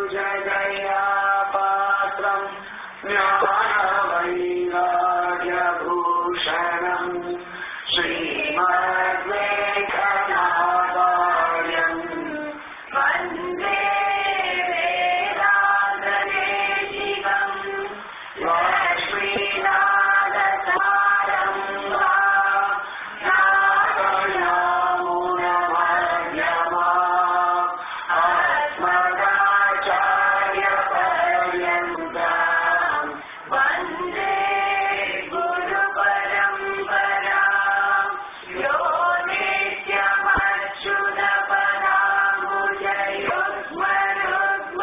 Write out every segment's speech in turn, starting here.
ராமானுஜதயா பாத்திரம் ஞானவைராஜபூஷணம் ஸ்ரீமத்வேங்கநாதாயம் वन्दे वेदान्तदेशिकम् லக்ஷ்மீநாதசாரம் வா நாதயாமுனமத்யமா अस्मदाचार्यपर्यन्तम् वन्दे गुरुपरम्पराम् यो नित्यमच्युतपदाम्बुजयुग्मरुग्म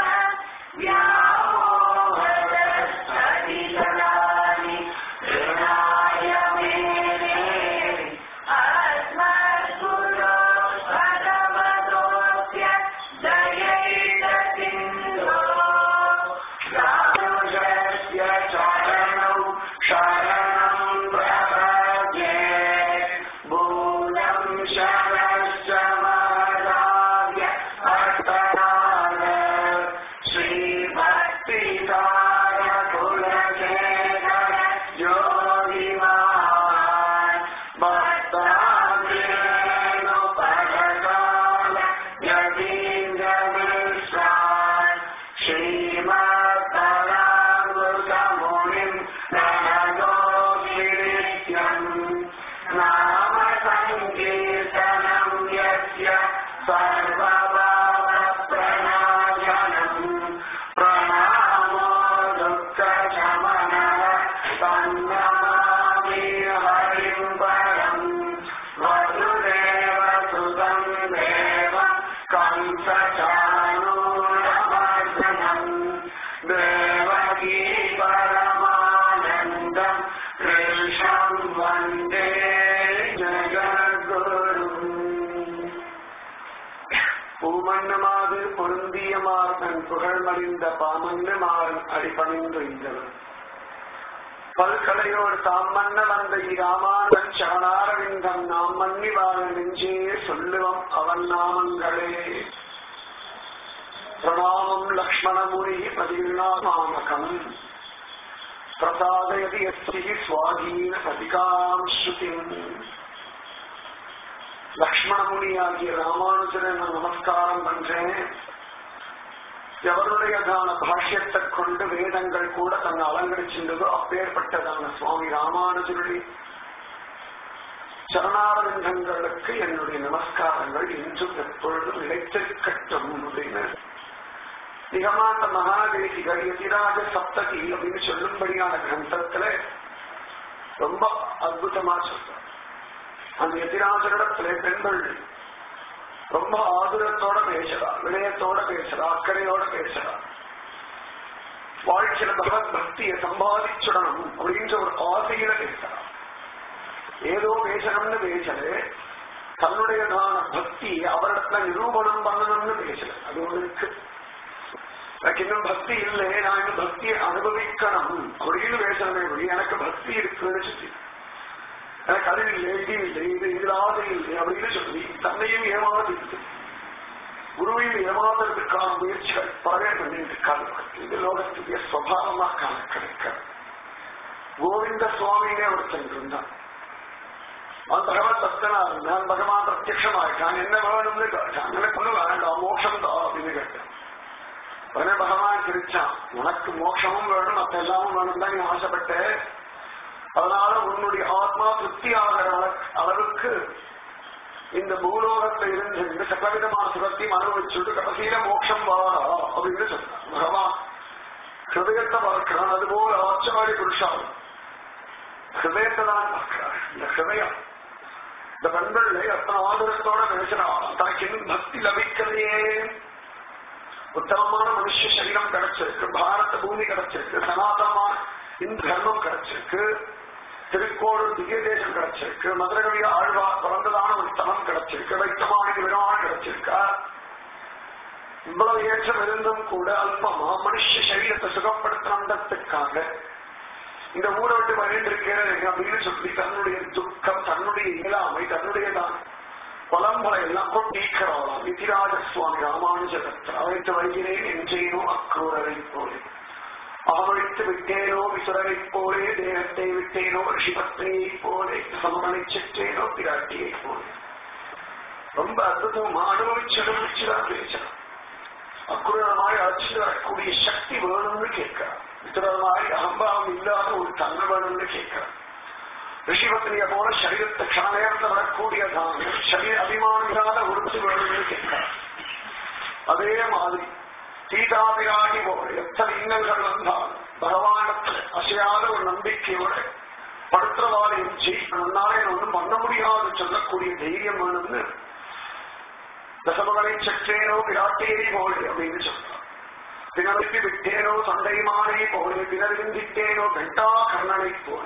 व्यामोहदस्तदितराणि ऋणाय मेने अस्मद्गुरो भगवतोऽस्य दयैकसिन्धो रानुजस्य चरणौ शरणं प्रपद्ये मूलं शरश्च महदाय अष्टनाद श्रीभक्तिसार कुलशेखर योगिवान् भक्ताग्रेणुपरकाल यतीन्द्रमिश्रान् श्रीमत्परामृतमुनिम् प्रणतोऽस्मिनित्यम् नाम सङ्कीर्तनम् यस्य सर्वभावप्रणाशनम् प्रणामो दुःखशमनः सन्नमामि हरिम् परम् वसुदेवसुतम् देवम् कंसचाणूरमर्दनम् देवकी परमानन्दम् कृष्णम् वन्दे जगद्गुरुम् பூமன்னமாது பொருந்திய மார்பன் புகழ்மறிந்த பாமன்னு மாறன் அடிபணிந்து இந்தவன் பல்கலையோடு தாம் மன்ன வந்த இராமானன் சரணாரவிந்தம் நாம் மன்னி வாழ நெஞ்சே சொல்லுவம் அவன் நாமங்களே பிரணாமம் லக்ஷ்மணமுனி பதினாமாமகம் பிரசாதயதி எஸ்தி சுவாதீன பதிகாம் ஸ்ருதிம் லக்ஷ்மணமுனியாகிய ராமானுஜனை நான் நமஸ்காரம் பண்றேன் எவருடையதான பாஷ்யத்தை கொண்டு வேதங்கள் கூட தன்னை அலங்கரிச்சின்றதோ அப்பேற்பட்டதான சுவாமி ராமானுஜருடைய சரணாரவிந்தங்களுக்கு என்னுடைய நமஸ்காரங்கள் இன்றும் எப்பொழுதும் நிலைத்திருக்கட்டும் அப்படின்னு நிகமாந்த மகாதேசிகள் எதிராக சப்தகி அப்படின்னு சொல்லும்படியான கிரந்தத்துல ரொம்ப அற்புதமா சொல்றார் அந்த எதிராஜரிடத்துல பெண்கள் ரொம்ப ஆதுரத்தோட பேசுறா வினயத்தோட பேசுறா அக்கறையோட பேசுறா வாழ்க்கையில பகவத் பக்தியை சம்பாதிச்சுடணும் அப்படின்ற ஒரு ஆசையில பேசுறா ஏதோ பேசணும்னு பேசல தன்னுடையதான பக்தி அவரிடத்துல நிரூபணம் பண்ணணும்னு பேசல அது ஒண்ணு இருக்கு எனக்கு இன்னும் பக்தி இல்லை நான் இன்னும் பக்தியை அனுபவிக்கணும் அப்படின்னு பேசணுமே ஒழி எனக்கு பக்தி இருக்குன்னு சொல்லி எனக்கு அது இல்லை இது இல்லை இது இல்லாத இல்லை அப்படின்னு சொல்லி தன்னையும் ஏமாதிருக்கு குருவையும் ஏமாத்துறதுக்கான முயற்சிகள் பலவே பண்ணிட்டு இருக்காங்க இது லோகத்துடைய சுவாவமா காண கிடைக்க கோவிந்த சுவாமினே ஒருத்தன் இருந்தான் அவன் பகவான் பக்தனா இருந்தான் பகவான் பிரத்யமாயிட்டான் என்ன வேணும்னு கேட்டான் எனக்கு ஒண்ணு வேண்டாம் மோட்சம் தான் அப்படின்னு கேட்டான் உடனே பகவான் சிரிச்சான் உனக்கு மோட்சமும் வேணும் மத்த எல்லாமும் வேணும் தான் நீ ஆசைப்பட்ட அதனால உன்னுடைய ஆத்மா திருப்தி ஆகிற அளவுக்கு இந்த பூலோகத்துல இருந்து இந்த சகலவிதமான சுகத்தையும் அனுபவிச்சுட்டு கடைசியில மோட்சம் வாரா அப்படின்னு சொன்னான் பகவான் ஹிருதயத்தை பார்க்கிறான் அதுபோல ஆச்சாரிய புருஷாவும் ஹிருதயத்தை தான் பார்க்கிறார் இந்த ஹிருதயம் இந்த பெண்கள் அத்தனை ஆதரத்தோட பேசுறான் தனக்கு இன்னும் பக்தி லபிக்கலையே உத்தமமான மனுஷ சரீரம் கிடைச்சிருக்கு பாரத பூமி கிடைச்சிருக்கு சனாதனமான இந்த தர்மம் கிடைச்சிருக்கு திருக்கோளூர் திவ்ய தேசம் கிடைச்சிருக்கு மதுரகவி ஆழ்வார் பிறந்ததான ஒரு ஸ்தலம் கிடைச்சிருக்கு வைத்தமான விழான் கிடைச்சிருக்கா இவ்வளவு ஏற்றம் இருந்தும் கூட அல்பமா மனுஷ சரீரத்தை சுகப்படுத்தணுன்றதுக்காக இந்த ஊரை விட்டு மகிழ்ந்திருக்கிறேன் அப்படின்னு சொல்லி தன்னுடைய துக்கம் தன்னுடைய இயலாமை தன்னுடைய தான் பலம்பலை எல்லாம் கொட்டீக்கிறாளாம் நிதிராஜ சுவாமி ராமானுஜபக்தர் அழைத்து வருகிறேன் என்றேனோ அக்ரூரரை போலே அவமழித்து விட்டேனோ விசுரரைப் போலே தேகத்தை விட்டேனோ ரிஷிபத்னியைப் போலே சமமனை செற்றேனோ பிராட்டியைப் போலே ரொம்ப அற்புதமா அனுபவிச்சு அனுபவிச்சுதான் பேசுறான் அக்குரமாய் அழைச்சிட்டு வரக்கூடிய சக்தி வேணும்னு கேட்கிறான் விசுரமாய் அகம்பாவம் இல்லாத ஒரு தன்மை வேணும்னு கேட்கிறான் ரிஷிபத்னிய போல சரீரத்தை க்ஷணநேரத்தில் வரக்கூடியதான சரீர அபிமானம் இல்லாத உறுப்பு வேணும்னு கேட்கிறான் அதே மாதிரி சீதாபிராணி போல எத்தனை இன்னல்கள் வந்தாலும் பகவானத்தில் அசையாத ஒரு நம்பிக்கையோட படுத்துறவாளையும் செய்யனாலே ஒன்றும் பண்ண முடியாது சொல்லக்கூடிய தைரியம் வேணும்னு தசமகளை சற்றேனோ விராட்டியை போலே அப்படின்னு சொல்றான் பிணறுப்பி விட்டேனோ சண்டைமானை போலே பிணறிந்திட்டேனோ வெண்டா கர்ணனை போலே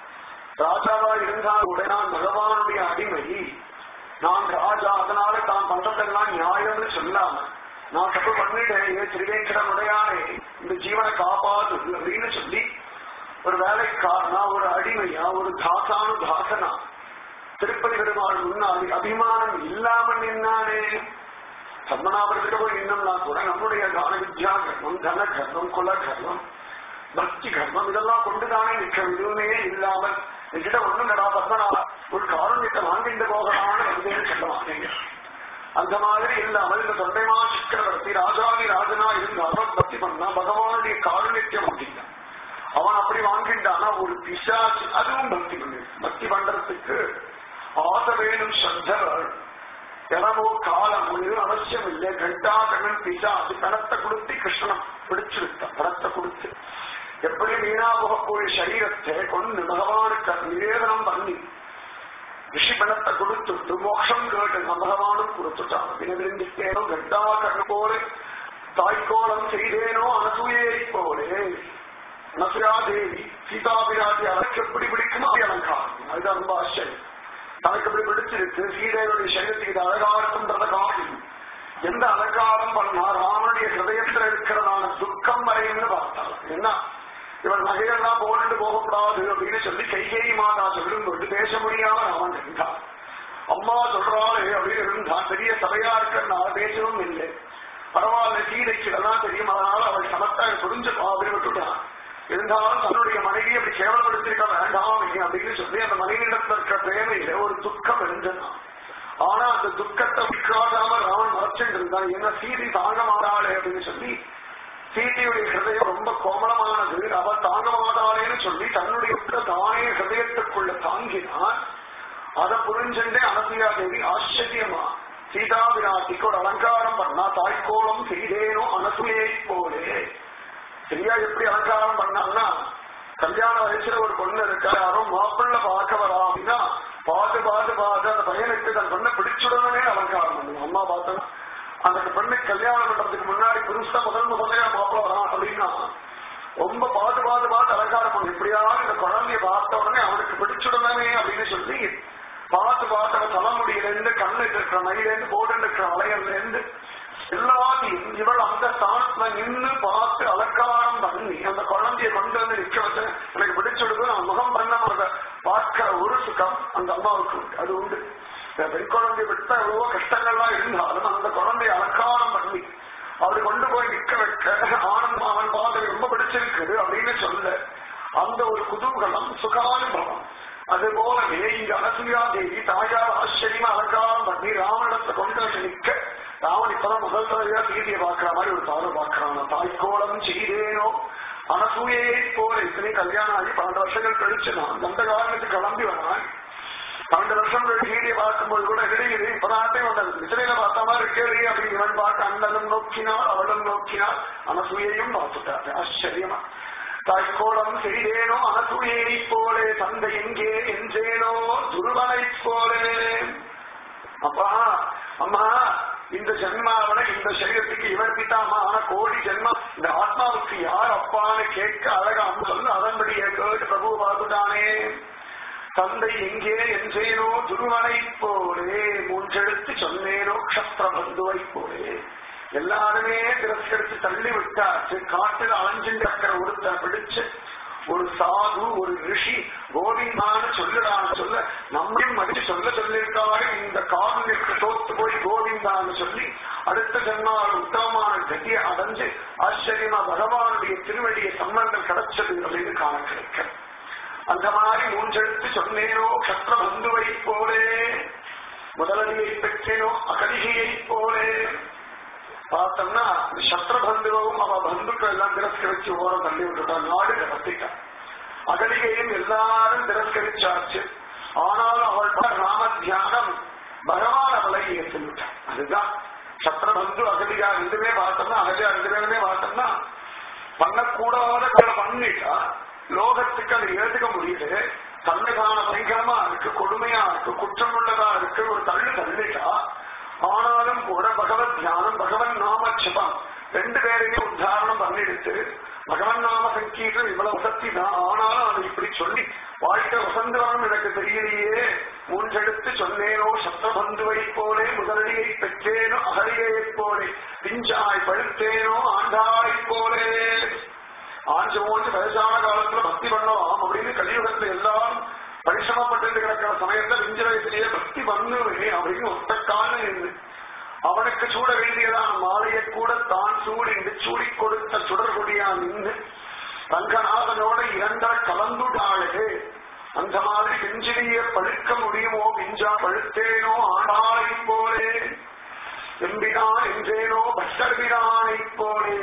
ராஜாவா இருந்தால் கூட நான் பகவானுடைய அடிமை நான் ராஜா அதனால தான் பண்றதெல்லாம் நியாயம்னு சொல்லாம நான் தப்பு பண்ணிட்டேன் ஏன் திருவேங்கடம் உடையானே இந்த ஜீவனை காப்பாது அப்படின்னு சொல்லி ஒரு வேலைக்காரனா ஒரு அடிமையா ஒரு தாசானு தாசனா திருப்பதி பெருமாள் முன்னாடி அபிமானம் இல்லாம நின்னானே பத்மநாபர்கிட்ட போய் நின்னோம்னா கூட நம்முடைய தான வித்யா கர்மம் தன கர்மம் குல கர்மம் பக்தி கர்மம் இதெல்லாம் கொண்டுதானே நிற்க எதுவுமே இல்லாமல் என்கிட்ட ஒண்ணும் நடா பத்மநாபா ஒரு காரணியத்தை வாங்கிட்டு போகலாம்னு வந்தேன்னு சொல்ல மாட்டேங்க அந்த மாதிரி இல்லாமல் இந்த தொண்டைமா சக்கரவர்த்தி ராஜாதி ராஜனா இருந்தாலும் பக்தி பண்ணா பகவானுடைய காரணியத்தை வாங்கிட்டான் அவன் அப்படி வாங்கிட்டானா ஒரு பிசாச்சு அதுவும் பக்தி பண்ணு பக்தி பண்றதுக்கு ஆசை வேணும் சத்த வேணும் இடமோ காலம் இது அவசியம் இல்லை கண்டா கண்ணன் பிசாசு பணத்தை கொடுத்து கிருஷ்ணன் பிடிச்சு விட்டான் பணத்தை கொடுத்து எப்படி வீணா போகக்கூடிய சரீரத்தை கொண்டு பகவானுக்கு நிவேதனம் பண்ணி ரிஷி பணத்தை கொடுத்துட்டு மோட்சம் கேட்டு பகவானும் கொடுத்துட்டான் வினவிருந்திட்டேனோ கண்டா கண்ணு போல தாய்க்கோலம் செய்தேனோ அனசூயை போலே நசுயா தேவி சீதா பிராட்டி அவருக்கு எப்படி பிடிக்குமோ அப்படி அலங்காரம் அதுதான் ரொம்ப ஆச்சரியம் தனக்கு எப்படி பிடிச்சிருக்கு சீதையுடைய சரீரத்துக்கு இது அழகா இருக்குன்றத காரணம் எந்த அலங்காரம் பண்ணா ராமனுடைய ஹிருதயத்தில் இருக்கிறதான துக்கம் வரையும்னு பார்த்தாள் என்ன இவர் நகையெல்லாம் போட்டு போகக்கூடாது அப்படின்னு சொல்லி கைகேயி மாதா சொல்லும் போது பேச முடியாம ராமன் இருந்தான் அம்மா சொல்றாளே அப்படின்னு இருந்தான் பெரிய சபையா இருக்கிறனால பேசவும் இல்லை பரவாயில்ல சீதைக்கு இதெல்லாம் தெரியும் அதனால அவள் சமத்தா புரிஞ்சுப்பா அப்படின்னு விட்டுட்டான் இருந்தாலும் தன்னுடைய மனைவி அப்படி கேவலப்படுத்திருக்க வேண்டாம் அப்படின்னு சொல்லி அந்த மனைவியிடத்துல இருக்கிற பிரேமையில ஒரு துக்கம் இருந்ததுதான் ஆனா அந்த துக்கத்தை விற்காதாம ராமன் மறைச்சுட்டு இருந்தான் என்ன சீதை தாங்க மாட்டாளே அப்படின்னு சொல்லி சீதையுடைய ஹிருதயம் ரொம்ப கோமலமானது அவ தாங்க மாட்டாளேன்னு சொல்லி தன்னுடைய தானே ஹிருதயத்துக்குள்ள தாங்கினான் அதை புரிஞ்சுட்டே அனசுயா தேவி ஆச்சரியமா சீதா விராட்டிக்கு ஒரு அலங்காரம் பண்ணா தாய்க்கோலம் செய்தேனோ அனசுயை போலே சரியா எப்படி அலங்காரம் பண்ணாங்கன்னா கல்யாண வயசுல ஒரு பொண்ணு இருக்கா யாரும் மாப்பிள்ள பார்க்க வரா அப்படின்னா பார்த்து பார்த்து பார்த்து அந்த பையனுக்கு தன் பொண்ணை பிடிச்சுடனே அலங்காரம் பண்ணுவோம் அம்மா பார்த்தோம் அந்த பெண்ணுக்கு கல்யாணம் பண்றதுக்கு முன்னாடி புதுசா முதல் முதலையா மாப்பிள்ள வரான் அப்படின்னா ரொம்ப பார்த்து பார்த்து பார்த்து அலங்காரம் பண்ணும் எப்படியாவது இந்த குழந்தைய பார்த்த உடனே அவனுக்கு பிடிச்சுடனே அப்படின்னு சொல்லி பார்த்து பார்த்து அவன் தலைமுடியில இருந்து கண்ணு இருக்கிற மயில இருந்து போட்டு இருக்கிற வளையல்ல இருந்து எல்லாத்தையும் இவள் அந்த ஸ்தானத்துல நின்று பார்த்து அலங்காரம் பண்ணி அந்த குழந்தைய கொண்டு வந்து நிக்க வச்சு எனக்கு பிடிச்சிடுது நான் முகம் பண்ண அதை பார்க்கிற ஒரு சுகம் அந்த அம்மாவுக்கு உண்டு அது உண்டு இந்த பெண் குழந்தைய விட்ட எவ்வளவோ கஷ்டங்கள்லாம் இருந்தாலும் அந்த குழந்தைய அலங்காரம் பண்ணி அவரு கொண்டு போய் நிக்க வைக்க ஆனந்த் அவன் பாதை ரொம்ப பிடிச்சிருக்குது அப்படின்னு சொல்ல அந்த ஒரு குதூகலம் சுகானுபவம் அது போலவே இங்க அனசுயா தேவி தாயார் ஆச்சரியமா அலங்காரம் பண்ணி ராவணத்தை கொண்டு வந்து நிக்க ராவன் இப்பதான் முதல் தடவையா சீதையை பார்க்கிற மாதிரி ஒரு பார்வை பார்க்கிறான் தாய்க்கோலம் செய்தேனோ அனசூயை போல இத்தனை கல்யாணம் ஆகி பன்னெண்டு வருஷங்கள் கழிச்சு நான் அந்த காரணத்துக்கு கிளம்பி வரான் பன்னெண்டு வருஷம் கழிச்சு சீதையை பார்க்கும்போது கூட கிடைக்குது இப்பதான் வந்தது இசையில பார்த்த மாதிரி இருக்கே அப்படின்னு இவன் பார்த்து அண்ணனும் நோக்கினாள் அவளும் நோக்கினாள் அனசூயையும் பார்த்துட்டாரு ஆச்சரியமா தாய்க்கோலம் செய்தேனோ அனசூயை போலே தந்தை எங்கே என்றேனோ துருவனை போலே அப்பா அம்மா இந்த ஜென்மாவன இந்த சரீரத்துக்கு இவர் பிதாமா ஆனா கோடி ஜென்மா இந்த ஆத்மாவுக்கு யார் அப்பான்னு கேட்க அழகா அம்மா சொல்லு அதன்படியே கேட்டு பிரபு பார்த்துட்டானே தந்தை எங்கே என்றேனோ துருவனை போலே மூன்றெடுத்து சொன்னேனோ க்ஷத்திர பந்துவை போலே எல்லாருமே திரஸ்கரித்து தள்ளி விட்டாச்சு காட்டில் அலைஞ்சுட்டு இருக்கிற ஒருத்தர் பிடிச்சு ஒரு சாது ஒரு ரிஷி கோவிந்தான்னு சொல்லுடான்னு சொல்ல நம்மையும் மதிச்சு சொல்ல சொல்லியிருக்காரு இந்த காவியத்துக்கு தோத்து போய் கோவிந்தான்னு சொல்லி அடுத்த ஜென்மாவில் உத்தமமான கதியை அடைஞ்சு ஆச்சரியமா பகவானுடைய திருவடியை சம்பந்தம் கிடைச்சது அப்படின்னு காண கிடைக்கிறது அந்த மாதிரி மூன்றெழுத்து சொன்னேனோ கற்ற பந்துவை போலே முதலடியை பெற்றேனோ அகலிகையை போலே பார்த்தோம்னா சத்ரபந்துவும் அவ பந்துக்கள் எல்லாம் திரஸ்கரிச்சு ஓரம் தள்ளி விட்டுட்டான் நாடு கடத்திட்டான் அகலிகையும் எல்லாரும் திரஸ்கரிச்சாச்சு ஆனாலும் அவள் பண்ண ராம தியானம் பகவான் அவளை ஏற்றுவிட்டான் அதுதான் சத்ரபந்து அகலிகா ரெண்டுமே பார்த்தோம்னா அகலியா ரெண்டு பேருமே பார்த்தோம்னா பண்ணக்கூடாத கடை பண்ணிட்டா லோகத்துக்கு அதை ஏற்றுக்க முடியல தன்மைதான பயங்கரமா இருக்கு கொடுமையா இருக்கு குற்றம் உள்ளதா இருக்கு ஒரு தள்ளு தள்ளிட்டா ஆனாலும் கூட பகவத் தியானம் பகவன் நாம ஜபம் ரெண்டு பேரையுமே உத்தாரணம் பண்ணிடுத்து பகவன் நாம சங்கீதம் இவ்வளவு வசதி தான் ஆனாலும் அதை இப்படி சொல்லி வாழ்க்கை வசந்து வரணும் எனக்கு தெரியலையே மூன்றெடுத்து சொன்னேனோ சத்ரபந்துவை போலே முதலடியை பெற்றேனோ அகலிகையைப் போலே பிஞ்சாய் பழுத்தேனோ ஆண்டாய் போலே ஆஞ்சு மூஞ்சு வயசான காலத்துல பக்தி பண்ணலாம் அப்படின்னு கலியுகத்துல எல்லாரும் பரிசிரமப்பட்டு கிடக்கிற சமயத்துல பிஞ்சு வயசுலயே பக்தி பண்ணுவே அப்படின்னு ஒத்த காலம் நின்று அவனுக்கு சூட வேண்டியதான் மாலையை கூட தான் சூடிண்டு சூடி கொடுத்த சுடர்கொடியா நின்று ரங்கநாதனோட இரண்டரை கலந்துட்டாளே அந்த மாதிரி பிஞ்சிலேயே பழுக்க முடியுமோ பிஞ்சா பழுத்தேனோ ஆண்டாளை போலே எம்பிரான் என்றேனோ பட்டர்பிரானை போலே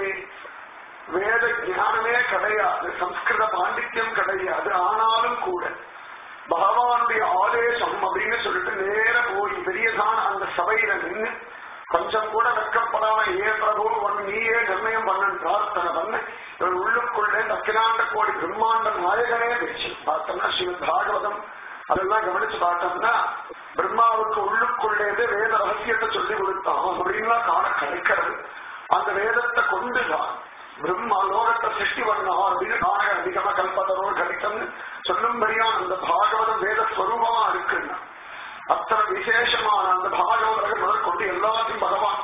வேத ஞானமே கிடையாது சம்ஸ்கிருத பாண்டித்யம் கிடையாது ஆனாலும் கூட பகவானுடைய ஆதேசம் அப்படின்னு சொல்லிட்டு நேர போய் பெரியதான அந்த சபையில நின்று கொஞ்சம் கூட வெக்கப்படாம ஏ பிரபு ஒன் நீயே நிர்ணயம் பண்ணன் பிரார்த்தனை பண்ண இவர் உள்ளுக்குள்ளே அகிலாண்ட கோடி பிரம்மாண்ட நாயகனே பேச்சு பார்த்தோம்னா ஸ்ரீமத் பாகவதம் அதெல்லாம் கவனிச்சு பார்த்தோம்னா பிரம்மாவுக்கு உள்ளுக்குள்ளேந்து வேத ரகசியத்தை சொல்லி கொடுத்தான் அப்படின்லாம் காண கிடைக்கிறது அந்த வேதத்தை கொண்டுதான் பிரம்மா லோகத்தை சிருஷ்டி பண்ணார் அப்படின்னு காண அதிகமா கல்பதரோ கலித்தம்னு சொல்லும்படியான அந்த பாகவதம் வேத ஸ்வரூபமா இருக்குன்னா அத்தனை விசேஷமான அந்த பாகவதர்கள் முதற்கொண்டு எல்லாத்தையும் பகவான்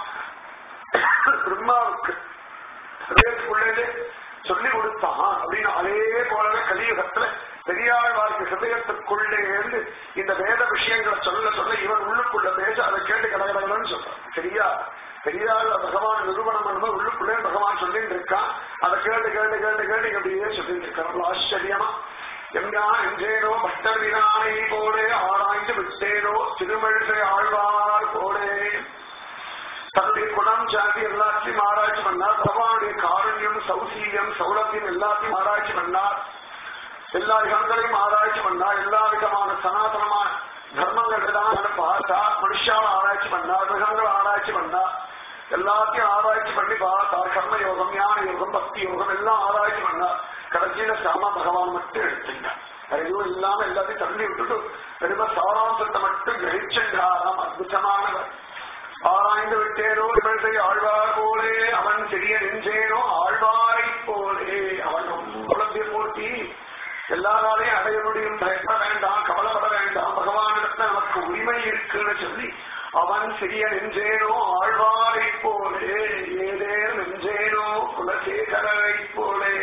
பிரம்மாவுக்கு ஹிருதயத்துக்குள்ளே சொல்லி கொடுத்தான் அப்படின்னு அதே போலவே கலியுகத்துல பெரியாழ்வாருக்கு ஹிருதயத்துக்குள்ளே இருந்து இந்த வேத விஷயங்களை சொல்ல சொல்ல இவன் உள்ளுக்குள்ள பேச அதை கேட்டு கடகடகலன்னு சொல்றான் சரியா பெரியாள் பகவான் நிரூபணம் பண்ணும்போது உள்ளுக்குள்ளே பகவான் சொல்லிட்டு இருக்கான் அதை கேட்டு கேட்டு கேட்டு கேட்டு அப்படியே சொல்லிட்டு இருக்கான் ஆச்சரியமா எங்கா என்றேனோ பக்தர் வினானை போலே ஆராய்ந்து விட்டேனோ திருமழிசை ஆழ்வார் போலே தன்னுடைய குணம் ஜாதி எல்லாத்தையும் ஆராய்ச்சி பண்ணார் பகவானுடைய காரண்யம் சௌசீல்யம் சௌலபியம் எல்லாத்தையும் ஆராய்ச்சி பண்ணார் எல்லா யுகங்களையும் ஆராய்ச்சி பண்ணார் எல்லா விதமான சனாதனமான தர்மங்கள் எல்லாம் பார்த்தா மனுஷாவை ஆராய்ச்சி பண்ணார் மிருகங்களை ஆராய்ச்சி பண்ணார் எல்லாத்தையும் ஆராய்ச்சி பண்ணி பார்த்தார் கர்ம யோகம் ஞான யோகம் பக்தி யோகம் எல்லாம் ஆராய்ச்சி பண்ணார் கடைசியில சாம பகவான் மட்டும் எடுத்துட்டார் எதுவும் இல்லாம எல்லாத்தையும் தள்ளி விட்டுட்டு பெருமை சாராம்சத்தை மட்டும் கிரகிச்சென்றாராம் அற்புதமானவர் ஆராய்ந்து விட்டேனோ இவழ்தை ஆழ்வார் போலே அவன் செடிய நெஞ்சேனோ ஆழ்வாரை போலே அவன் குழந்தை போட்டி எல்லாராலையும் அடைய முடியும் பயப்பட வேண்டாம் கவலைப்பட வேண்டாம் பகவானிடத்துல நமக்கு உரிமை இருக்குன்னு சொல்லி அவன் சிறிய நெஞ்சேனோ ஆழ்வாரை போலே ஏதேனும் நெஞ்சேனோ குலசேகரை போலே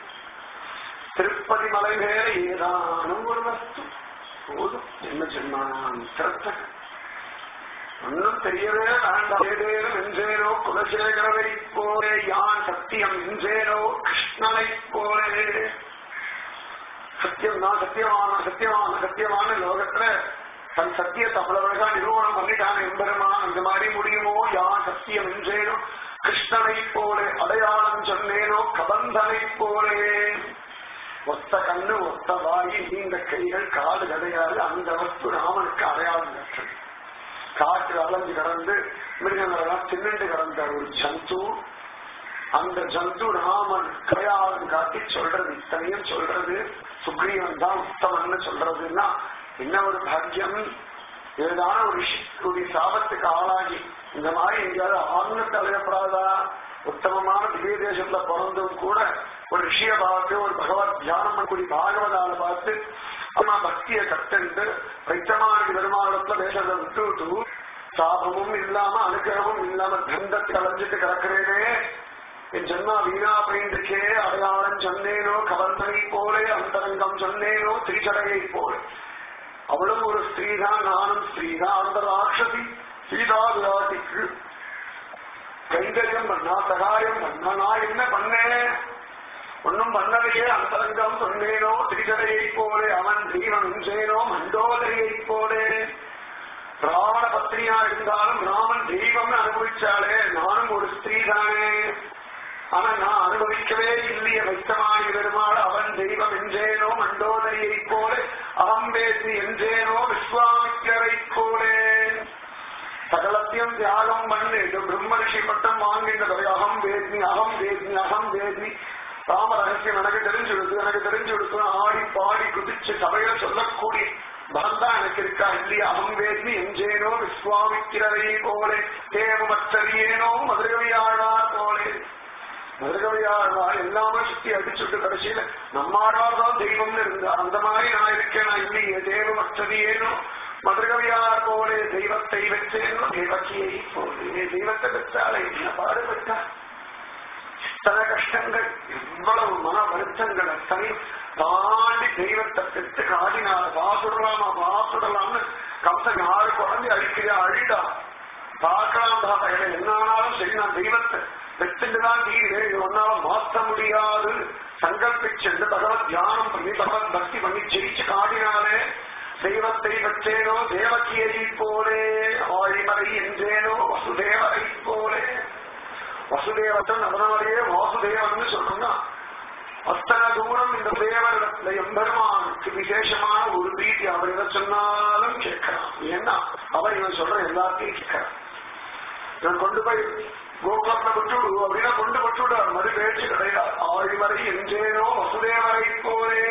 திருப்பதி மலை மேல ஏதானும் ஒரு வஸ்து போதும் என்ன சொன்னான் திறத்த ஒன்னும் தெரியவே வேண்டாம் ஏதேனும் என்றேனோ குலசேகரனை போலே யான் சத்தியம் என்றேனோ கிருஷ்ணனை போலே சத்தியம் தான் சத்தியமான சத்தியமான சத்தியமான லோகத்துல தன் சத்தியத்தை அவ்வளவு அழகா நிரூபணம் பண்ணிட்டான் எம்பெருமான் இந்த மாதிரி முடியுமோ யான் சத்தியம் என்றேனோ கிருஷ்ணனை போலே அடையாளம் சொன்னேனோ கபந்தனை போலே ஒத்த கண்ணு ஒத்த வாயி நீண்ட கைகள் காது கிடையாது அந்த வஸ்து ராமனுக்கு அடையாளம் பெற்றது காற்று அலைஞ்சு கடந்து மிருகங்களெல்லாம் தின்னுண்டு கடந்த ஒரு ஜந்து அந்த ஜந்து ராமன் கடையாளம் காட்டி சொல்றது இத்தனையும் சொல்றது சுக்ரீவன் தான் உத்தமன்னு சொல்றதுன்னா என்ன ஒரு பாக்கியம் ஏதான ஒரு ரிஷிக்குடைய சாபத்துக்கு ஆளாகி இந்த மாதிரி எங்கேயாவது ஆன்மத்தை அடையப்படாதா உத்தமமான திவ்ய தேசத்துல பிறந்தும் கூட ஒரு ரிஷிய பார்த்து ஒரு பகவத் தியானம் பண்ணக்கூடிய பாகவதால பார்த்து அம்மா பக்திய கத்துண்டு வைத்தமான பெருமாளத்துல வேஷத்தை விட்டு விட்டு சாபமும் இல்லாம அனுகிரகமும் இல்லாம தந்தத்தை அலைஞ்சிட்டு கிடக்கிறேனே என் ஜென்மா வீணா போயின்றிருக்கே அடையாளம் சொன்னேனோ கவர்ந்தனை போலே அந்தரங்கம் சொன்னேனோ திரிச்சடையை போலே அவளும் ஒரு ஸ்திரீதான் நானும் ஸ்திரீதான் அந்த ராட்சசி சீதா விராட்டிக்கு கைங்கரியம் பண்ணா சகாயம் பண்ணா நான் என்ன பண்ணேன் ஒன்னும் பண்ணலையே அந்தரங்கம் சொன்னேனோ திரிசடையை போலே அவன் தீவன் உஞ்சேனோ மண்டோதரியை போலே ராவண பத்னியா இருந்தாலும் ராமன் தெய்வம் அனுபவிச்சாலே நானும் ஒரு ஸ்திரீ தானே ஆனா நான் அனுபவிக்கவே இல்லையே வைத்தமானி பெருமாள் அவன் தெய்வம் என்றேனோ மண்டோதரியை போலே அகம் பேசி என்றேனோ விஸ்வாமிக்கரை போலே சகலத்தையும் தியாகம் பண்ணிட்டு பிரம்ம ரிஷி பட்டம் வாங்கின்றதை அகம் வேத்னி அகம் வேத்னி அகம் வேத்னி ராம ரகசியம் எனக்கு தெரிஞ்சு கொடுத்து எனக்கு தெரிஞ்சு கொடுத்து ஆடி பாடி குதிச்சு சபையில சொல்லக்கூடிய பலம் தான் எனக்கு இருக்கா இல்லையா அகம் வேத்னி எஞ்சேனோ விஸ்வாமிக்கிறதை போலே தேவமற்றறியேனோ மதுரவியாழ்வார் போலே மதுரவியாழ்வார் எல்லாமே சுத்தி அடிச்சுட்டு கடைசியில நம்மாழ்வார் தான் தெய்வம்னு இருந்தா அந்த மாதிரி நான் இருக்கேன் நான் இல்லையே தேவமற்றறியேனோ மதுரகவியார் போலே தெய்வத்தை வச்சேனோ தேவக்கியை போலே தெய்வத்தை வச்சாலே என்ன பாடுபட்டா இத்தனை கஷ்டங்கள் எவ்வளவு மன வருத்தங்கள் அத்தனை தாண்டி தெய்வத்தை பெற்று காடினால வாசுடலாமா வாசுடலாம்னு கம்சன் ஆறு குழந்தை அழிக்கிறியா அழிடா பார்க்கலாம் தாத்தா என்ன ஆனாலும் சரி நான் தெய்வத்தை பெற்றுதான் தீர்வேன் இது ஒன்னால மாற்ற முடியாது சங்கல்பிச்சென்று பகவத் தியானம் பண்ணி பகவத் பக்தி பண்ணி ஜெயிச்சு காடினாலே தெய்வத்தை பெற்றேனோ தேவகியை போலே ஆழிமலை என்றேனோ வசுதேவரை போலே வசுதேவத்தன் அதனாலேயே வாசுதேவன் சொல்றோம்னா அத்தனை தூரம் இந்த தேவரிடத்துல எம்பெருமானுக்கு விசேஷமான ஒரு பிரீத்தி அவர் எதை சொன்னாலும் கேட்கலாம் ஏன்னா அவர் இவன் சொல்ற எல்லாத்தையும் கேட்கறான் இவன் கொண்டு போய் கோகுலத்தை விட்டு விடு அப்படின்னா கொண்டு விட்டு விடுவார் மறு பேச்சு கிடையாது ஆழிவரை என்றேனோ வசுதேவரை போலே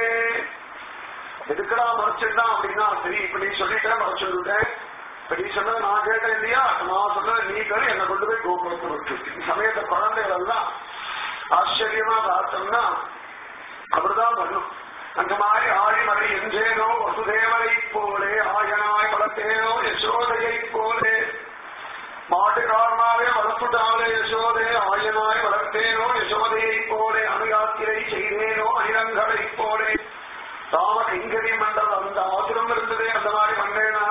எதுக்கடா மறைச்சிருந்தான் அப்படின்னா சரி இப்ப நீ சொல்லிட்டேன் மறைச்சுட்டேன் இப்ப நீ சொன்னது நான் கேட்டேன் இல்லையா நான் சொன்னது நீ கேளு என்னை கொண்டு போய் கோகுலத்தை விட்டு சமயத்தை குழந்தைகள் எல்லாம் ஆச்சரியமா பார்த்தோம்னா அப்படிதான் பண்ணும் அந்த மாதிரி ஆழிமலை என்றேனோ வசுதேவரை போலே ஆயனாய் வளர்த்தேனோ யசோதையை போலே மாட்டுக்காரனாவே வளர்த்துட்டாலே யசோதே ஆயனாய் வளர்த்தேனோ யசோதையை போலே அணுயாத்திரை செய்தேனோ அணிரங்களை போலே ராம கைங்கரி மண்டல் அந்த ஆசுரம் இருந்ததே அந்த மாதிரி பண்ணேனா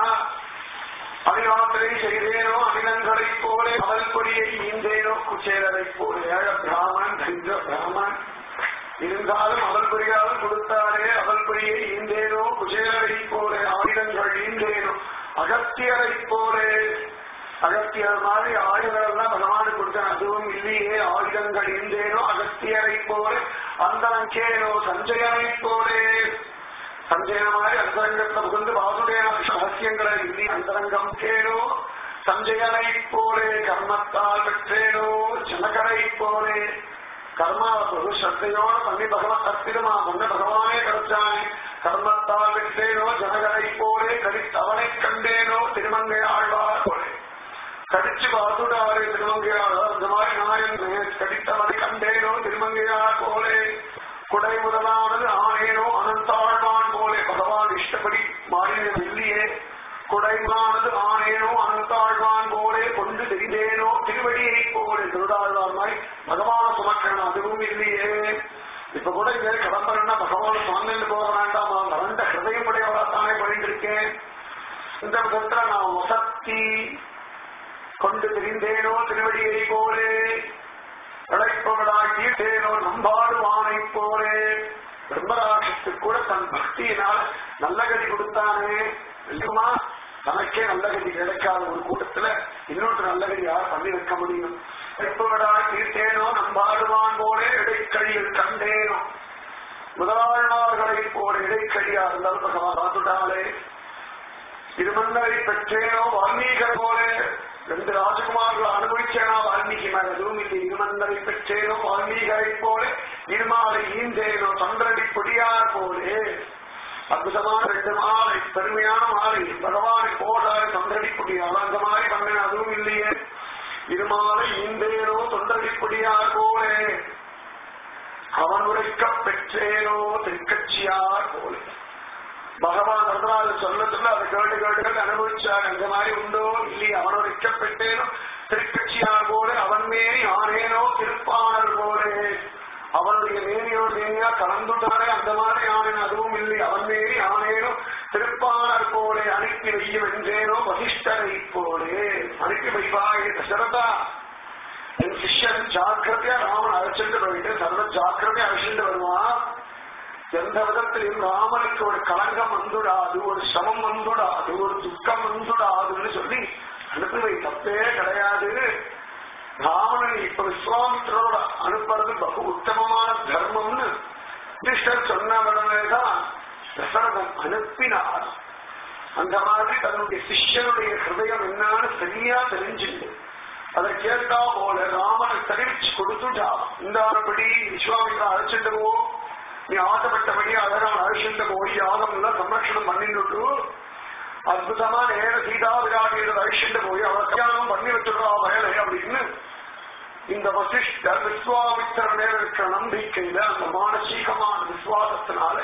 அணியாத்திரை செய்தேனோ அணிலங்களை போலே அவல் கொடியை ஈந்தேனோ குச்சேலரை போலே ஏழ பிராமணன் தரித்திர பிராமணன் இருந்தாலும் அவல் புரியாமல் கொடுத்தாரே அவல் புரியை ஈந்தேனோ குஜேலரை போலே ஆயுதங்கள் ஈந்தேனோ அகத்தியரை போலே அகத்தியர் மாதிரி ஆயுதங்கள் எல்லாம் பகவானுக்கு கொடுத்தேன் அதுவும் இல்லையே ஆயுதங்கள் ஈந்தேனோ அகத்தியரை போலே அந்தரங்கேனோ சஞ்சயனை போலே சஞ்சயன மாதிரி அந்தரங்கத்தை புகுந்து வாசுதேவ ரகசியங்களை இல்லை அந்தரங்கம் கேனோ சஞ்சயனை போலே கர்மத்தால் பெற்றேனோ ஜனகரை போலே கர்மா பகு ஸ்ரத்தையோட பண்ணி பகவத் அற்புதமா பண்ண பகவானே கிடைச்சானே கர்மத்தால் பெற்றேனோ ஜனகரை போலே கடித்து அவனை கண்டேனோ திருமங்கை ஆழ்வார் போலே கடிச்சு வாசுடாரே திருமங்கையாளர் இந்த மாதிரி நாயன் கடித்தவனை கண்டேனோ திருமங்கையார் போலே குடை முதலானது ஆனேனோ அனந்தாழ்வான் போலே பகவான் இஷ்டப்படி மாறின இல்லையே குடைமானது ஆனேனோ அனந்தாழ்வான் போலே கொண்டு தெரிந்தேனோ திருவடியை போலே திருடாழ்வார் மாதிரி பகவான சுமக்கணும் அதுவும் இல்லையே இப்ப கூட இங்கே கிளம்புறேன்னா பகவான சுமந்து போக வேண்டாமா வறண்ட ஹிருதயம் உடையவராத்தானே பண்ணிருக்கேன் இந்த விதத்துல நான் வசத்தி கொண்டு தெரிந்தேனோ திருவடியை போலே இழைப்பவனாய் ஈட்டேனோ நம்பாடுவானை போலே பிரம்மராட்சத்துக்கு கூட தன் பக்தியினால் நல்ல கதி கொடுத்தானே இல்லையுமா தனக்கே நல்ல கதி கிடைக்காத ஒரு கூட்டத்துல இன்னொரு நல்ல கதி யார் பண்ணி வைக்க முடியும் இழைப்பவனாய் ஈட்டேனோ நம்பாடுவான் போலே இடைக்கழியில் கண்டேனோ முதலாழ்வார்களை போல இடைக்கழியா இருந்தால் பகவான் பார்த்துட்டாலே திருமந்தரை பெற்றேனோ வால்மீகர் போல ரெண்டு ராஜகுமார்கள் அனுபவிச்சேனா வால்மீகி மேல எதுவும் இல்லை இருமந்தரை பெற்றேனோ வால்மீகரை போல இருமாலை ஈந்தேனோ சந்திரடி பொடியார் போலே அற்புதமான ரெண்டு மாலை பெருமையான மாலை பகவானை போடாரு சந்திரடி பொடியார் அந்த மாதிரி பண்ணேன் அதுவும் இல்லையே இருமாலை ஈந்தேனோ தொண்டடி பொடியார் போலே அவன் உரைக்க பெற்றேனோ திருக்கட்சியார் போலே பகவான் வரதராஜ சொல்ல சொல்ல அதை கேட்டு கேட்டு கேட்டு அனுபவிச்சார் அந்த மாதிரி உண்டோ இல்லையே அவன் உரைக்கப்பட்டேனோ திருக்கட்சியார் போல அவன் மேனி ஆனேனோ திருப்பாணர் போல அவனுடைய மேனியோடு மேனியா கலந்துட்டாரே அந்த மாதிரி ஆனேன் அதுவும் இல்லை அவன் மேனி ஆனேனும் திருப்பாணர் போலே அனுப்பி வையும் என்றேனோ வசிஷ்டரை போலே அனுப்பி வைப்பாயே தசரதா என் சிஷ்யன் ஜாக்கிரதையா ராமன் அழைச்சிட்டு போயிட்டு சர்வ ஜாக்கிரதையா அழைச்சிட்டு வருவான் எந்த விதத்திலும் ராமனுக்கு ஒரு களங்கம் வந்துடாது ஒரு சிரமம் வந்துடாது ஒரு துக்கம் வந்துடாதுன்னு சொல்லி அனுப்பி வை தப்பே கிடையாது ராவணன் இப்ப விஸ்வாமித்திரோட அனுப்புறது பகு உத்தமமான தர்மம்னு கிருஷ்ணர் சொன்ன உடனேதான் தசரதன் அனுப்பினார் அந்த மாதிரி தன்னுடைய சிஷ்யனுடைய ஹிருதயம் என்னன்னு சரியா தெரிஞ்சுண்டு அதை கேட்டா போல ராமனை தெரிவிச்சு கொடுத்துட்டா இந்தாரபடி விஸ்வாமித்திரா அழைச்சிட்டு போ நீ ஆசைப்பட்டபடி அழகான அழைச்சிட்டு போய் யாகம் எல்லாம் சம்ரட்சணம் பண்ணிட்டு அற்புதமா நேர சீதா விராட்டியோட அழிச்சுட்டு போய் அவளை கல்யாணம் பண்ணி வச்சுடுறா வேலை அப்படின்னு இந்த வசிஷ்டர் விஸ்வாமித்திர நேர இருக்கிற நம்பிக்கையில அந்த மானசீகமான விசுவாசத்தினால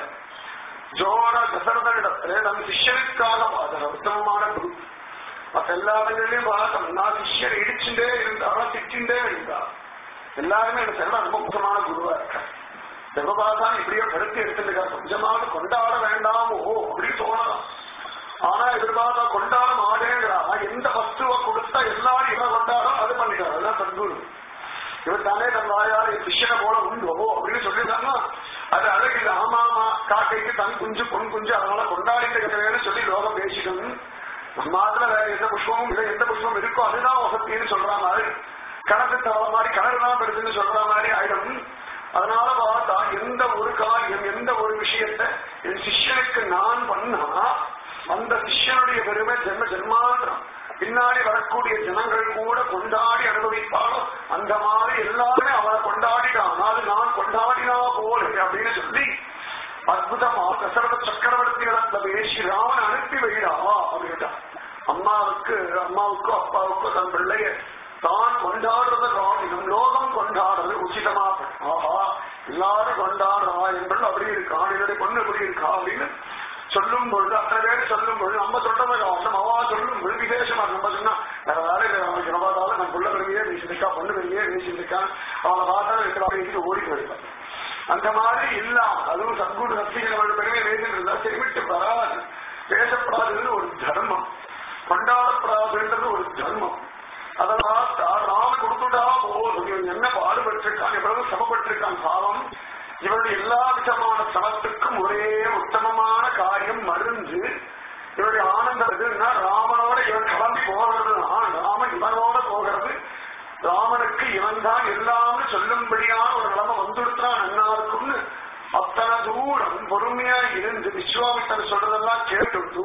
ஜோர தசரதனிடத்துல நம் சிஷ்யனுக்காக வாதர் உத்தமமான குரு மற்ற எல்லா இடங்களிலும் வாதம் நான் சிஷ்யர் இடிச்சுட்டே இருந்தாரா திட்டின்றே இருந்தா எல்லாருமே எனக்கு தெரியல ரொம்ப முக்கியமான குருவா இருக்கார் செவபாதான் இப்படியோ கருத்து எடுத்துருக்கார் கொஞ்சமாவது கொண்டாட வேண்டாமோ அப்படின்னு தோணலாம் ஆனா எதிர்பார்த்தா கொண்டாட மாட்டேங்கிறா எந்த வஸ்துவை கொடுத்தா எல்லாரும் இவன் கொண்டாடும் அது பண்ணிட்டார் அதுதான் சத்குரு இவர் தானே தன் வாயால் என் சிஷ்யனை போல உண்டோ அப்படின்னு சொல்லியிருந்தாங்க அது அழகு இல்லை ஆமா ஆமா காக்கைக்கு தன் குஞ்சு பொன் குஞ்சு அதனால கொண்டாடிட்டு இருக்கிறேன்னு சொல்லி லோகம் பேசிக்கணும் நம்மாத்துல வேற எந்த புஷ்பமும் இல்லை எந்த புஷ்பம் இருக்கோ அதுதான் வசத்தின்னு சொல்ற மாதிரி கணக்கு தவற மாதிரி கணக்கு தான் பெருசுன்னு சொல்ற மாதிரி ஆயிடும் அதனால பார்த்தா எந்த ஒரு காரியம் எந்த ஒரு விஷயத்த என் சிஷ்யனுக்கு நான் பண்ணா அந்த சிஷ்யனுடைய பெருமை ஜென்ம ஜென்மாந்திரம் பின்னாடி வரக்கூடிய ஜனங்கள் கூட கொண்டாடி அனுபவிப்பாலும் அந்த மாதிரி எல்லாருமே அவனை கொண்டாடிட்டான் அது நான் கொண்டாடினா போல அப்படின்னு சொல்லி அற்புதமா தசரத சக்கரவர்த்தி இடத்துல பேசி ராமன் அனுப்பி வைடா அப்படின்ட்டான் அம்மாவுக்கு அம்மாவுக்கோ அப்பாவுக்கோ தன் பிள்ளைய தான் கொண்டாடுறத காணினம் லோகம் கொண்டாடுறது உச்சிதமாக ஆஹா எல்லாரும் கொண்டாடுறா என்பது அப்படி இருக்கா என்னுடைய பொண்ணு எப்படி இருக்கா அப்படின்னு சொல்லும் பொழுது அத்தனை பேர் சொல்லும் பொழுது நம்ம சொல்றத காரணம் அவா சொல்லும் பொழுது விசேஷமா நம்ம சொன்னா வேற வேற இல்லை நமக்கு என்ன பார்த்தாலும் நம்ம புள்ள பெருமையே பேசியிருக்கா பொண்ணு பெருமையே பேசியிருக்கான் அவளை பார்த்தா ரெண்டு பேசிட்டு ஓடி போயிருப்பான் அந்த மாதிரி இல்லாம அதுவும் சத்குரு சக்திகளோட பெருமையை பேசிட்டு இருந்தா சரிவிட்டு வராது பேசப்படாதுன்னு ஒரு தர்மம் கொண்டாடப்படாதுன்றது ஒரு தர்மம் அதெல்லாம் ராம கொடுத்துட்டா போதும் இவன் என்ன பாடுபட்டிருக்கான் எவ்வளவு சமப்பட்டிருக்கான் பாவம் இவருடைய எல்லா விதமான சமத்துக்கும் ஒரே உத்தமமான காரியம் மருந்து இவருடைய ஆனந்தம் எதுன்னா ராமனோட இவன் கிளம்பி போகிறது ராமன் இவனோட போகிறது ராமனுக்கு இவன் தான் எல்லாம்னு சொல்லும்படியான ஒரு நிலைமை வந்துடுத்தான் அண்ணாருக்கும்னு அத்தனை தூரம் பொறுமையா இருந்து விஸ்வாமித்தர் சொல்றதெல்லாம் கேட்டு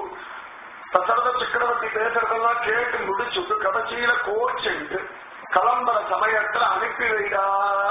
தசரத சக்கரவர்த்தி பேசுறதெல்லாம் கேட்டு முடிச்சுட்டு கடைசியில கோச்சென்று கிளம்புற சமயத்துல அனுப்பி வைடா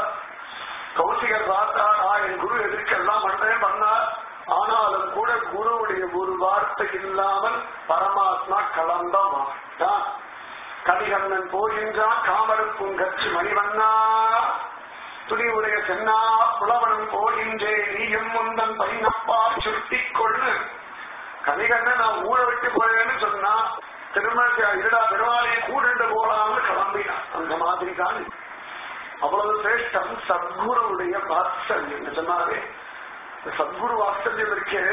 கௌசிகர் பார்த்தாரா என் குரு எதிர்க்கெல்லாம் பண்றேன் பண்ணார் ஆனாலும் கூட குருவுடைய ஒரு வார்த்தை இல்லாமல் பரமாத்மா கிளம்ப மாட்டான் கலிகண்ணன் போகின்றான் காமருப்பும் கட்சி மணிவண்ணா துணிவுடைய சென்னா புலவனும் போகின்றே நீயும் முந்தன் பையனப்பா சுட்டிக் கொள்ளு கலிகண்ணன் நான் ஊரை விட்டு போறேன்னு சொன்னா திருமண இருடா பெருமாளையை கூடிட்டு போலாம்னு கிளம்பினான் அந்த மாதிரி தான் அவ்வளவு சிரேஷ்டம் சத்குருவுடைய வாத்சல்யம் நிஜமாவே இந்த சத்குரு வாத்சல்யம் இருக்கே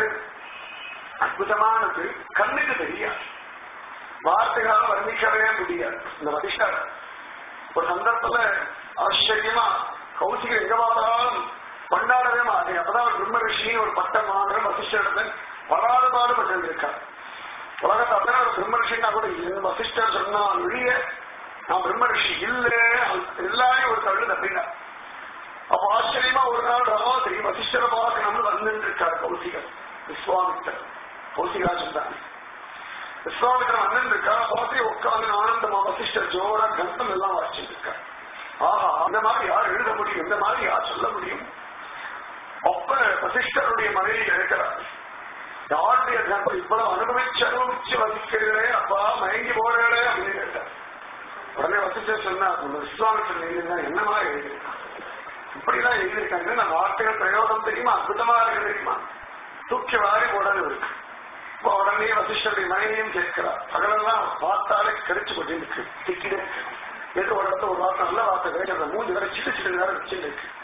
அற்புதமானது கண்ணுக்கு தெரியாது வார்த்தைகளால வர்ணிக்கவே முடியாது இந்த வதிஷ்டர் ஒரு சந்தர்ப்பத்துல ஆச்சரியமா கௌசிக எங்க பார்த்தாலும் கொண்டாடவே மாட்டேன் அப்பதான் பிரம்ம ரிஷின்னு ஒரு பட்டம் வாங்குற வசிஷ்டர் படாத பாடுபட்டு இருக்கார் உலகத்தை அத்தனை ஒரு பிரம்ம ரிஷின்னா கூட என் வசிஷ்டர் சொன்னா வெளியே நான் பிரம்ம ரிஷி இல்ல எல்லாரையும் ஒரு தள்ளு தப்பினா அப்ப ஆச்சரியமா ஒரு நாள் ராத்திரி வசிஷ்டர பார்க்கணும்னு வந்துட்டு இருக்கார் கௌசிகர் விஸ்வாமித்தர் கௌசிகாஜன் தான் விஸ்வாமித்திரன் அண்ணன் இருக்கா ராத்திரி உட்காந்து ஆனந்தமா வசிஷ்டர் ஜோரா கந்தம் எல்லாம் வாசிச்சுட்டு இருக்கார் ஆஹா அந்த மாதிரி யார் எழுத முடியும் இந்த மாதிரி யார் சொல்ல முடியும் அப்ப வசிஷ்டருடைய மனைவி இருக்கிறார் யாருடைய கந்தம் இவ்வளவு அனுபவிச்சு அனுபவிச்சு வசிக்கிறீர்களே அப்பா மயங்கி போறீங்களே அப்படின்னு கேட்டார் உடனே வசிஷ்டர் சொன்னார் நம்ம விஸ்வாமித்திரன் எழுதிருந்தா என்ன மாதிரி எழுதியிருக்கான் இப்படிதான் எழுதியிருக்காங்க நான் வார்த்தைகள் பிரயோகம் தெரியுமா அற்புதமா இருக்கு தெரியுமா தூக்கி வாரி போடாது இருக்கு இப்போ உடனே வசிஷ்டருடைய மனைவியும் கேட்கிறார் பகலெல்லாம் பார்த்தாலே கடிச்சு கொண்டிருக்கு திக்கிட்டு எது ஒரு இடத்துல ஒரு வார்த்தை நல்ல வார்த்தை கிடைக்கிறது மூஞ்சி வரை சிட்டு சிட்டு நேரம் வச்சுட்டு இருக்கு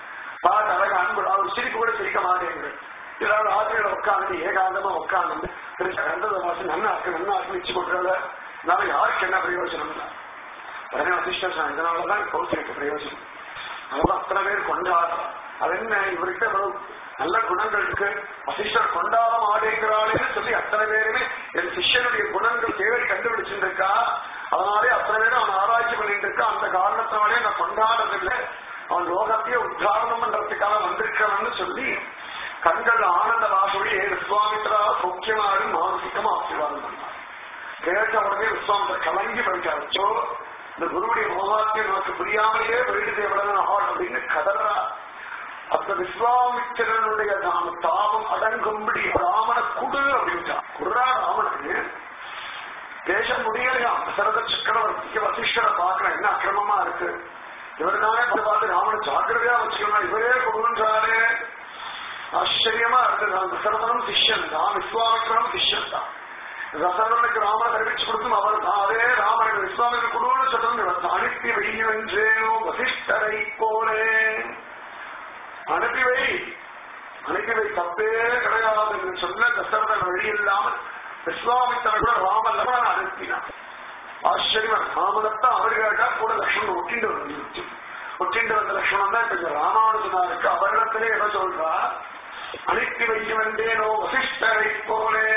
பார்த்து அழகா அன்பு அவர் சிரிப்பு கூட சிரிக்க மாட்டேங்குது ஏதாவது ஆசிரியர் உட்காந்து ஏகாந்தமா உட்காந்து கண்டத வாசி நன்னா இருக்கு நன்னா இருக்கு வச்சு கொடுக்கறத நான் யாருக்கு என்ன பிரயோஜனம் இல்லை உடனே வசிஷ்டர் சொன்னார், இதனாலதான் கௌசலுக்கு பிரயோஜனம் அதனால அத்தனை பேர் கொண்டாடுறா அது என்ன இவர்கிட்ட இவ்வளவு நல்ல குணங்கள் இருக்கு வசிஷ்டர் கொண்டாட மாட்டேங்கிறாளேன்னு சொல்லி அத்தனை பேருமே என் சிஷ்யனுடைய குணங்கள் தேடி கண்டுபிடிச்சுட்டு இருக்கா அதனாலே அத்தனை பேரும் அவன் ஆராய்ச்சி பண்ணிட்டு இருக்கா அந்த காரணத்தினாலே நான் கொண்டாடுறதில்லை அவன் லோகத்தையே உத்தாரணம் பண்றதுக்காக வந்திருக்கிறவன்னு சொல்லி கண்கள் ஆனந்த வாசொலி விஸ்வாமித்ரா சௌக்கியமாறு மானசிகமா ஆசீர்வாதம் பண்ணார் கேட்ட உடனே விஸ்வாமித்திர கலங்கி போயிட்டாச்சோ இந்த குருவுடைய மகாத்மியம் நமக்கு புரியாமலேயே போயிடுது எவ்வளவு ஆள் அப்படின்னு கதறா அப்ப விஸ்வாமித்திரனுடைய நாம தாபம் அடங்கும்படி ராமனை குடு அப்படின்ட்டான் குர்ரா ராமனுக்கு பேச முடியலையாம் தசரத சக்கரவர்த்திக்கு வசிஷ்டரை பார்க்கணும் என்ன அக்கிரமமா இருக்கு இவர் தானே பார்த்து ராமனை ஜாக்கிரதையா வச்சுக்கணும் இவரே கொடுன்றாரு ஆச்சரியமா இருக்கு நான் தசரதனும் சிஷ்யன் தான் விஸ்வாமித்திரனும் சிஷ்யன் தான் தசரனுக்கு ராமனை தெரிவிச்சு கொடுத்தும் அவர் தான் அதே ராமன் விஸ்வாமிக்கு கொடுன்னு சொல்றது இவர் அனுப்பி வெய்யென்றேனோ வசிஷ்டரை போலே அனுப்பி வை அனுப்பி வை தப்பே கிடையாது என்று சொன்ன தசரதன் வழி இல்லாமல் விஸ்வாமித்திரன் கூட ராமன் லக்ஷ்மணன் அனுப்பினான் ஆச்சரியமா ராமனத்தான் அவர் கேட்டா கூட லக்ஷ்மணன் ஒட்டிண்டு வந்துருச்சு ஒட்டிண்டு வந்த லக்ஷ்மணன் தான் இப்ப ராமானுஜனாருக்கு அவரிடத்திலே என்ன சொல்றா அனுப்பி வைக்க வந்தேனோ வசிஷ்டரை போலே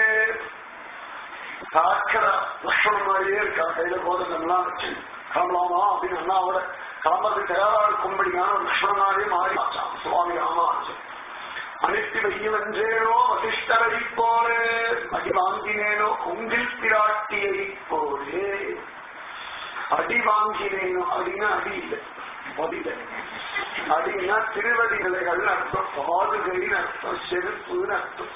தாக்கர லக்ஷ்மணன் மாதிரியே இருக்கா கையில கோதங்கள்லாம் வச்சு கிளம்பலாமா அப்படின்னு அண்ணாவோட கிளம்புறதுக்கு தயாரா இருக்கும்படியான ஒரு லக்ஷ்மணனாவே மாறிச்சான் சுவாமி ராமானுஜன் அனுப்பி வையவென்றேனோ வசிஷ்டரை போலே அடி வாங்கினேனோ உங்கில் பிராட்டியை போலே அடி வாங்கினேனோ அப்படின்னா அடி இல்லை பதில அடின்னா திருவடிகளைகள் அர்த்தம் பாதுகைன்னு அர்த்தம் செருப்புன்னு அர்த்தம்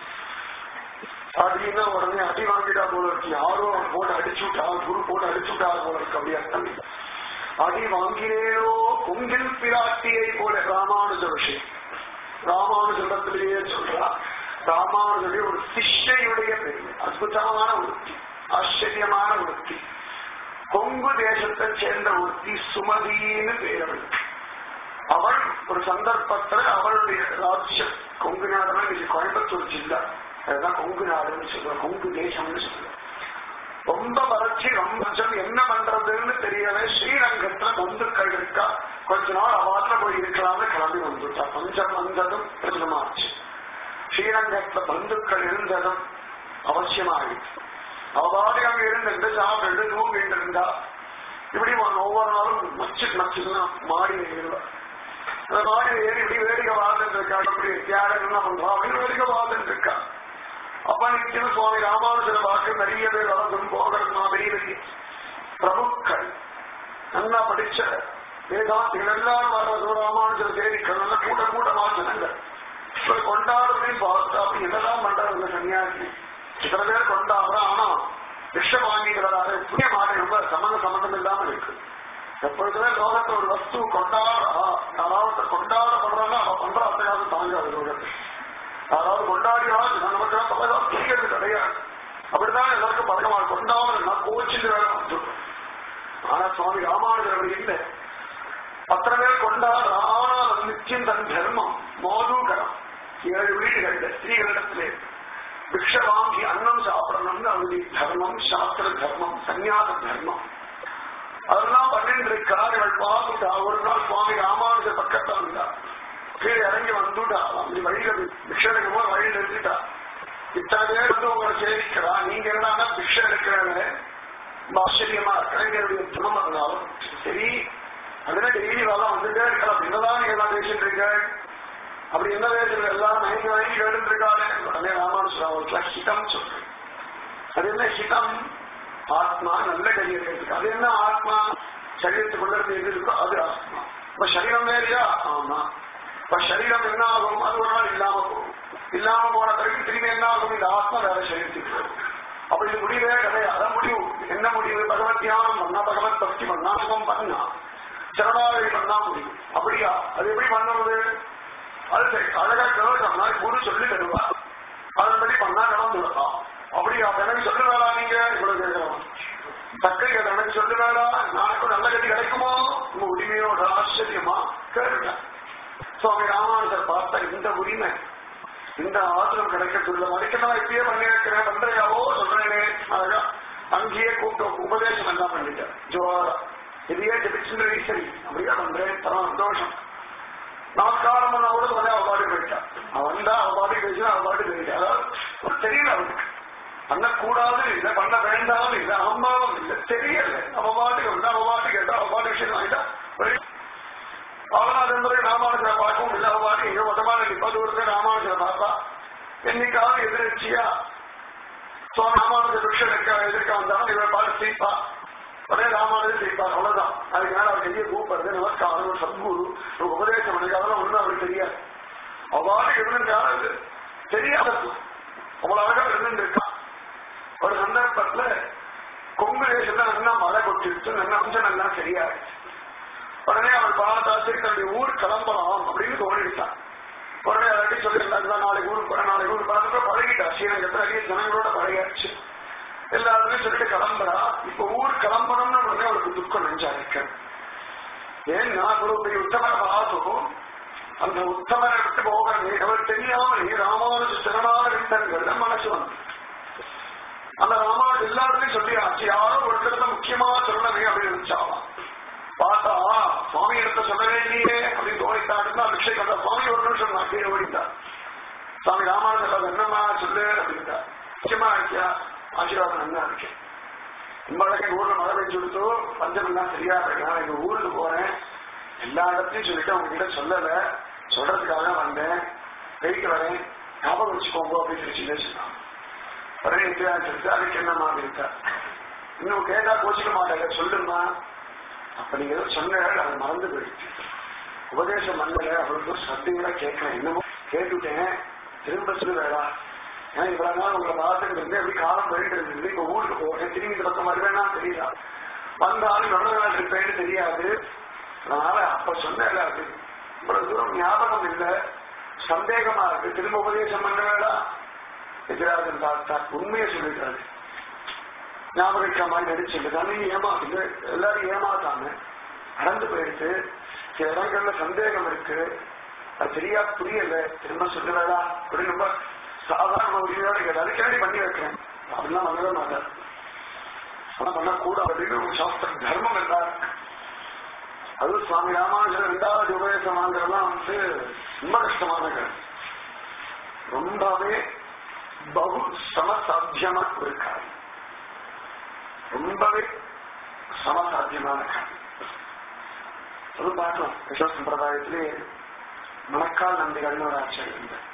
அப்படின்னா உடனே அடி வாங்கிட்டா போல இருக்கு யாரோ அவன் போட்டு அடிச்சு விட்டா குரு போட்டு அடிச்சு விட்டா போல இருக்கு அப்படி அர்த்தம் இல்லை. அடி வாங்கினேனோ உங்கில் பிராட்டியை போல ராமானுஜ விஷயம் ராமானுஜத்திலேயே சொல்றா ராமானுஜனுடைய ஒரு சிஷ்யனுடைய பெருமை அற்புதமான ஒருத்தி ஆச்சரியமான ஒருத்தி கொங்கு தேசத்தை சேர்ந்த ஒருத்தி சுமதின்னு பேர் அவளுக்கு அவள் ஒரு சந்தர்ப்பத்துல அவளுடைய ராஜ்யம் கொங்கு நாடுனா இன்னைக்கு கோயம்புத்தூர் ஜில்லா அதுதான் கொங்கு நாடுன்னு சொல்லுவோம் கொங்கு தேசம்னு சொல்லுவோம் ரொம்ப வறட்சி ரொம்ப ஜம் என்ன பண்றதுன்னு தெரியவே ஸ்ரீரங்கத்துல பந்துக்கள் இருக்கா கொஞ்ச நாள் அவாத்துல போய் இருக்கலாம்னு கிளம்பி வந்துட்டா பஞ்சம் வந்ததும் பிரச்சனமாச்சு ஸ்ரீரங்கத்துல பந்துக்கள் இருந்ததும் அவசியமாயிடுச்சு அவ்வாறு அங்க இருந்து சாப்பிட்டு தூங்கிட்டு இருந்தா இப்படி ஒவ்வொரு நாளும் மச்சு மச்சுன்னா மாடி ஏறுவா அந்த மாடி ஏறி இப்படி வேடிக்கை வாழ்ந்துட்டு இருக்கா இப்படி தியாகம் என்ன பண்றோம் அப்படின்னு வேடிக்கை வாழ்ந்துட்டு இருக்கா அப்ப நிச்சயம் சுவாமி ராமானுஜர வாக்கு நிறைய பேர் வளர்ந்தும் போகிறதுனா வெளியே பிரபுக்கள் நல்லா படிச்ச வேதாந்திகள் எல்லாரும் வர்றது ராமானுஜர் சேரிக்கள் நல்ல கூட்ட கூட்டமா ஜனங்கள் இப்ப கொண்டாடுறதையும் பார்த்தா அப்படி என்னதான் பண்றாங்க சன்னியாசி சில பேர் கொண்டாடுறோம் ஆனா விஷம் வாங்கிக்கிறதால புதிய மாட்டை ரொம்ப சம்மந்த சம்மந்தம் இல்லாம இருக்கு எப்பொழுதுமே லோகத்தை ஒரு வஸ்து கொண்டாடுறா யாராவது கொண்டாடப்படுறாங்க அவ பண்ற அத்தையாவது தாங்காது லோகத்தை யாராவது கொண்டாடியாவது நமக்கு பலதான் புரிகிறது கிடையாது அப்படிதான் எல்லாருக்கும் பழக்கமா கொண்டாடுறா கோச்சிட்டு வேலை வந்துடும் ஆனா சுவாமி ராமானுஜர் அவர் இல்லை அத்தனை பேர் கொண்டாடுறா ஆனால் அது நிச்சயம் தன் தர்மம் மோதூகரம் ஏழு வீடுகள்ல ஸ்ரீகளிடத்திலே பிக்ஷ வாங்கி அன்னம் சாப்பிடணும்னு அவருடைய தர்மம் சாஸ்திர தர்மம் சந்நியாச தர்மம் அதெல்லாம் பண்ணிட்டு இருக்கார் இவள் பார்த்துட்டா ஒரு நாள் சுவாமி ராமானுஜர் பக்கத்துல இருந்தா கீழே இறங்கி வந்துட்டா அப்படி வழியில பிக்ஷனுக்கு போய் வழியில் நிறுத்திட்டா இத்தனை பேர் வந்து உங்களை சேவிக்கிறா நீங்க என்னன்னா பிக்ஷ எடுக்கிறாங்க ரொம்ப ஆச்சரியமா கலைஞருடைய தினம் இருந்தாலும் சரி அதுல டெய்லி வரலாம் வந்துட்டே இருக்கலாம் என்னதான் நீங்க எல்லாம் பேசிட்டு இருக்க அப்படி என்ன வேறு எல்லாரும் மயங்கி மயங்கி கேட்டு இருக்காரு உடனே ராமானுஜர் அவருக்கு ஹிதம் சொல்றேன் அது என்ன ஹிதம் ஆத்மா நல்ல கரியர் இருக்கு அது என்ன ஆத்மா சரீரத்துக்குள்ள இருந்து எது இருக்கோ அது ஆத்மா இப்ப சரீரம் வேறையா ஆமா இப்ப சரீரம் என்ன ஆகும் அது ஒரு நாள் இல்லாம போகும் இல்லாம போன பிறகு திரும்பி என்ன ஆகும் இந்த ஆத்மா வேற சரீரத்துக்கு போகும் அப்ப இது முடிவே கிடையாது அதான் முடிவு என்ன முடிவு பகவத் தியானம் பண்ணா பகவத் பக்தி பண்ணா சுகம் பண்ணா சரணாகி பண்ணா முடியும் அப்படியா அது எப்படி பண்ணுவது அது சரி அழகா கேட்கணும்னா குரு சொல்லி தருவா அதன்படி பண்ணா கடந்து விடலாம் அப்படியா எனக்கு சொல்லு வேணா நீங்க இவ்வளவு கேட்கலாம் தக்கை அதை எனக்கு சொல்லு வேணா நாளைக்கு நல்ல கதி கிடைக்குமோ உங்க உரிமையோட ஆச்சரியமா கேளுங்க சுவாமி ராமானுஜர் பார்த்த இந்த உரிமை இந்த ஆசிரம் கிடைக்கக்கூடிய மறைக்க நான் இப்பயே பண்ணி வைக்கிறேன் பண்றையாவோ சொல்றேனே அழகா அங்கேயே கூப்பிட்டு உபதேசம் எல்லாம் பண்ணிட்டேன் ஜோரா இதையே ஜபிச்சுன்றி சரி அப்படியே பண்றேன் பரம சந்தோஷம் நமஸ்காரம் பண்ண கூட வந்து அவ பாடி போயிட்டான் அவன் வந்தா அவ பாடி பேசினா அவ பாடி போயிட்டா அதாவது தெரியல அவனுக்கு பண்ணக்கூடாது இல்ல பண்ண வேண்டாம் இல்ல அம்மாவும் இல்ல தெரியல அவ பாட்டுக்கு வந்து அவ பாட்டுக்கு கேட்டா அவ பாட்டு விஷயம் வாங்கிட்டா அவனாதன் முறை ராமானுஜரை பார்க்கவும் இல்லை அவ பாட்டு எங்க மொத்தமான நிப்பது ஒருத்தர் ராமானுஜரை பார்த்தா என்னைக்காவது எதிர்ச்சியா சுவாமி ராமானுஜ விஷயம் எதிர்க்க வந்தாலும் இவர் பாட்டு சீப்பா உடனே ராமானுஜர் செய்வார் அவ்வளவுதான் அதுக்கு மேல அவர் கையை கூப்பிடுறது நமஸ்காரம் ஒரு சத்குரு ஒரு உபதேசம் பண்ணி அதெல்லாம் ஒண்ணும் அவருக்கு தெரியாது அவ்வாறு இருந்திருக்காரு தெரியாது அவ்வளவு அழகா இருந்திருக்கா ஒரு சந்தர்ப்பத்துல கொங்கு தேசத்துல நல்லா மழை கொட்டிருச்சு நல்ல அம்சம் நல்லா சரியாயிடுச்சு உடனே அவர் பார்த்தா சரி தன்னுடைய ஊர் கிளம்பலாம் அப்படின்னு தோணிடுச்சான் உடனே அடி சொல்லியிருந்தாங்க நாளைக்கு ஊருக்கு போறேன் நாளைக்கு ஊருக்கு போறேன் பழகிட்டா ஸ்ரீரங்கத்துல நிறைய ஜனங்களோட பழகியாச்சு எல்லாருமே சொல்லிட்டு கிளம்புறா இப்ப ஊர் கிளம்பணும்னு உடனே அவருக்கு துக்கம் நெஞ்சா இருக்கு ஏன்னா ஒரு பெரிய உத்தமர பாசம் அந்த உத்தமரை விட்டு போக அவர் தெரியாமலே ராமானுஜ சிறனான விட்டங்கள் மனசு வந்து அந்த ராமானுஜ எல்லாருமே சொல்லி ஆச்சு யாரோ ஒரு இடத்துல முக்கியமா சொல்லணுமே அப்படின்னு நினைச்சாலாம் பார்த்தா சுவாமி இடத்த சொல்லவே இல்லையே அப்படின்னு தோணித்தாடுன்னா அபிஷேக் அந்த சுவாமி ஒரு நிமிஷம் நான் கீழே ஓடிட்டார் சுவாமி ராமானுஜர் என்னம்மா சொல்லு அப்படின்ட்டா முக்கியமா இருக்கியா ஆசீர்வாதம் நல்லா இருக்கேன் இம்பளக்கு எங்க ஊர்ல மழை பெஞ்சு கொடுத்தோ பஞ்சம் எல்லாம் சரியா இருக்கு நான் எங்க ஊருக்கு போறேன் எல்லா இடத்தையும் சொல்லிட்டு உங்ககிட்ட சொல்லல சொல்றதுக்காக வந்தேன் போயிட்டு வரேன் ஞாபகம் வச்சுக்கோங்க அப்படின்னு சொல்லி சொன்னான் உடனே இப்படியா சொல்லிட்டு அதுக்கு என்ன மாதிரி இருக்கா இன்னும் கேட்டா கோச்சிக்க மாட்டாங்க சொல்லுமா அப்ப நீங்க ஏதோ சொன்ன அது மறந்து போயிடுச்சு உபதேசம் பண்ணல அவளுக்கு சத்தையோட கேட்கல என்னமோ கேட்டுட்டேன் திரும்ப சொல்லுவேடா ஏன்னா இவ்வளவு நாள் உங்களை பார்த்துட்டு இருந்து எப்படி காலம் போயிட்டு இருந்தது இப்ப ஊருக்கு போறேன் திரும்பி இந்த பக்கம் வருவேன்னா தெரியல வந்தாலும் நல்ல நாள் இருப்பேன்னு தெரியாது அதனால அப்ப சொன்னேன் அது இவ்வளவு தூரம் ஞாபகம் இல்ல சந்தேகமா இருக்கு திரும்ப உபதேசம் பண்ண வேண்டாம் எதிராஜன் பார்த்தா உண்மையை சொல்லிட்டாரு ஞாபகம் இருக்க மாதிரி நடிச்சுட்டு நீ ஏமாத்துங்க எல்லாரும் ஏமாத்தாம நடந்து போயிடுச்சு சில இடங்கள்ல சந்தேகம் இருக்கு அது சரியா புரியல திரும்ப சொல்லுவேடா அப்படின்னு ரொம்ப சாதாரண உரிமையோட கேட்டு அதுக்காண்டி பண்ணி வைக்கிறேன் அப்படிலாம் பண்ணவே மாட்டார் ஆனா பண்ணக்கூடாது அப்படின்னு ஒரு சாஸ்திர தர்மம் எல்லாரும் அது சுவாமி ராமானுஜர் ரெண்டாவது உபதேசம் வாங்குறதுலாம் வந்து ரொம்ப கஷ்டமான கருத்து ரொம்பவே பகு சமசாத்தியமா ஒரு காரியம் ரொம்பவே சமசாத்தியமான காரியம் அது பார்க்கலாம் கிருஷ்ண சம்பிரதாயத்திலே மணக்கால் நம்பிகள்னு ஒரு ஆச்சாரியர் இருந்தார்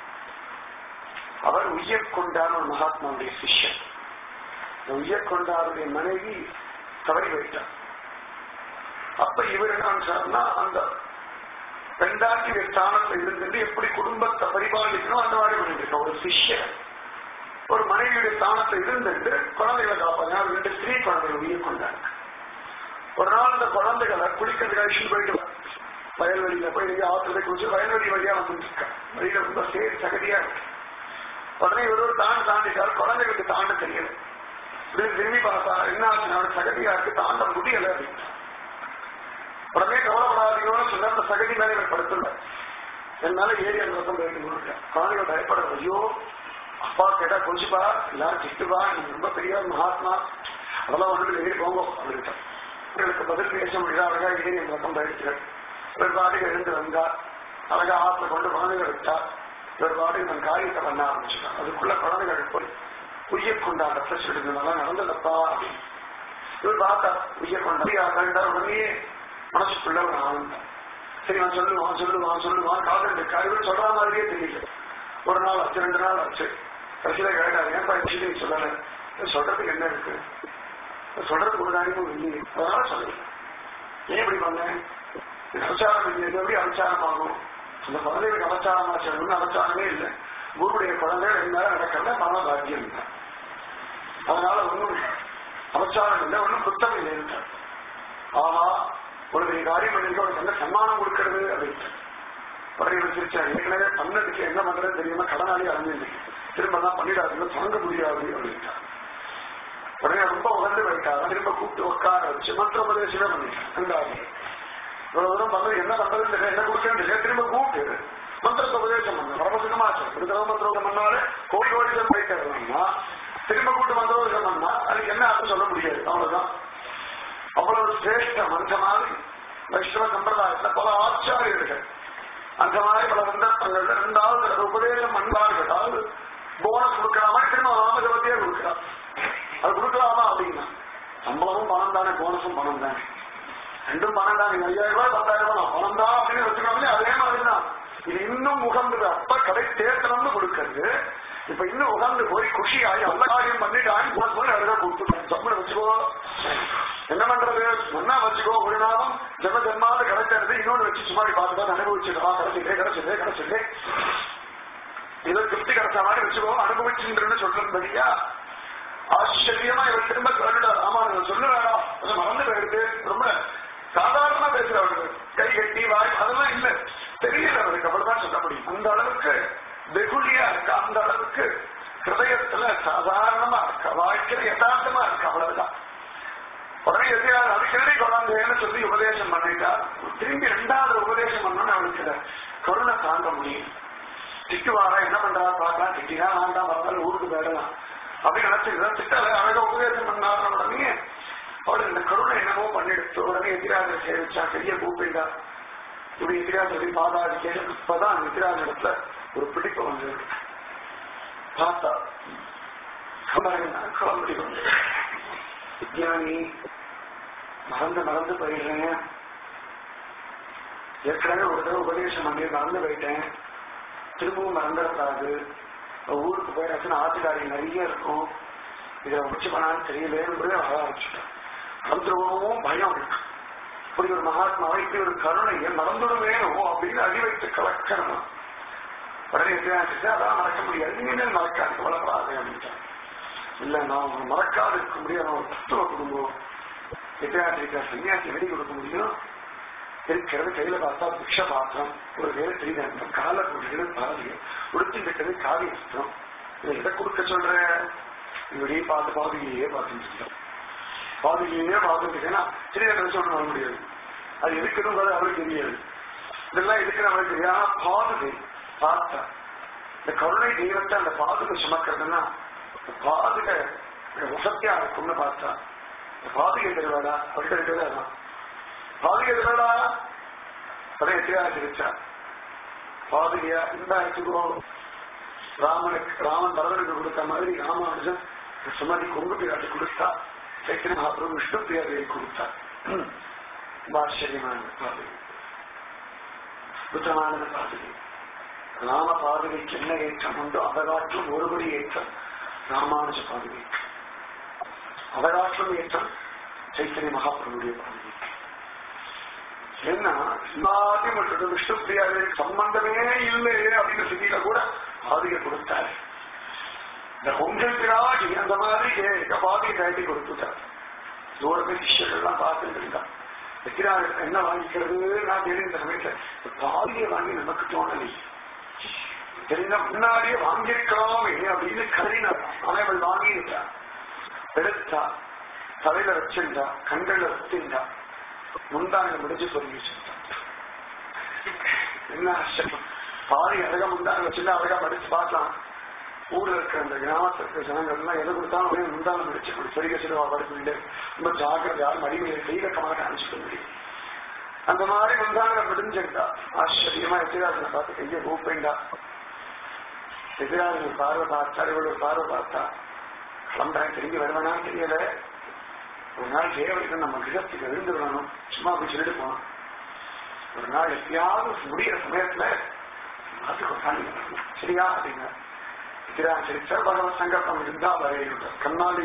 அவர் உய்யக் கொண்டார் ஒரு மகாத்மாவுடைய சிஷ்யன் இந்த உய்யக் கொண்டாருடைய மனைவி தவறி வைத்தார் அப்ப இவர் என்ன சொன்னா அந்த பெண்டாட்டி ஸ்தானத்துல இருந்துட்டு எப்படி குடும்பத்தை பரிபாலிக்கணும் அந்த மாதிரி பண்ணிட்டு ஒரு சிஷ்யன் ஒரு மனைவியுடைய ஸ்தானத்துல இருந்துட்டு குழந்தைகளை காப்பாங்க ரெண்டு ஸ்திரீ குழந்தைகள் உயிர் கொண்டாங்க ஒரு நாள் அந்த குழந்தைகளை குளிக்கிறதுக்கு அழிச்சு போயிட்டு வயல்வெளியில போய் நீங்க ஆத்துல குளிச்சு வயல்வெளி வழியா வந்துட்டு இருக்காங்க வழியில ரொம்ப சேர் சகதியா இருக்கு உடனே இவர் ஒரு தாண்டி தாண்டிட்டார் குழந்தைகளுக்கு தாண்ட தெரியல இப்படி திரும்பி பார்த்தா என்ன ஆச்சு சகதியா இருக்கு தாண்ட முடியல அப்படின்னு உடனே கவலைப்படாதீங்கன்னு சொன்ன அந்த சகதி மேல இவர் படுத்துல என்னால ஏறி அந்த பக்கம் போயிட்டு கொடுத்தேன் குழந்தைகள் பயப்பட ஐயோ அப்பா கேட்டா கொஞ்சப்பா எல்லாரும் திட்டுவா நீ ரொம்ப பெரிய மகாத்மா அதெல்லாம் ஒன்று ஏறி போங்க அப்படின்ட்டு உங்களுக்கு பதில் பேச முடியல அழகா ஏறி அந்த பக்கம் போயிடுச்சு இவர் பாட்டுக்கு எழுந்து வந்தா அழகா ஆத்துல கொண்டு குழந்தைகள் விட்டா இவர் பாட்டுக்கு தன் காரியத்தை பண்ண ஆரம்பிச்சுட்டான் அதுக்குள்ள குழந்தைகள் போய் உய்ய கொண்டாடத்தை சொல்லுங்க நல்லா நடந்ததப்பா அப்படின்னு இவர் பார்த்தா உய்ய கொண்டா உடனே மனசுக்குள்ள ஒரு ஆனந்தம் சரி அவன் சொல்லுவான் சொல்லுவான் சொல்லுவான் காதல் இருக்கா இவர் சொல்ற மாதிரியே தெரியல ஒரு நாள் ஆச்சு ரெண்டு நாள் ஆச்சு கடைசியில கேட்டாரு ஏன்பா விஷயம் சொல்லல சொல்றதுக்கு என்ன இருக்கு சொல்றதுக்கு ஒரு காரியமும் இல்லையே அதனால சொல்லுங்க ஏன் இப்படி பண்ணேன் அபச்சாரம் இல்லை எப்படி அபச்சாரம் ஆகும் அந்த குழந்தைகளுக்கு அபச்சாரம் ஆச்சு ஒன்றும் அபச்சாரமே இல்லை குருடைய குழந்தை ரெண்டு நேரம் நடக்கல மன பாக்கியம் இல்லை அதனால ஒன்றும் அபச்சாரம் இல்லை ஒன்றும் குத்தம் இல்லை இருக்கார் ஆஹா ஒரு பெரிய காரியம் பண்ணிருக்க அவனுக்கு என்ன சன்மானம் கொடுக்கறது அப்படின்ட்டு உடனே இவன் சிரிச்சார் ஏற்கனவே பண்ணதுக்கு என்ன பண்றது தெரியாம கடனாளி அடைஞ்சு திரும்ப எல்லாம் பண்ணிடாதீங்க தாங்க முடியாது அப்படின்ட்டார் உடனே ரொம்ப உகந்து வைத்தார் திரும்ப கூப்பிட்டு உட்கார வச்சு மற்ற உபதேசமே பண்ணிட்டார் இவ்வளவு தூரம் பண்ணது என்ன பண்றது தெரியல என்ன கொடுக்கறது தெரியல திரும்ப கூப்பிட்டு சமாச்சாரம் ஒரு தடவை மந்திரோகம் பண்ணாலே கோடி கோடி தடவை போயிட்டு திரும்ப கூட்டு மந்திரோகம் பண்ணா அதுக்கு என்ன அர்த்தம் சொல்ல முடியாது அவ்வளவுதான் அவ்வளவு சிரேஷ்ட மந்த மாதிரி வைஷ்ணவ சம்பிரதாயத்துல பல ஆச்சாரியர்கள் அந்த மாதிரி பல சந்தர்ப்பங்கள்ல ரெண்டாவது தடவை உபதேசம் பண்ணார்கள் அதாவது போனஸ் கொடுக்கலாமா திரும்ப ராமஜபத்தையே கொடுக்கலாம் அது கொடுக்கலாமா அப்படின்னா சம்பளமும் பணம் தானே போனஸும் பணம் தானே ரெண்டும் பணம் தான் நீங்க ஐயாயிரம் ரூபாய் பத்தாயிரம் ரூபாய் பணம் தான் அப்படின்னு வச்சுக்கோங்களே அதே மாதிரி தான் இது இன்னும் உகந்தது அப்ப கடை தேர்த்தனம்னு கொடுக்கறது இப்ப இன்னும் உகந்து போய் குஷியாகி நல்ல காரியம் பண்ணிட்டு ஆகி போன போய் அழகா கொடுத்துருக்கேன் சம்பளம் வச்சுக்கோ என்ன பண்றது என்ன வச்சுக்கோ ஒரு நாளும் ஜென்ம ஜென்மாவது கிடைக்கிறது இன்னொன்று வச்சு சும்மா பார்த்துதான் அனுபவிச்சுக்கலாம் கிடைச்சிட்டே கிடைச்சிட்டே கிடைச்சிட்டே ஏதோ திருப்தி கிடைச்ச மாதிரி வச்சுக்கோ அனுபவிச்சுன்னு சொல்றபடியா ஆச்சரியமா இவர் திரும்ப கேட்டுடா ராமானுஜன் சொல்லுறாரா அது மறந்து போயிடுது ரொம்ப சாதாரணமா பேசுறவர்கள் கை கட்டி வாய் அதெல்லாம் இல்ல தெரியல அவருக்கு அவ்வளவுதான் சொல்ல முடியும் அந்த அளவுக்கு வெகுளியா இருக்கு அந்த அளவுக்கு ஹிருதயத்துல சாதாரணமா இருக்க வாழ்க்கையில யதார்த்தமா இருக்கு அவ்வளவுதான் உடனே எதிராக அது கேள்வி கொண்டாந்தேன்னு சொல்லி உபதேசம் பண்ணிட்டா திரும்பி ரெண்டாவது உபதேசம் பண்ணோன்னு அவளுக்கு கருணை தாங்க முடியும் திட்டுவாரா என்ன பண்றா பார்க்கலாம் திட்டினா வேண்டாம் பரவாயில்ல ஊருக்கு போயிடலாம் அப்படின்னு நினைச்சிருந்தா திட்டால அழகா உபதேசம் பண்ணாருன உடனே அவளுக்கு இந்த கருணை என்னமோ பண்ணிடுச்சு உடனே எதிராக சேவிச்சா பெரிய கூப்பிட்டா இப்படி எதிராக சொல்லி பாதாடி கேட்டு இப்பதான் எதிராக இடத்துல ஒரு பிடிப்பு வந்து பார்த்தா கிளம்பி வந்து விஜயானி மறந்து மறந்து போயிடுறேன் ஏற்கனவே ஒரு தடவை உபதேசம் பண்ணி மறந்து போயிட்டேன் திரும்பவும் மறந்துடக்கூடாது ஊருக்கு போயிடாச்சுன்னா ஆத்துக்காரி நிறைய இருக்கும் இதை வச்சு பண்ணான்னு தெரியலேன்னு அழ ஆரம்பிச்சுட்டேன் மறந்துடுவோம் பயம் இருக்கு இப்படி ஒரு மகாத்மாவை இப்படி ஒரு கருணையை மறந்துடுவேனோ அப்படின்னு அடி வைத்து கலக்கணும் உடனே எதிராச்சு அதான் மறக்க முடியாது நீங்க மறக்காது கவலைப்படாது அப்படின்ட்டான் இல்ல நான் உங்களை மறக்காது இருக்க முடியும் நான் ஒரு தத்துவ குடும்பம் எதிராட்டிருக்க சன்னியாசி வெடி கொடுக்க முடியும் இருக்கிறது கையில பார்த்தா பிக்ஷ பாத்திரம் ஒரு வேலை திரிதண்டம் கால கொள்கைகள் பாதியம் உடுத்திருக்கிறது காவி வஸ்திரம் இதை எதை கொடுக்க சொல்ற இப்படியே பார்த்து பாதியிலேயே பார்த்துட்டு இருக்கோம் பாதியிலேயே பார்த்துட்டு இருக்கேன்னா திரிதண்டம் சொல்ல வர முடியாது அது எதுக்குன்னு அவருக்கு தெரியாது இதெல்லாம் எதுக்கு அவருக்கு தெரியாது பாதுகை பார்த்தா இந்த கருணை தெய்வத்தை அந்த பாதுகை சுமக்கிறதுன்னா பாதுகை வசத்தியா இருக்கும்னு பார்த்தா இந்த பாதுகை தெரிவாடா அவர்கிட்ட இருக்கிறது அதான் பாதுகை தெரிவாடா உடனே எத்தியா தெரிச்சா பாதுகையா இந்த எடுத்துக்கோ ராமனுக்கு ராமன் பரதனுக்கு கொடுத்த மாதிரி ராமானுஜன் சுமதி கொங்கு பிராட்டி கொடுத்தா சைத்திர மகாபிரபு விஷ்ணு பிரியாதையை கொடுத்தார் ஆச்சரியமான பாதுகை அற்புதமானது பாதுகை ராம பாதுகைக்கு என்ன ஏற்றம் உண்டோ அதகாற்றும் ஒருபடி ஏற்றம் ராமானுஜ பாதுகைக்கு அதகாற்றும் ஏற்றம் சைத்தன்ய மகாபிரபுடைய பாதுகைக்கு என்ன எல்லாத்தையும் விட்டுட்டு விஷ்ணு பிரியாதை சம்பந்தமே இல்லையே அப்படின்னு சிந்தியில கூட பாதிகை கொடுத்தாரு இந்த பொங்கல் பிராடி அந்த மாதிரி எங்க பாதியை கட்டி கொடுத்துட்டார் தூர பேர் சிஷ்யர்கள்லாம் பார்த்துட்டு இருந்தா எத்திராக என்ன வாங்கிக்கிறது நான் தெரிந்த சமயத்துல பாதியை வாங்கி நமக்கு தோணலை தெரிஞ்ச முன்னாடியே வாங்கியிருக்கலாமே அப்படின்னு கருதினார் அவன் வாங்கியிருக்கான் எடுத்தா தலையில வச்சிருந்தா கண்கள்ல வச்சிருந்தா முந்தாங்க முடிஞ்சு சொல்லி வச்சிருந்தான் என்ன ஆச்சரியம் பாதி அழகா முந்தாங்க வச்சிருந்தா அழகா படிச்சு பார்க்கலாம் ஊர்ல இருக்கிற அந்த கிராமத்துல இருக்கிற ஜனங்கள் எல்லாம் எதை கொடுத்தாலும் அப்படியே முந்தாங்க முடிச்சு கொடு பெரிய சிறுவா படுத்துட்டு ரொம்ப ஜாக்கிரதை யாரும் மடிமையை செய்த கமாக காமிச்சுக்க முடியும் அந்த மாதிரி முந்தாங்க முடிஞ்சிருந்தா ஆச்சரியமா எதிராஜனை பார்த்து கையை கூப்பிண்டா எதிராஜன் பார்வை பார்த்தா இவளோட பார்வை பார்த்தா கிளம்புறேன் திரும்பி வருவேனான்னு தெரியல ஒரு நாள் தேவருக்கு நம்ம கிரகத்துக்கு எழுந்து வரணும் சும்மா போய் சொல்லிட்டு போனோம் ஒரு நாள் எப்பயாவது முடிகிற சமயத்துல அதுக்கு உட்காந்து வரணும் சரியா அப்படிங்க சரிச்சா பகவத் சங்கல்பம் இருந்தா வரையிட்டார் கண்ணாடி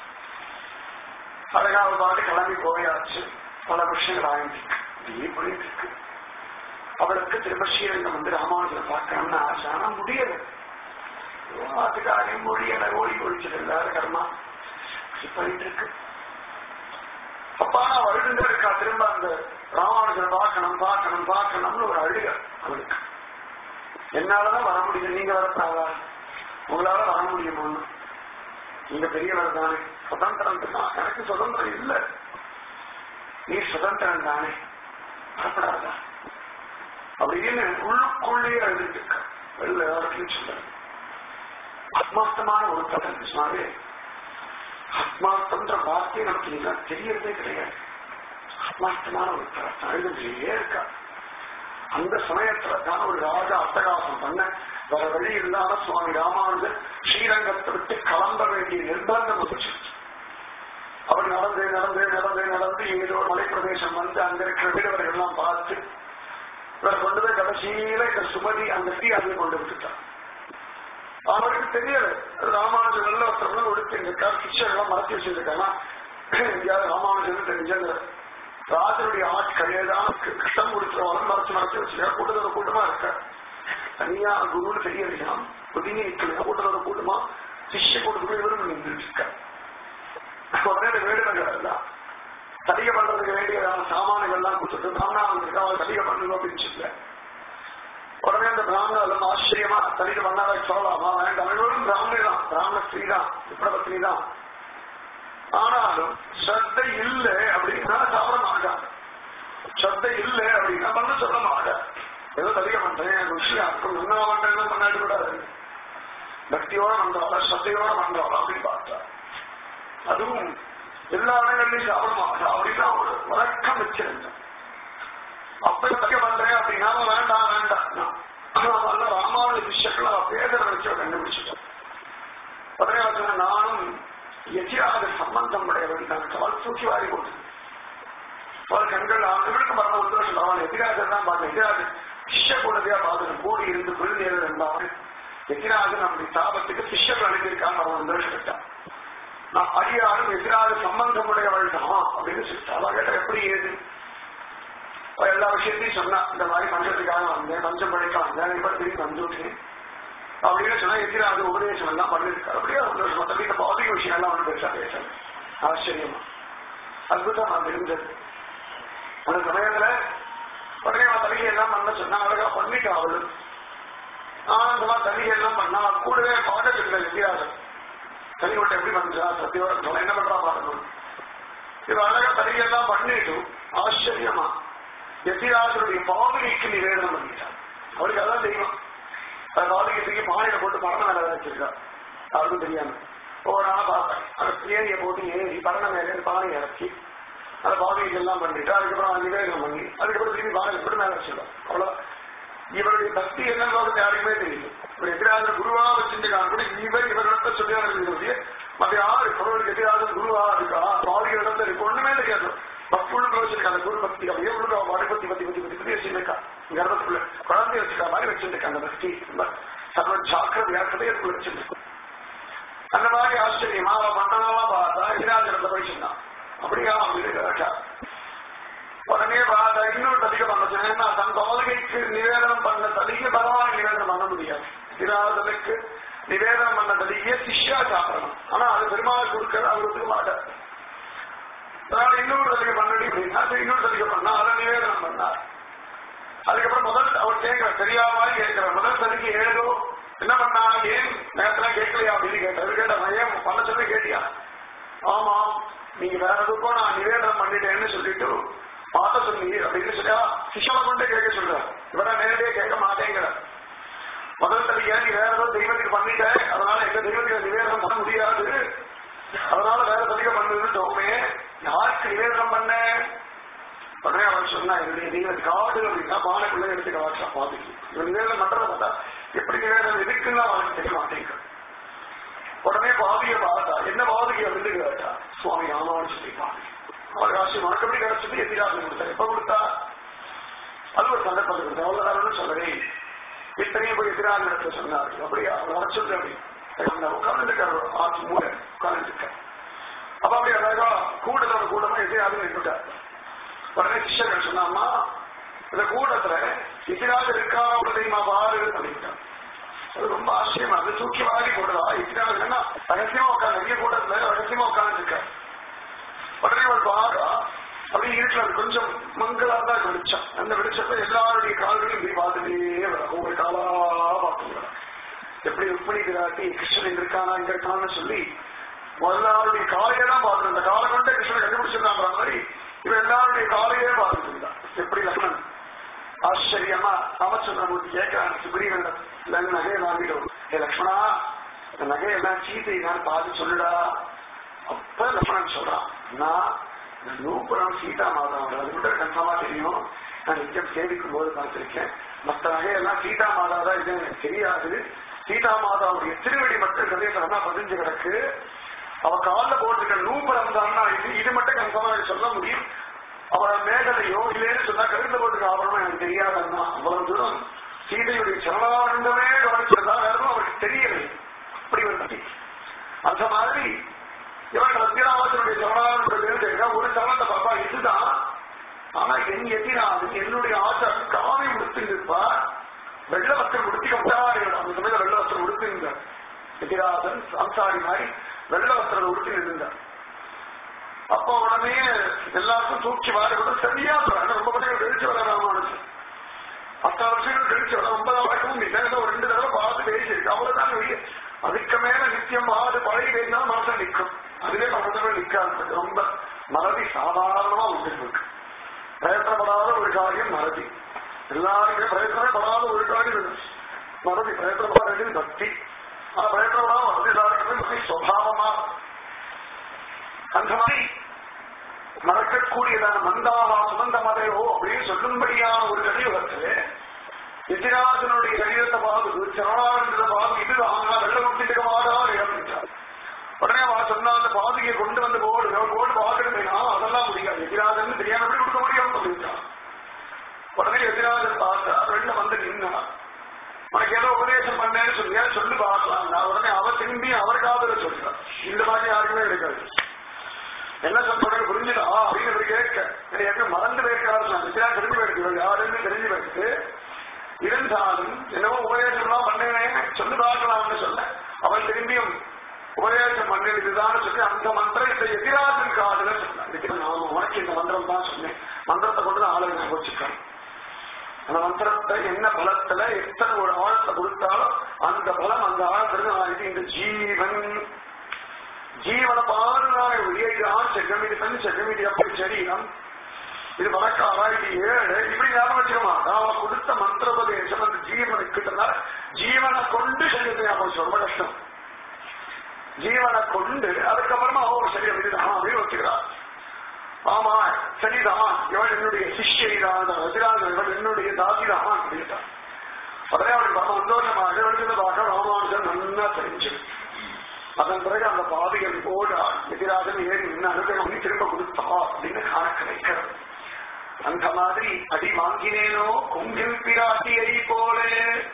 அழகாவது பாட்டு கிளம்பி போயாச்சு பல விஷயங்கள் ஆரம்பிச்சு இப்படியே பண்ணிட்டு இருக்கு அவளுக்கு திரும்ப ஸ்ரீரங்கம் வந்து ராமானுஜரை பார்க்கணும்னு ஆசை ஆனா முடியல ஆத்துக்காரையும் முடியல ஓடி ஒழிச்சது இல்லாத கர்மா பண்ணிட்டு இருக்கு அப்பா நான் அழுதுண்டே இருக்கா திரும்ப அந்த ராமானுஜர் பார்க்கணும் பார்க்கணும் பார்க்கணும்னு ஒரு அழுக அவளுக்கு என்னாலதான் வர முடியும் நீங்க வரப்படாதா உங்களால வர முடியுமா நீங்க பெரியவர் தானே சுதந்திரம் தான் எனக்கு சுதந்திரம் இல்லை நீ சுதந்திரம் தானே வரப்படாதா அப்படின்னு உள்ளுக்குள்ளே அழுதுட்டு இருக்க வெளில இடத்துலையும் சொல்றேன் ஆத்மார்த்தமான ஒரு கடன் சொன்னாலே ஆத்மார்த்தம்ன்ற வார்த்தையை நமக்கு இல்ல தெரியறதே கிடையாது ஆத்மார்த்தமான ஒரு கடன் அழுதுலேயே இருக்கா அந்த சமயத்துல தான் ஒரு ராஜா அட்டகாசம் பண்ண வேற வழி இல்லாம சுவாமி ராமானுஜர் ஸ்ரீரங்கத்தை விட்டு கிளம்ப வேண்டிய நிர்பந்தம் வந்துச்சு அவர் நடந்து நடந்து நடந்து நடந்து ஏதோ ஒரு மலைப்பிரதேசம் வந்து அங்க இருக்கிற வீரர்கள் எல்லாம் பார்த்து இவர் கொண்டு போய் கடைசியில இந்த சுமதி அந்த ஸ்ரீ அதில் கொண்டு விட்டுட்டார் அவருக்கு தெரியல ராமானுஜன் நல்ல ஒருத்தர் ஒடுத்து இருக்கார் சிஷ்யர் எல்லாம் மறைச்சு வச்சிருக்காங்க எங்கேயாவது ராமானுஜன் தெரிஞ்சது ராஜனுடைய ஆட்கள் ஏதாவது கஷ்டம் கொடுக்கிறவங்க மறைச்சு மறைச்சு வச்சிருக்கா கூட்டத்தோட கூட்டமா இருக்க தனியா குருன்னு தெரியலையா ஒதுங்கி நிக்கலையா கூட்டத்தோட கூட்டமா சிஷ்ய கூட்டத்துக்கு இவரும் நின்றுட்டு இருக்க உடனே இந்த வேடுனங்கள் எல்லாம் சதிகை பண்றதுக்கு வேண்டியதான சாமான்கள் எல்லாம் கொடுத்துட்டு பிராமணா இருக்கா அவன் சதிகை பண்ணணும் அப்படின்னு சொல்ல உடனே அந்த பிராமணர் எல்லாம் ஆச்சரியமா சதிகை பண்ணாத சொல்லலாமா வேண்டாம் இவரும் பிராமணர் தான் பிராமண ஸ்ரீ தான் விப்ரபத்னி தான் ஆனாலும் ஸ்ரத்தை இல்லை அப்படின்னா சாப்பிட மாட்டாங்க ஸ்ரத்தை இல்லை அப்படின்னா பண்ண சொல்ல மாட்டேன் ஏதோ சதிகை பண்றேன் ருஷியா இருக்கும் என்ன பண்றேன் பண்ணாடி கூடாது பக்தியோட பண்றவளா ஸ்ரத்தையோட பண்றவளா அப்படின்னு பார்த்தா அதுவும் எல்லா இடங்கள்லயும் சாப்பிட மாட்டா அப்படின்னா ஒரு வழக்கம் வச்சிருந்தேன் அப்ப சத்திய பண்றேன் அப்படின்னா வேண்டாம் வேண்டாம் அதனால ராமானுஜ விஷயத்துல பேதரை வச்சு கண்டுபிடிச்சிட்டோம் உடனே வச்சு நானும் எதிராக சம்பந்தம் உடையவன் நான் கால் தூக்கி வாரி போட்டு அவர் கண்கள் ஆண்டுகளுக்கு மரண ஒரு வருஷம் அவன் எதிராக தான் பார்த்தேன் எதிராக சிஷ்ய கூடதையா பார்த்து கூடி இருந்து புரிந்தேன் என்பவன் எதிராக நம்முடைய தாபத்துக்கு சிஷ்யர்கள் அனுப்பியிருக்காங்க அவன் வந்து கேட்டான் நான் அடியாரும் எதிராக சம்பந்தம் உடையவள் தான் அப்படின்னு சொல்லிட்டு அவ கேட்ட எப்படி ஏது அவ எல்லா விஷயத்தையும் சொன்னா இந்த மாதிரி பஞ்சத்துக்காக வந்தேன் பஞ்சம் படிக்க வந்தேன் இப்ப திரும்பி வந்துட்டேன் அப்படின்னு சொன்னா எதிராக உபதேசம் எல்லாம் பண்ணிருக்காரு அப்படியே சந்தோஷம் மற்றபடி இந்த பௌதிக விஷயம் எல்லாம் ஒன்று பேச பேச ஆச்சரியமா அற்புதமா இருந்தது அந்த சமயத்துல உடனே அவன் தலிகை எல்லாம் பண்ண சொன்னா அழகா பண்ணிட்டா அவளு ஆனந்தமா தலிகை எல்லாம் பண்ணா அவன் கூடவே பாடத்துல எதிராக தலிகோட்டை எப்படி பண்றா சத்தியோட சொல்ல என்ன பண்றா பாருங்க இது அழகா தலிகை எல்லாம் பண்ணிட்டு ஆச்சரியமா எதிராஜருடைய பாவனைக்கு நிவேதனம் பண்ணிட்டான் அவருக்கு அதான் தெய்வம் பாவனைக்கு பானையில போட்டு பரண மேல வச்சிருக்கா யாருக்கும் தெரியாம ஒரு நாள் பார்த்தேன் அந்த ஏரியை போட்டு ஏறி பரண மேல பானை இறக்கி அந்த பாவனைக்கு எல்லாம் பண்ணிட்டு அதுக்கப்புறம் நிவேதனம் பண்ணி அதுக்கப்புறம் திரும்பி பானை போட்டு மேல வச்சிருக்கோம் அவ்வளவு இவருடைய பக்தி என்னன்னு யாருக்குமே தெரியும் இவர் எதிராக குருவா வச்சிருக்காங்க கூட இவர் இவரிடத்த சொல்லி இருக்கிறது மற்ற யாரு பொருளுக்கு எதிராக குருவா இருக்கா பாதி இடத்துல இருக்கு ஒண்ணுமே தெரியாது பக்தி உள்ள வச்சிருக்காங்க குரு பக்தி அப்படியே உள்ள பாடி பத்தி பத்தி பத்தி பத்தி பத்தி வச்சிருக்கா கர்ப்பத்துக்குள்ள குழந்தை வச்சிருக்கா மாதிரி வச்சிருக்காங்க பக்தி சர்வ ஜாக்கிரதையா ஹதயத்துக்குள்ள வச்சிருக்கோம் அந்த மாதிரி ஆச்சரியமா அவ பண்றதெல்லாம் பார்த்தா எதிராஜனத்தை போய் சொன்னான் அப்படியா அப்படின்னு கேட்டா உடனே பார்த்தா இன்னொரு தலிகை பண்ண சொன்னா தன் தோல்கைக்கு நிவேதனம் பண்ண தலிகை பகவான் நிவேதனம் பண்ண முடியாது திராதனுக்கு நிவேதனம் பண்ண தலிகையை சிஷ்யா சாப்பிடணும் ஆனா அது பெருமாள் கொடுக்க அவர் ஒத்துக்க மாட்டார் அதனால இன்னொரு தலிகை பண்ணடி அப்படின்னா சரி இன்னொரு தலிகை பண்ணா அதை நிவேதனம் பண்ணார் அதுக்கப்புறம் முதல் அவர் கேட்கிற தெரியாம கேட்கிற முதல் தலிகை ஏதோ என்ன பண்ணா ஏன் நேரத்துல கேட்கலையா அப்படின்னு கேட்டார் கேட்ட ஏன் பண்ண சொல்லி கேட்டியா ஆமா நீங்க வேற எதுக்கும் நான் நிவேதனம் பண்ணிட்டேன்னு சொல்லிட்டு பார்த்த சொன்னீங்க அப்படின்னு சொல்லி சிஷாவை கொண்டு கேட்க சொல்றார் இவரை நேரடியாக கேட்க மாட்டேங்கிற முதல் தலிகை நீ வேற ஏதோ தெய்வத்துக்கு பண்ணிட்ட அதனால எங்க தெய்வத்துக்கு நிவேதனம் பண்ண முடியாது அதனால வேற தலிகை பண்ணுன்னு யாருக்கு நிவேதனம் பண்ண உடனே அவன் சொன்னா என்னுடைய தெய்வம் காடு அப்படின்னா பானைக்குள்ள எடுத்து காட்சா பாத்துக்கு இவன் நிவேதனம் பண்றத பார்த்தா எப்படி நிவேதனம் இருக்குன்னு அவனுக்கு தெரிய மாட்டேங்கிறான் உடனே பாதியை பார்த்தா என்ன பாதிகை அப்படின்னு கேட்டா சுவாமி ராமான்னு சொல்லி பாதி அவர் ராசி மறக்கப்படி கிடைச்சது எதிராக கொடுத்தார் எப்ப கொடுத்தா அது ஒரு சந்தர்ப்பத்தை கொடுத்தா அவ்வளவுதான் சொல்லவே இத்தனையும் போய் எதிராக இடத்துல சொன்னார் அப்படியா அவர் வர சொல்லு அப்படி உட்கார்ந்து ஆட்சி மூல உட்கார்ந்து அப்ப அப்படி அழகா கூட்டத்தோட கூட்டமா எதிராக நின்றுட்டார் உடனே சிஷ்யர்கள் சொன்னாமா இந்த கூட்டத்துல இத்திராஜ் இருக்கான தெரியுமா பாரு அப்படின்ட்டான் அது ரொம்ப ஆச்சரியமா அது தூக்கி வாரி போடுறா இத்திராஜ் என்ன ரகசியமா உட்காந்து நிறைய கூட்டத்துல ரகசியமா உட்கார்ந்து இருக்க உடனே ஒரு பாரா அப்படி இருட்டுல அது கொஞ்சம் மங்களா தான் வெளிச்சம் அந்த வெளிச்சத்தை எல்லாருடைய கால்களையும் இப்படி பார்த்துட்டே வர ஒவ்வொரு காலா பார்த்து எப்படி ருக்மணி பிராட்டி கிருஷ்ணன் இருக்கானா இங்க இருக்கான்னு சொல்லி முதலாளுடைய காலையே தான் பார்த்துட்டு அந்த காலை கொண்டே கிருஷ்ணன் கண்டுபிடிச்சிருந்தான்ற மாதிரி இவன் எல்லாருடைய காலையே பார்த்துட்டு இருந்தான் எப்படி லக்ஷ்மணன் ஆச்சரியமா ராமச்சந்திரமூர்த்தி கேட்கிறான் சுக்ரீவன் நகையை வாங்கிடும் ஏ லக்ஷ்மணா இந்த நகையெல்லாம் சீதை நான் பார்த்து சொல்லுடா அப்ப லக்ஷ்மணன் சொல்றான் நான் இந்த நூப்புறம் சீதா மாதாவோட அது மட்டும் கன்ஃபார்மா தெரியும் நான் நிச்சயம் சேவிக்கும் போது பார்த்திருக்கேன் மற்ற நகையெல்லாம் சீதா மாதா தான் இது எனக்கு தெரியாது சீதா மாதாவுடைய திருவடி மட்டும் ஹதயத்துல பதிஞ்சு கிடக்கு அவ காலில் போட்டிருக்க நூபுரம் தான் இது இது மட்டும் கன்ஃபார்மா எனக்கு சொல்ல முடியும் அவள மேகலையோ இல்லைன்னு சொன்னா கழுத்துல போட்டிருக்க ஆவரணம் எனக்கு தெரியாதுன்னா அவ்வளவு தூரம் சீதையுடைய சரணானந்தமே கவனிச்சிருந்தா வேற எதுவும் அவருக்கு தெரியலை அப்படி ஒரு நதி அந்த மாதிரி இவன் ரத்தியராமத்தினுடைய சரணானந்தம் ஒரு சரணத்தை பாப்பா இதுதான் ஆனா என் எதிராக என்னுடைய ஆச்சாரம் காவி உடுத்திருப்பா வெள்ள வஸ்திரம் உடுத்திக்க முடியாது அந்த சமயத்தில் வெள்ள வஸ்திரம் உடுத்திருந்தார் எதிராதன் சம்சாரி மாதிரி வெள்ள வஸ்திரம் உடுத்தி இருந்தார் அப்ப உடனே எல்லாருக்கும் தூக்கி வாரி கூட சரியா சொல்றாங்க ரொம்ப கொஞ்சம் கழிச்சு வர ராமானுஜன் பத்து வருஷங்கள் கழிச்சு வர ஒன்பதாம் வருஷமும் இல்லை ஏதோ ஒரு ரெண்டு தடவை பார்த்து பேசியிருக்கு அவ்வளவுதான் வெளியே அதுக்கு மேல நித்தியம் பார்த்து பழகி பேசினா மனசை நிற்கும் அதுவே மனசுல நிற்காது ரொம்ப மறதி சாதாரணமா வந்துருக்கு பிரயத்தனப்படாத ஒரு காரியம் மறதி எல்லாருக்கும் பிரயத்தனமே படாத ஒரு காரியம் இது. மறதி பிரயத்தனப்பட வேண்டியது பக்தி ஆனா பிரயத்தனப்படாத மறதி எல்லாருக்குமே பக்தி சுவாவமா அந்த மாதிரி மறக்கக்கூடியதான மந்தாவா சுமந்த மதையோ அப்படின்னு சொல்லும்படியான ஒரு கலியுகத்திலே எதிராசனுடைய சரீரத்தை பார்த்து சரணானந்த பார்த்து இது ஆனா வெள்ள விட்டுக்க மாட்டார் இறந்துட்டார் உடனே அவன் சொன்னா அந்த பாதியை கொண்டு வந்து போடு போட்டு பார்க்கணுமேனா அதெல்லாம் முடியாது எதிராஜன் தெரியாம எப்படி கொடுக்க முடியாம சொல்லிட்டான் உடனே எதிராஜன் பார்த்தா வெளில வந்து நின்னா உனக்கு ஏதோ உபதேசம் பண்ணேன்னு சொல்லியா சொல்லி பார்க்கலாம் நான் உடனே அவ திரும்பி அவர் காதல சொல்றான் இந்த மாதிரி யாருக்குமே கிடைக்காது என்ன சொல்றேன் புரிஞ்சுதா அப்படின்னு இவர் கேட்க எனக்கு மறந்து போயிருக்காரு நான் இப்பதான் தெரிஞ்சு போயிருக்கு இவர் யாருன்னு தெரிஞ்சு போயிருக்கு இருந்தாலும் என்னவோ உபதேசம்லாம் பண்ணேன் சொல்லி பார்க்கலாம்னு சொல்ல அவன் திரும்பியும் உபதேசம் பண்ணது இதுதான் சொல்லி அந்த மந்திரத்தை எதிராஜன் காதுல சொன்னான் நான் உனக்கு இந்த மந்திரம் தான் சொன்னேன் மந்திரத்தை கொண்டு தான் ஆளை நான் வச்சுக்கிறேன் அந்த மந்திரத்தை என்ன பலத்துல எத்தனை ஒரு ஆழத்தை கொடுத்தாலும் அந்த பலம் அந்த ஆழத்துல நான் இது இந்த ஜீவன் ஜீவன பாதுகாக உயர்கிறான் செகமிதி தன் செகமிதி அப்படி சரீரம் இது வழக்காரா இது ஏழு இப்படி ஞாபகம் வச்சுக்கமா நான் கொடுத்த மந்திரோபதேசம் அந்த ஜீவனுக்கு ஜீவனை கொண்டு சரீரத்தை ஞாபகம் வச்சு ரொம்ப கஷ்டம் ஜீவனை கொண்டு அதுக்கப்புறமா ஓ சரீரம் இதுதான் அப்படின்னு வச்சுக்கிறார் ஆமா சரிதான் இவன் என்னுடைய சிஷ்யைதான் ரஜிராஜன் இவன் என்னுடைய தாசிதான் அப்படின்ட்டான் உடனே அவனுக்கு ரொம்ப சந்தோஷமாக எழுதுனதாக ராமானுஜன் நன்னா தெரிஞ்சு அதன் பிறகு அந்த பாதைகள் போட எதிராக ஏறி நின்று அனுகிரகம் பண்ணி திரும்ப கொடுத்தா அப்படின்னு காண கிடைக்கிறது அந்த மாதிரி அடி வாங்கினேனோ கொங்கில் பிராட்டியை போலே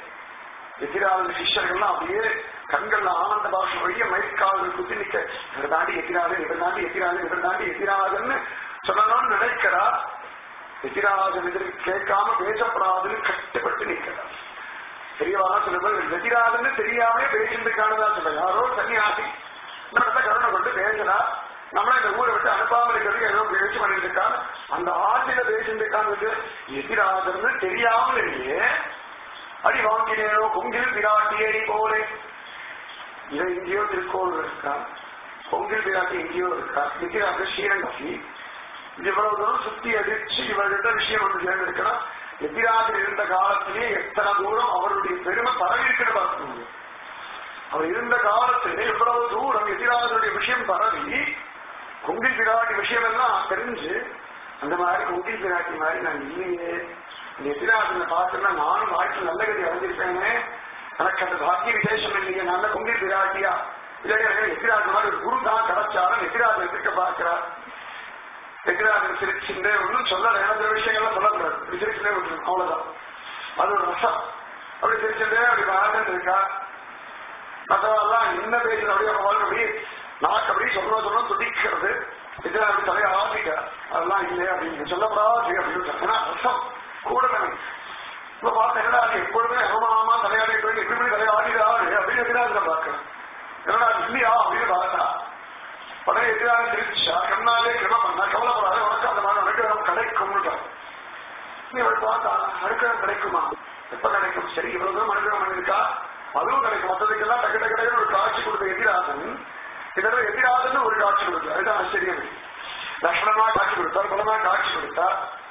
எதிராக சிஷ்யர்கள்லாம் அப்படியே கண்கள்ல ஆனந்த பாஷம் வழிய மயிர்காவல் குத்தி நிக்க இவர் தாண்டி எதிராக இவர் தாண்டி எதிராக இவர் தாண்டி எதிராகன்னு சொல்லணும்னு நினைக்கிறார் எதிராக எதிரி கேட்காம பேசப்படாதுன்னு கஷ்டப்பட்டு நிற்கிறார் பெரியவாரா சில பேர் எதிராகன்னு தெரியாமலே பேசிட்டு காணதான் சொல்ல யாரோ சன்னியாசி நடத்த கருணை கொண்டு பேசினா நம்மள இந்த ஊரை விட்டு அனுப்பாமல் இருக்கிறது ஏதோ பேசி பண்ணிட்டு இருக்கான் அந்த ஆட்சியில பேசிட்டு இருக்காங்க எதிராகன்னு தெரியாமல் இல்லையே அடி வாங்கினேனோ பொங்கில் பிராட்டியடி போலே இதை எங்கேயோ திருக்கோள் இருக்கா பொங்கில் பிராட்டி எங்கேயோ இருக்கா நிக்கிறாங்க ஸ்ரீரங்கி இது இவ்வளவு தூரம் சுத்தி அடிச்சு இவர்கிட்ட விஷயம் வந்து சேர்ந்திருக்கா எதிராக இருந்த காலத்திலே எத்தனை தூரம் அவருடைய பெருமை பரவி இருக்கிற பார்க்கணும் அவர் இருந்த காலத்திலே எவ்வளவு தூரம் எதிராஜனுடைய விஷயம் பரவி கொங்கில் பிராட்டி விஷயம் எல்லாம் தெரிஞ்சு அந்த மாதிரி கொங்கில் பிராட்டி மாதிரி நான் இல்லையே இந்த எதிராஜனை பார்த்தோம்னா நானும் வாழ்க்கை நல்ல கதி அடைஞ்சிருப்பேனே எனக்கு அந்த பாக்கிய விசேஷம் இல்லையே நல்ல கொங்கில் பிராட்டியா இல்லையா எதிராஜ மாதிரி ஒரு குரு தான் கிடைச்சாலும் எதிராஜன் இருக்க பார்க்கிறார் எதிராஜன் சிரிச்சுட்டே ஒன்றும் சொல்லல எனக்கு விஷயங்கள்லாம் சொல்லக்கூடாது சிரிச்சுட்டே விட்டுரும் அவ்வளவுதான் அது ஒரு ரசம் அப்படி சிரிச்சுட்டே அப்படி வாழ்ந்துட்டு இருக்கா மற்றவெல்லாம் என்ன பேசுறது அப்படியே அவங்க அப்படி நாக்கு அப்படி சொல்ல சொல்ல துடிக்கிறது இதெல்லாம் அப்படி தலையை ஆசிக்க அதெல்லாம் இல்லையா அப்படின்னு சொல்லப்படாது அப்படின்னு ஏன்னா ரசம் கூட வேணும் இப்ப பார்த்த என்னடா அது எப்பொழுதுமே அவமானமா தலையாடிட்டு எப்படி எப்படி தலையாடிடாரு அப்படின்னு எதிராக பார்க்கணும் என்னடா அது இல்லையா அப்படின்னு பார்த்தா உடனே எதிராக திருச்சா கண்ணாலே கிரம பண்ணா கவலைப்படாத உனக்கு அந்த மாதிரி அனுகிரகம் கிடைக்கும்னு நீ அவள் பார்த்தா அனுகிரகம் கிடைக்குமா எப்ப கிடைக்கும் சரி இவ்வளவு தூரம் அனுகிரகம் பண்ணிருக்கா அதுவும் கிடைக்கும் மற்றதுக்கெல்லாம் டக்கு டக்கு டக்குன்னு ஒரு காட்சி கொடுத்த எதிராசன் இதோட எதிராசன் ஒரு காட்சி கொடுத்தார் அதுதான் ஆச்சரியம் லட்சணமா காட்சி கொடுத்தார் பலமா காட்சி கொடுத்தார்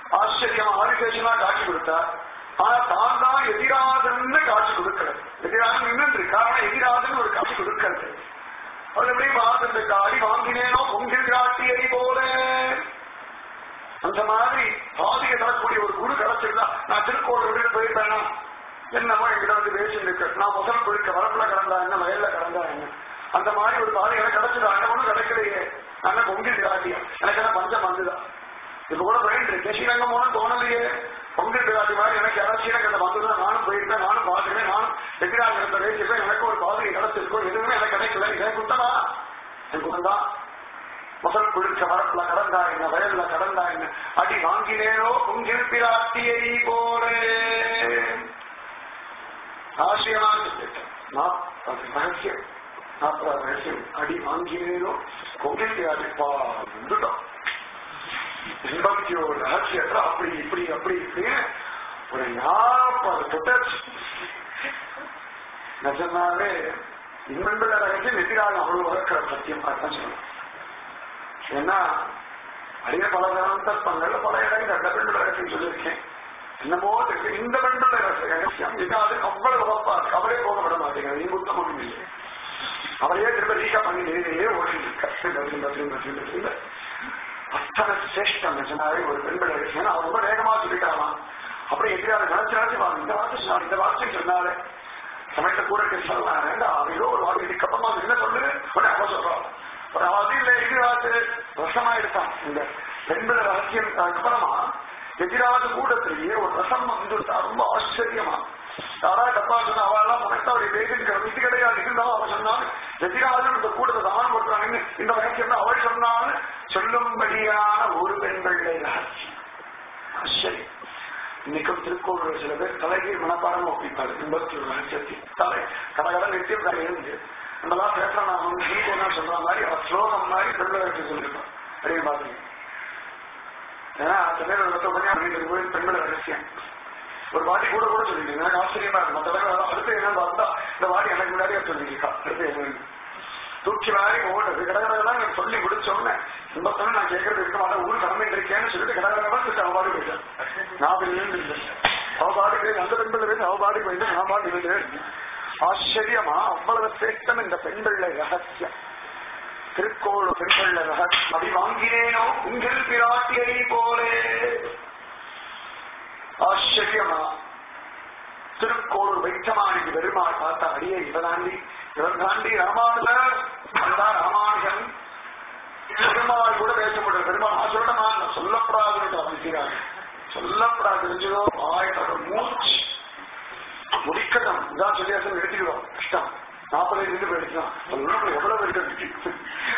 ஆச்சரியமா ஆதிசேஷனா காட்சி கொடுத்தார் ஆனா தான் தான் எதிராதன்னு காட்சி கொடுக்கிறது எதிராதன் நின்று காரணம் எதிராதன் ஒரு காட்சி கொடுக்கிறது அவர் எப்படி பார்த்துட்டு அடி வாங்கினேனோ பொங்கில் காட்டியை போல அந்த மாதிரி பாதியை தரக்கூடிய ஒரு குரு கிடைச்சிருந்தா நான் திருக்கோவில் விட்டு போயிருப்பேனா என்னமோ எங்கிட்ட வந்து பேசி இருக்கு நான் முதல் குழுக்க வரப்புல கிடந்தா என்ன வயல்ல கிடந்தா என்ன அந்த மாதிரி ஒரு பாதை எனக்கு கிடைச்சது அண்ணன் ஒன்றும் கிடைக்கலையே அண்ணன் பொங்கில் காட்டியா எனக்கு என்ன பஞ்சம் வந்துதான் இப்ப கூட போயிட்டு இருக்கேன் ஸ்ரீரங்கம் போன தோணலையே பொங்கல் பிராட்டி மாதிரி எனக்கு யாராவது ஸ்ரீரங்கத்தை வந்ததுதான் நானும் போயிருப்பேன் நானும் பார்த்துருவேன் நானும் எதிராக இருந்த பேசியிருப்பேன் எனக்கு ஒரு பாதையை கிடைச்சிருக்கோம் எதுவுமே எனக்கு கிடைக்கல இதே குத்தமா என் குத்தம் முதல் குளிர்ச்ச வரப்புல கடந்தா என்ன வயல்ல கடந்தா என்ன அடி வாங்கினேனோ பொங்கில் பிராட்டியை போலே ஆசிரியமான சொல்லிட்டேன் நாற்பது ரகசியம் நாற்பது ரகசியம் அடி வாங்கினேனோ பொங்கில் பிராட்டிப்பா வந்துட்டோம் எண்பத்தி ஒரு ரகசியத்துல அப்படி இப்படி அப்படி இப்படின்னு ஒரு நாற்பது புத்தச்சு நிஜமாவே இன்புள்ள ரகசியம் எதிராக அவ்வளவு வளர்க்கிற சத்தியம் அதான் சொல்லணும் ஏன்னா அடிய பல சந்தர்ப்பங்கள்ல பல இடங்கள் பெண்ணுள்ள ரகசியம் சொல்லியிருக்கேன் என்னமோ தெரியும் இந்த பெண்ணுள்ள ரகசியம் இது அது அவ்வளவு உறப்பா இருக்கு அவரே போக விட மாட்டேங்கிறது நீ குத்தம் ஒண்ணும் இல்லை அவரையே திரும்ப ரீக்கா பண்ணி நேரையே ஓடிட்டு இருக்க திரும்ப திரும்ப திரும்ப திரும்ப திரும்ப அத்தனை சிரேஷ்டம் நிஜமாவே ஒரு பெண்கள் ரகசியம் அவர் ரொம்ப வேகமா சொல்லிட்டாராம் அப்படி எதிராக நினைச்சு நினைச்சு வாங்க இந்த வார்த்தை சொன்னார் இந்த வார்த்தை சொன்னாரு சமைத்த கூட சொல்லலாம் வேண்டாம் அவையோ ஒரு வார்த்தை இதுக்கப்புறமா என்ன சொல்லுது உடனே அவ சொல்றான் ஒரு அது இல்ல எதிராது ரசமா இருக்கான் இந்த பெண்கள் ரகசியம் அப்புறமா எதிராத கூட்டத்திலேயே ஒரு ரசம் வந்து ரொம்ப ஆச்சரியமா யாரா தப்பா சொன்ன அவெல்லாம் உனக்கு அவரை வேதிக்கிறது இது கிடையாது இருந்தாலும் அவ சொன்னான் எதிராக இந்த கூட்டத்தை தான் பண்றாங்க இந்த ரகசியம் அவள் சொன்னான்னு சொல்லும்படியான ஒரு பெண்களுடைய ரகசியம் ஆச்சரியம் இன்னைக்கும் திருக்கோவில் சில பேர் தலைகீழ் மனப்பாடம் ஒப்பிப்பாரு எண்பத்தி ஒரு ரகசியத்தில் தலை கடகட நித்தியம் தலை இருந்து நம்மளாம் பேசுறோம் நான் வந்து கீதை என்ன சொல்ற மாதிரி அவர் ஸ்லோகம் மாதிரி பெண்கள் ரகசியம் சொல்லியிருக்கோம் அதே மாதிரி ஏன்னா அந்த பேர் இடத்த பண்ணி அப்படிங்கிறது போய் பெண்கள் ரகசியம் ஒரு வாட்டி கூட கூட சொல்லிருக்கீங்க எனக்கு ஆச்சரியமா இருக்கும் மற்ற தடவை அடுத்து என்னன்னு பார்த்தா இந்த வாடி எனக்கு முன்னாடியே சொல்லியிருக்கா அடுத்து என்ன தூக்கி வாரி ஓடுறது கடகடலாம் எனக்கு சொல்லி முடிச்சோன்னே இந்த சொன்ன நான் கேட்கறது இருக்க மாட்டேன் ஊர் கிளம்பிட்டு இருக்கேன்னு சொல்லிட்டு கடகடலாம் சொல்லிட்டு அவ பாடி போயிட்டேன் நான் நின்று அவ பாடி போய் அந்த பெண்கள் பேசி அவ பாடி போயிட்டு நான் பாடி போயிட்டு ஆச்சரியமா அவ்வளவு சிரேஷ்டம் இந்த பெண்கள்ல ரகசியம் திருக்கோள் பெண்கள்ல ரகசியம் அடி வாங்கினேனோ உங்கள் பிராட்டியை போலே ஆச்சரியமா திருக்கோள் வைத்தமானிக்கு பெருமாள் பார்த்த அடியே இவதாண்டி இவர் தாண்டி ராமானுஜர் அதுதான் ராமானுஜன் பெருமாள் கூட பேச முடியும் பெருமாள் நான் சொல்லணுமா நான் சொல்லப்படாதுன்னு அமைக்கிறார் சொல்லப்படாது தெரிஞ்சதோ ஆயிரம் மூச்சு முடிக்கணும் இதான் சொல்லியாசம் எடுத்துக்கிறோம் கஷ்டம் நாற்பது இருந்து போயிடுச்சான் சொல்லணும் எவ்வளவு இருக்கு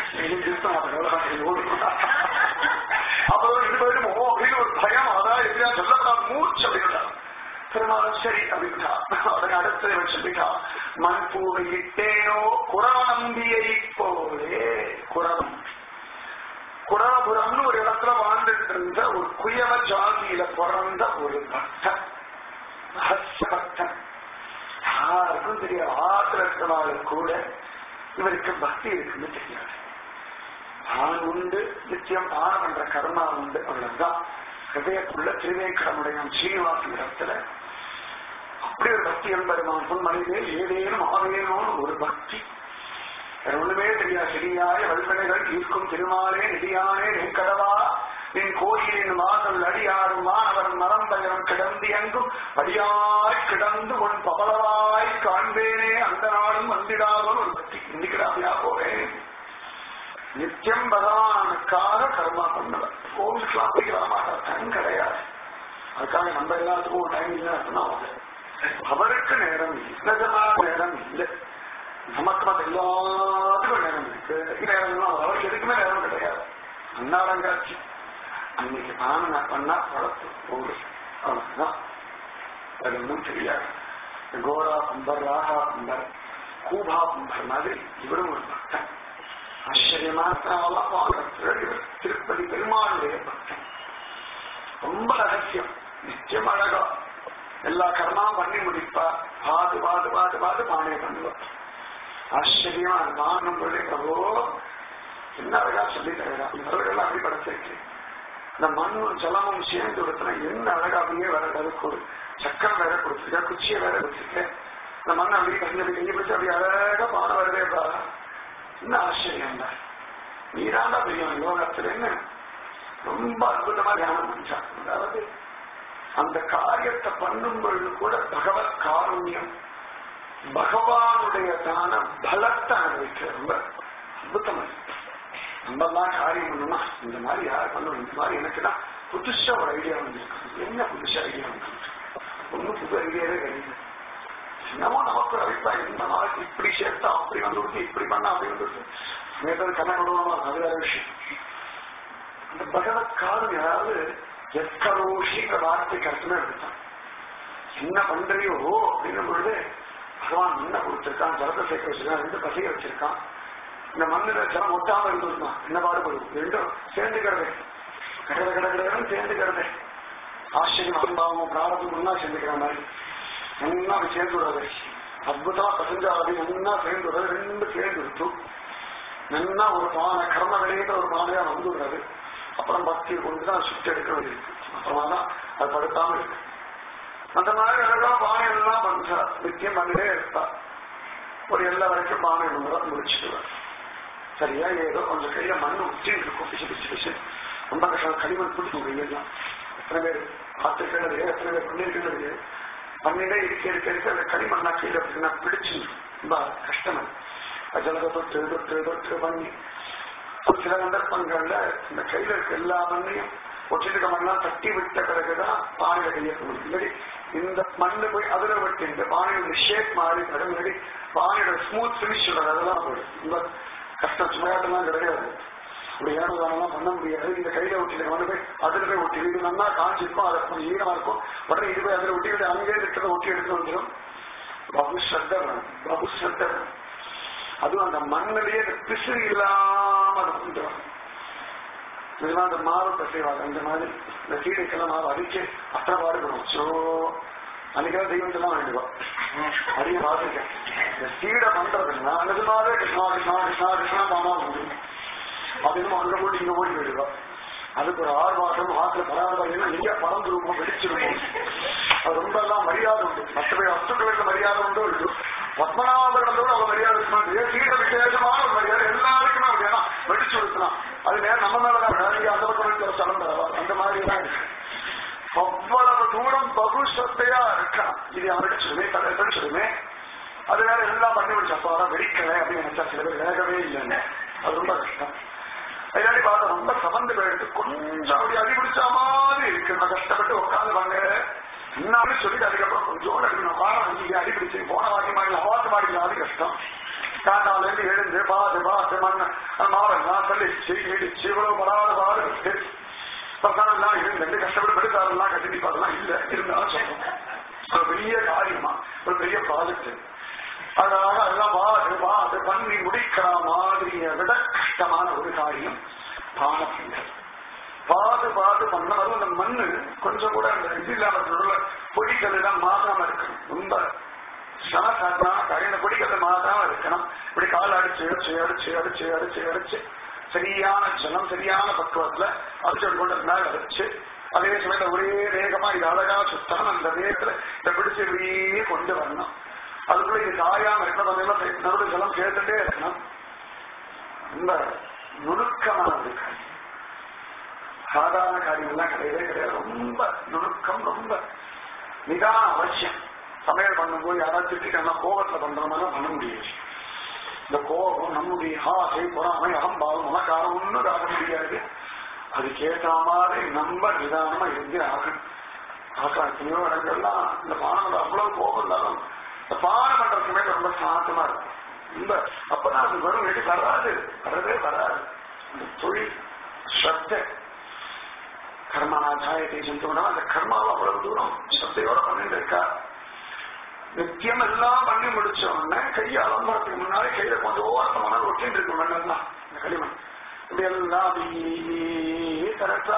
அப்புறம் இது போயிடுமோ அப்படின்னு ஒரு பயம் அதான் எப்படியா சொல்லப்படாது மூச்சு அப்படின்னா பெருமாளும் சரி அப்படின்னா உடனே அடுத்து இவன் சொல்லிட்டா மண் பூவை இட்டேனோ குரநம்பியை போலே குரம் குராபுரம்னு ஒரு இடத்துல வாழ்ந்துட்டு இருந்த ஒரு குயவ ஜாதியில பிறந்த ஒரு பக்தன் ரகசிய பக்தன் யாருக்கும் தெரியாது ஆத்திர இருக்கிறவாளுக்கு கூட இவருக்கு பக்தி இருக்குன்னு தெரியாது தான் உண்டு நிச்சயம் தானம் பண்ற கர்மா உண்டு அவ்வளவுதான் ஹிருதயத்துள்ள திருவேக்கடமுடைய ஸ்ரீனிவாசன் இடத்துல அப்படி ஒரு பக்தி என்பெருமான் பொன்மனிதே ஏதேனும் ஆவேனோன்னு ஒரு பக்தி வேற ஒண்ணுமே தெரியாது சரியாய வல்வனைகள் ஈர்க்கும் திருமாலே நெடியானே நெற்கடவா நின் கோயிலின் வாசல் அடியாரும் மாணவர் மரம்பயம் கிடந்து எங்கும் அடியாய் கிடந்து உன் பவளவாய் காண்பேனே அந்த நாளும் வந்திடாமல் ஒரு பக்தி இன்னைக்கு போவேன் நித்தியம் பகவானுக்காக கர்மா பண்ணவர் கோவிலுக்குலாம் போய் வரமாட்டார் டைம் கிடையாது அதுக்காக நம்ம எல்லாத்துக்கும் ஒரு டைம் இல்லைன்னா அவருக்கு நேரம் இல்லை நிஜமான நேரம் இல்லை நமக்கு மத்த எல்லாத்துக்கும் நேரம் இருக்கு நேரம் அவருக்கு எதுக்குமே நேரம் கிடையாது அன்னாடங்காச்சு அன்னைக்கு தானம் நான் பண்ணா வளர்த்து போடு அவ்வளவுதான் அது ஒன்றும் தெரியாது கோரா கும்பர் ராகா கும்பர் கூபா கும்பர் மாதிரி இவரும் ஒரு பக்தன் ஆச்சரியமான திருப்பதி பெருமாளுடைய பக்தன் ரொம்ப ரகசியம் நிச்சயம் அழகா எல்லா கர்மாவும் பண்ணி முடிப்பா பாது பாது பாது பாது பானையை பண்ணுவார் ஆச்சரியமா நானும் பிரபு என்ன அழகா சொல்லி தருகிறா இவர்கள் அப்படி படைச்சிருக்கு இந்த மண்ணும் ஜலமும் சேர்ந்து கொடுத்தனா என்ன அழகா அப்படியே வர அதுக்கு ஒரு சக்கரம் வேற கொடுத்துருக்கா குச்சியை வேற வச்சிருக்கேன் இந்த மண்ணை அப்படியே கஞ்சி கஞ்சி பிடிச்சி அப்படியே அழகா பானை வருதேப்பா என்ன ஆச்சரியம் தான் நீதாண்டா பெரியவன் யோகத்துல என்ன ரொம்ப அற்புதமா தியானம் பண்ணிச்சான் அதாவது அந்த காரியத்தை பண்ணும் பொழுது கூட பகவத் காருண்யம் பகவானுடைய தான பலத்தை அனுபவிக்கிற ரொம்ப அற்புதமா நம்ம எல்லாம் காரியம் பண்ணணுமா இந்த மாதிரி யார் பண்ணணும் இந்த மாதிரி எனக்கு தான் புதுசா ஒரு ஐடியா வந்துருக்கு என்ன புதுசா ஐடியா வந்து ஒன்னும் புது ஐடியாவே கிடையாது என்னமோ நமக்கு ஒரு அபிப்பிராயம் இந்த மாதிரி இப்படி சேர்த்தா அப்படி வந்து விட்டு இப்படி பண்ணா அப்படி வந்து விட்டு நேற்று கண்ண கொடுவோமா அது வேற விஷயம் இந்த பகவத் காரணம் யாராவது எஸ்கரோஷிங்கிற வார்த்தைக்கு அர்த்தமே எடுத்தான் என்ன பண்றியோ அப்படின்னும் பொழுது பகவான் என்ன கொடுத்திருக்கான் ஜலத்தை சேர்க்க வச்சிருக்கான் ரெண்டு பசைய வச்சிருக்கான் இந்த மண்ணில ஜலம் ஒட்டாம இருந்திருக்கான் என்ன பாடுபடும் ரெண்டும் சேர்ந்துக்கிறதே கடை கடை கடையும் சேர்ந்துக்கிறதே ஆச்சரியம் அன்பாவும் பிராரதம் ஒன்னா சேர்ந்துக்கிற மாதிரி நல்லா அப்படி சேர்ந்து விடுறது அற்புதமா பசஞ்சாதி நல்லா சேர்ந்து விடுறது ரெண்டு சேர்ந்து விட்டு நல்லா ஒரு பானை கர்ம விளையிட்ட ஒரு பானையா வந்து விடுறது அப்புறம் பக்தி கொண்டு தான் சுற்றி எடுக்க வேண்டியிருக்கு அப்புறமா தான் அது படுத்தாம இருக்கு அந்த மாதிரி அழகா பானை எல்லாம் பண்றா நித்தியம் பண்ணிட்டே இருப்பா ஒரு எல்லா வரைக்கும் பானை ஒன்று முடிச்சுடுவார் சரியா ஏதோ கொஞ்சம் கையில மண்ணு உச்சி இருக்கும் பிசு பிசு பிசு ரொம்ப கஷ்டம் களிமண் பிடிக்கும் கையெல்லாம் எத்தனை பேர் பார்த்துருக்கிறது எத்தனை பேர் பண்ணிருக்கிறது பண்ணிட்டே இருக்க இருக்க இருக்க அந்த களிமண்ணா கையில அப்படின்னா பிடிச்சு ரொம்ப கஷ்டம் அது ஜலத்தை தொட்டு தொட்டு தொட்டு பண்ணி ஒரு சில சந்தர்ப்பங்கள்ல இந்த கையில இருக்க எல்லா மண்ணையும் ஒற்றிருக்க மண்ணெல்லாம் தட்டி விட்ட பிறகுதான் பானையில கையை முடியும் இல்லாடி இந்த மண்ணு போய் அதுல விட்டு இந்த பானையோட ஷேப் மாறி முன்னாடி பானையோட ஸ்மூத் பினிஷ் அதெல்லாம் போயிடும் ரொம்ப கஷ்டம் சுமையாட்டெல்லாம் கிடையாது இப்படி ஏனதானெல்லாம் பண்ண முடியாது இந்த கையில ஒட்டிட்டு வந்து போய் அதுல போய் ஒட்டி இது நல்லா காஞ்சிருக்கும் அதை கொஞ்சம் ஈரமா இருக்கும் உடனே இது போய் அதுல ஒட்டி விட்டு அங்கே இருக்கிறத ஒட்டி எடுத்து வந்துடும் பகு ஸ்ரத்த வேணும் பகு ஸ்ரத்த வேணும் அதுவும் அந்த மண்ணிலேயே அந்த பிசு இல்லாம அதை கொண்டு வரணும் இதெல்லாம் அந்த மாவு பசைவாங்க அந்த மாதிரி இந்த சீடைக்கெல்லாம் மாவு அடிச்சு அத்தனை பாடுபடும் சோ அன்னைக்கெல்லாம் தெய்வத்தெல்லாம் வேண்டுவா அதிக பாதிக்க இந்த சீடை பண்றதுன்னா நிஜமாவே கிருஷ்ணா கிருஷ்ணா கிருஷ்ணா கிருஷ்ணா மாமா முடியும் அப்படின்னு அங்க போட்டு இங்க ஓடி போயிடுவா அதுக்கு ஒரு ஆறு மாசம் ஆற்றுல பராமரினா எங்க பறந்துருவோம் வெடிச்சிருவோம் அது ரொம்ப எல்லாம் மரியாதை உண்டு மற்றபடி வஸ்துக்களுக்கு மரியாதை உண்டோ இல்லையோ பத்மநாபர்களோட அவ மரியாதை இருக்கணும் சீட விசேஷமான ஒரு மரியாதை எல்லாருக்குமே அப்படி ஏன்னா வெடிச்சு கொடுக்கலாம் அது நேரம் நம்ம மேலதான் நீங்க அந்த பக்கம் இருக்கிற ஸ்தலம் தரவா அந்த மாதிரி தான் இருக்கு அவ்வளவு தூரம் பகு ஸ்ரத்தையா இருக்கான் இது அடிச்சிருமே தடிச்சிருமே அது வேற எல்லாம் பண்ணி முடிச்சப்பா வெடிக்கலை அப்படின்னு நினைச்சா சில பேர் வேகவே இல்லைன்னு அது ரொம்ப கஷ்டம் அதனாடி பார்த்தா ரொம்ப சமந்து போயிட்டு கொஞ்சம் அப்படி அடி பிடிச்ச மாதிரி இருக்கு நான் கஷ்டப்பட்டு உட்காந்து வாங்க என்னாலும் சொல்லிட்டு அதுக்கப்புறம் கொஞ்சம் அடிக்கணும் வாரம் அஞ்சு அடி பிடிச்சு போன வாங்கி மாடி அவாத்து மாடியில் அது கஷ்டம் காட்டால இருந்து எழுந்து பார்த்து பார்த்து மண் மாவெல்லாம் தள்ளிச்சு இடிச்சு இவ்வளவு படாத பாடு விட்டு பிரதானம்லாம் இருந்து கஷ்டப்பட்டு பெருசாரெல்லாம் கட்டி பார்த்தெல்லாம் இல்ல இருந்தாலும் சொல்றோம் ஒரு பெரிய காரியமா ஒரு பெரிய ப்ராஜெக்ட் அதனால அதெல்லாம் வாது வாது பண்ணி முடிக்கிற மாதிரியை விட கஷ்டமான ஒரு காரியம் பானப்பிங்கள் பாது பாது பண்ண வரும் அந்த மண்ணு கொஞ்சம் கூட அந்த இது இல்லாம பொடிக்கல் எல்லாம் மாறாம இருக்கணும் ரொம்ப சமசாத்தியமான காரியம் இந்த பொடிக்கல் மாறாம இருக்கணும் இப்படி கால் அடிச்சு அடிச்சு அடிச்சு அடிச்சு அடிச்சு அடிச்சு சரியான ஜலம் சரியான பக்குவத்துல அடிச்சு கொண்டு மேல அடிச்சு அதே சமயத்துல ஒரே வேகமா இது அழகா சுத்தம் அந்த வேகத்துல இதை பிடிச்சு இப்படியே கொண்டு வரணும் அதுக்குள்ள இது காயாம இருக்கணும் நடுவில் ஜலம் சேர்த்துட்டே இருக்கணும் ரொம்ப நுணுக்கமான ஒரு காரியம் சாதாரண காரியங்கள்லாம் கிடையவே கிடையாது ரொம்ப நுணுக்கம் ரொம்ப நிதான அவசியம் சமையல் பண்ணும்போது யாராவது திட்டாங்கன்னா கோபத்துல பண்றோம்னா பண்ண முடியாது இந்த கோபம் நம்முடைய ஆசை பொறாமை அகம்பாவம் மனக்காரம் ஒன்றும் ஆக முடியாது அதுக்கேற்ற மாதிரி நம்ம நிதானமா இருந்து ஆகணும் ஆக்கா எத்தனையோ இடங்கள்லாம் இந்த பானம் அவ்வளவு கோபம் இருந்தாலும் இந்த பானம் பண்ற சமயத்துல ரொம்ப சாந்தமா இருக்கும் ரொம்ப அப்பதான் அது வரும் வீட்டு வராது வரவே வராது இந்த தொழில் ஸ்ரத்த கர்மனாச்சாயத்தை செஞ்சோம்னா அந்த கர்மாவை அவ்வளவு தூரம் ஸ்ரத்தையோட பண்ணிட்டு இருக்கா நித்தியம் எல்லாம் பண்ணி முடிச்ச உடனே கையை அலம்பரத்துக்கு முன்னாடி கையில கொஞ்சம் ஓரத்தமான ஒட்டின்னு இருக்கு மண்ணெல்லாம் இந்த களிமண் இப்படி எல்லாம் அப்படியே கரெக்டா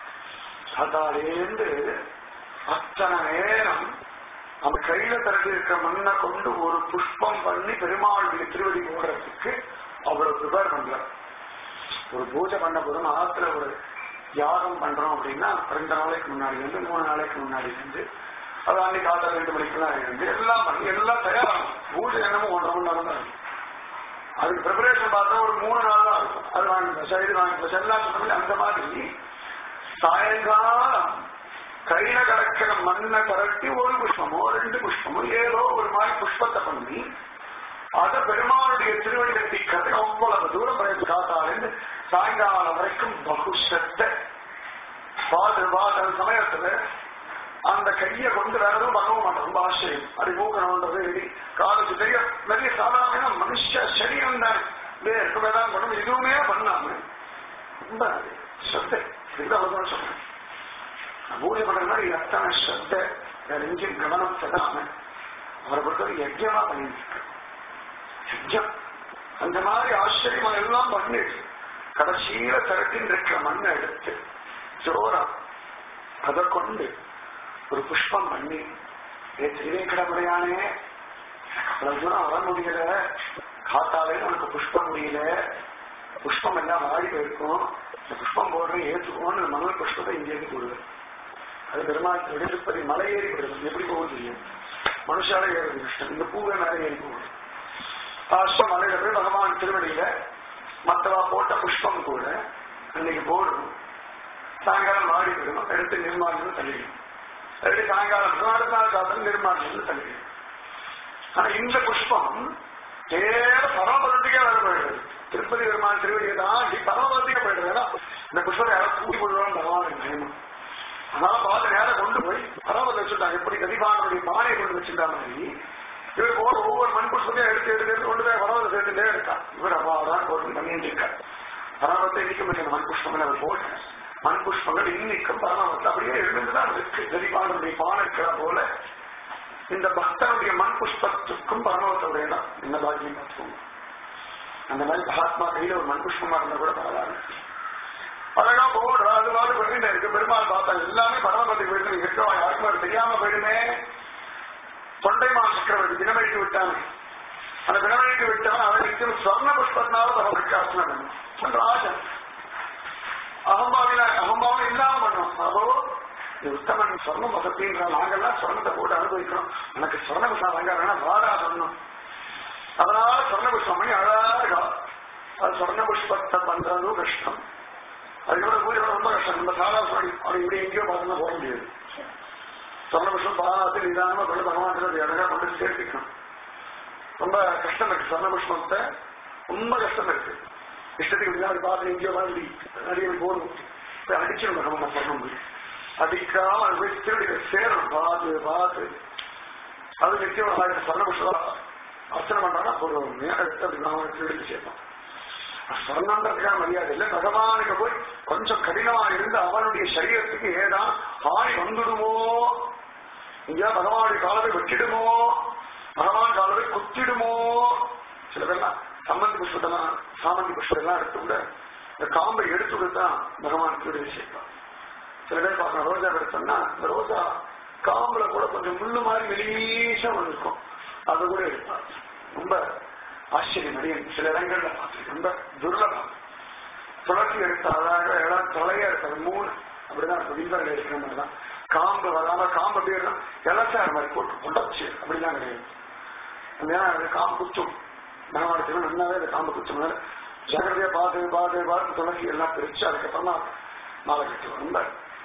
அதாலேந்து அத்தனை நேரம் அந்த கையில திரட்டி இருக்கிற மண்ணை கொண்டு ஒரு புஷ்பம் பண்ணி பெருமாளுடைய திருவடி போடுறதுக்கு அவ்வளவு ப்ரிப்பேர் பண்ற ஒரு பூஜை பண்ண போதும் ஆத்துல ஒரு யாகம் பண்றோம் அப்படின்னா ரெண்டு நாளைக்கு முன்னாடி இருந்து மூணு நாளைக்கு முன்னாடி இருந்து அது அன்னைக்கு காலை ரெண்டு மணிக்கெல்லாம் இருந்து எல்லாம் பண்ணி எல்லாம் தயாராகும் பூஜை என்னமோ ஒன்றரை மணி நேரம் தான் இருக்கும் அதுக்கு ப்ரிப்பரேஷன் பார்த்தா ஒரு மூணு நாள் தான் இருக்கும் அது வாங்கி சைடு வாங்கி எல்லாம் சொன்ன அந்த மாதிரி சாயங்காலம் கையில கிடக்கிற மண்ணை கரட்டி ஒரு புஷ்பமோ ரெண்டு புஷ்பமோ ஏதோ ஒரு மாதிரி புஷ்பத்தை பண்ணி அத பெருமாளுடைய திருவடிகட்டி கதை அவ்வளவு தூரம் பயந்து காத்தாலேருந்து சாயங்காலம் வரைக்கும் பகுஷத்த பாது பாது அந்த சமயத்துல அந்த கையை கொண்டு வேற எதுவும் பண்ண மாட்டோம் ரொம்ப ஆச்சரியம் அது மூக்கணும்ன்றது ரெடி காலுக்கு தெரிய நிறைய சாதாரண மனுஷ சரீரம் தான் இருக்கும் ஏதாவது பண்ணணும் எதுவுமே பண்ணாம ரொம்ப ஸ்ரத்தை இதுதான் அவ்வளவுதான் சொல்றேன் பூஜை பண்ற மாதிரி அத்தனை ஸ்ரத்தை வேற எங்கேயும் கவனம் செல்லாம அவரை பொறுத்தவரை யஜ்யமா பண்ணிட்டு இருக்கு யஜ்யம் அந்த மாதிரி ஆச்சரியமா எல்லாம் பண்ணிட்டு கடைசியில திரட்டின் இருக்கிற மண்ணை எடுத்து ஜோரா அதை கொண்டு ஒரு புஷ்பம் பண்ணி திருவேக்கடமுறையானே அவ்வளவு தூரம் வர முடியல காத்தாலே உனக்கு புஷ்பம் முடியல புஷ்பம் எல்லாம் வாடி போயிருக்கும் இந்த புஷ்பம் போடுறேன் ஏற்றுக்கோன்னு இந்த மணல் புஷ்பத்தை இங்கேருந்து போடுவேன் அது பெருமாள் திருப்பதி மலை ஏறி போடுறது எப்படி போகும் தெரியும் மனுஷால ஏறது கஷ்டம் இந்த பூவை மேலே ஏறி போகுது அஷ்டம் மலையில போய் பகவான் திருவடியில மத்தவா போட்ட புஷ்பம் கூட அன்னைக்கு போடணும் சாயங்காலம் மாறி போயிடும் எடுத்து நிர்மாணம் தள்ளிடும் எடுத்து சாயங்காலம் அடுத்த நாள் காலம் நிர்மாணம் தள்ளிடும் ஆனா இந்த புஷ்பம் நேர பரமபதத்துக்கே வர போயிடுது திருப்பதி பெருமாள் திருவடியை தாண்டி பரமபதத்துக்கே போயிடுது ஏன்னா இந்த புஷ்பத்தை யாரும் கூட்டி போடுவாங்க பகவானுக்கு பயணம் அதனால பார்த்து நேரம் கொண்டு போய் பரமபதம் வச்சுட்டாங்க எப்படி கதிபானுடைய பானையை கொண்டு வச்சிருந்தா மாதிரி இவர் போற ஒவ்வொரு மண் புஷ்பத்தையும் எடுத்து எடுத்து எடுத்து கொண்டு போய் பரவத்தை சேர்த்துட்டே இருக்கா இவர் அப்பாதான் போட்டு பண்ணிட்டு இருக்கார் பரவத்தை இடிக்க முடியாது மண் புஷ்பங்கள் அவர் போட்டு மண் புஷ்பங்கள் இன்னைக்கும் பரமத்தை அப்படியே எழுந்துதான் இருக்கு கதிபானுடைய பானை இருக்கிற போல இந்த பக்தனுடைய மண் புஷ்பத்துக்கும் பரமத்துடைய தான் என்ன பாக்கியம் பார்த்துக்கோங்க அந்த மாதிரி மகாத்மா கையில ஒரு மண் புஷ்பமா இருந்தா கூட பரவாயில்ல அழகா போடுற அது மாதிரி பண்ணிட்டு இருக்கு பெருமாள் பார்த்தா எல்லாமே பரமபத்துக்கு போயிட்டு இருக்கோம் யாருக்கும் அது தெரியாம போயிடுமே தொண்டைமான் சக்கரவர்த்தி தினமழிக்கு விட்டான் அந்த தினமழிக்கு விட்டவன் அவன் நிச்சயம் சொர்ண புஷ்பத்தினால பகவதிக்கு அர்ச்சனை பண்ணும் ராஜன் அகம்பாவில அகம்பாவம் இல்லாம பண்ணும் அப்போ இது உத்தமன் சொர்ணம் வசத்தின்ற நாங்கெல்லாம் சொர்ணத்தை போட்டு அனுபவிக்கிறோம் எனக்கு சொர்ண புஷ்பம் வாங்க வேணா வாடா சொன்னோம் அதனால சொர்ண புஷ்பம் பண்ணி அழகா அது சொர்ண புஷ்பத்தை பண்றதும் கஷ்டம் அதுக்கப்புறம் பூஜை பண்ண ரொம்ப கஷ்டம் நம்ம சாதாரண அப்படி இப்படி எங்கேயோ பார்த்தோம்னா போக முடியாது சொர்ண புஷ்பம் பாராட்டு நிதானமா கொண்டு பகவான் அழகா கொண்டு சேர்த்திக்கணும் ரொம்ப கஷ்டம் இருக்கு சொர்ண புஷ்பத்தை ரொம்ப கஷ்டம் இருக்கு இஷ்டத்துக்கு முன்னாடி பார்த்து எங்கேயோ மாதிரி நிறைய போடும் போய் அடிச்சிடும் பகவான் சொர்ணம் போய் அடிக்காம அது போய் திருடி சேரணும் பார்த்து பார்த்து அது நிச்சயம் சொர்ண புஷ்பம் அர்ச்சனை பண்றாங்கன்னா ஒரு நேரம் எடுத்து அப்படி பகவான் திருடி சேர்ப்போம் சொர்ணன்றதுக்கான மரியாதை இல்லை பகவானுக்கு போய் கொஞ்சம் கடினமா இருந்து அவனுடைய சரீரத்துக்கு ஏதான் ஆணி வந்துடுமோ இங்கேயா பகவானுடைய காலத்தை வெட்டிடுமோ பகவான் காலத்தை குத்திடுமோ சில பேர்லாம் சம்மந்தி புஷ்பத்தெல்லாம் சாமந்தி புஷ்பத்தெல்லாம் எடுத்து கூட இந்த காம்பை எடுத்து கொடுத்தா பகவானுக்கு உதவி செய்வான் சில பேர் பார்க்கணும் ரோஜா எடுத்தோம்னா இந்த ரோஜா காம்புல கூட கொஞ்சம் முள்ளு மாதிரி மெலீசா ஒன்று இருக்கும் அது கூட எடுப்பார் ரொம்ப ஆச்சரியம் அடையும் சில இடங்கள்ல பார்த்து ரொம்ப துர்லபம் துளசி எடுத்த அழகாக இடம் தலையா இருக்கிறது மூணு அப்படிதான் இருக்கும் வீரர்கள் இருக்கிற மாதிரி தான் காம்பு வராம காம்பு பேர் இலச்சார மாதிரி போட்டு புடச்சு அப்படிலாம் கிடையாது அந்த நேரம் அது காம்பு குச்சும் மனவாடத்தில் நன்னாவே அந்த காம்பு குச்சும் ஜாகிரதையா பார்த்து பார்த்து பார்த்து துளசி எல்லாம் பிரிச்சு அதுக்கப்புறமா மாலை கட்டி ரொம்ப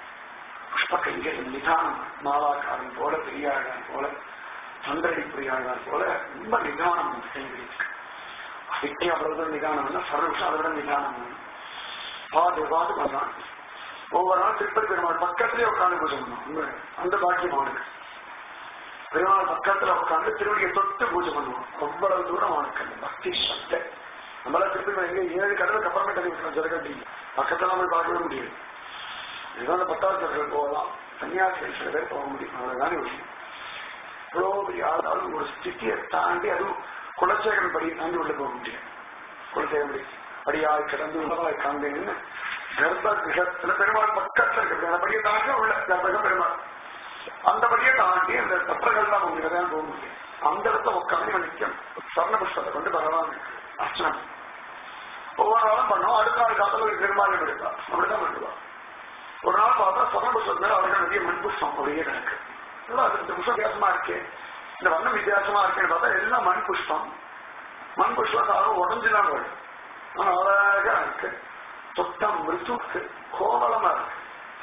புஷ்ப கைகள் நிதானம் மாலாக்காரன் போல பெரியாழ்வான் போல சந்திரடி புரியாழ்வான் போல ரொம்ப நிதானம் கைவிரிச்சு அதுக்கே அவ்வளவுதான் நிதானம்னா சர்வசம் அதோட நிதானம் பார்த்து பார்த்து பண்றான் ஒவ்வொரு நாள் திருப்பதி பெருமாள் பக்கத்திலே உட்காந்து பூஜை பண்ணுவோம் அந்த பாக்கியம் அவனுக்கு பெருமாள் பக்கத்துல உட்காந்து திருவடியை தொட்டு பூஜை பண்ணுவோம் அவ்வளவு தூரம் அவனுக்கு அந்த பக்தி சக்தி நம்மள திருப்பதி எங்க ஏழு கடலுக்கு அப்புறமே தண்ணி விட்டுறோம் ஜெரகட்டி பக்கத்துல போய் பார்க்கவே முடியாது இதுதான் அந்த பட்டாளர்கள் போகலாம் சன்னியாசிகள் சில பேர் போக முடியும் அவ்வளவுதானே விஷயம் இவ்வளவு பெரிய ஆளாலும் ஒரு ஸ்திதியை தாண்டி அதுவும் குலசேகரன் படியை தாண்டி உள்ள போக முடியும் குலசேகரன் படி படியாய் கிடந்து உணவாய் காந்தேன்னு கர்ப்ப கிரகத்துல பெருமாள் பக்கத்துல இருக்கு அந்த படியை தாண்டி உள்ள கர்ப்பக பெருமாள் அந்த படியை தாண்டி அந்த தப்பர்கள் தான் உங்களுக்கு தான் போக முடியும் அந்த இடத்துல உட்காந்து நிற்கும் சொர்ண புஷ்பத்தை கொண்டு பகவான் அர்ச்சனை ஒவ்வொரு நாளும் பண்ணோம் அடுத்த நாள் காலத்துல ஒரு பெருமாள் எடுப்பா அப்படிதான் பண்ணுவா ஒரு நாள் பார்த்தா சொர்ண புஷ்பத்துல அழகா நிறைய மண் புஷ்பம் அப்படியே கிடக்கு நல்லா அது இந்த புஷ்பம் வித்தியாசமா இருக்கு இந்த வண்ணம் வித்தியாசமா இருக்குன்னு பார்த்தா எல்லாம் மண் புஷ்பம் மண் புஷ்பம் யாரும் உடஞ்சுதான் வரும் ஆனா அழகா இருக்கு தொட்டம் மிருத்துக்கு கோவலமா இருக்கு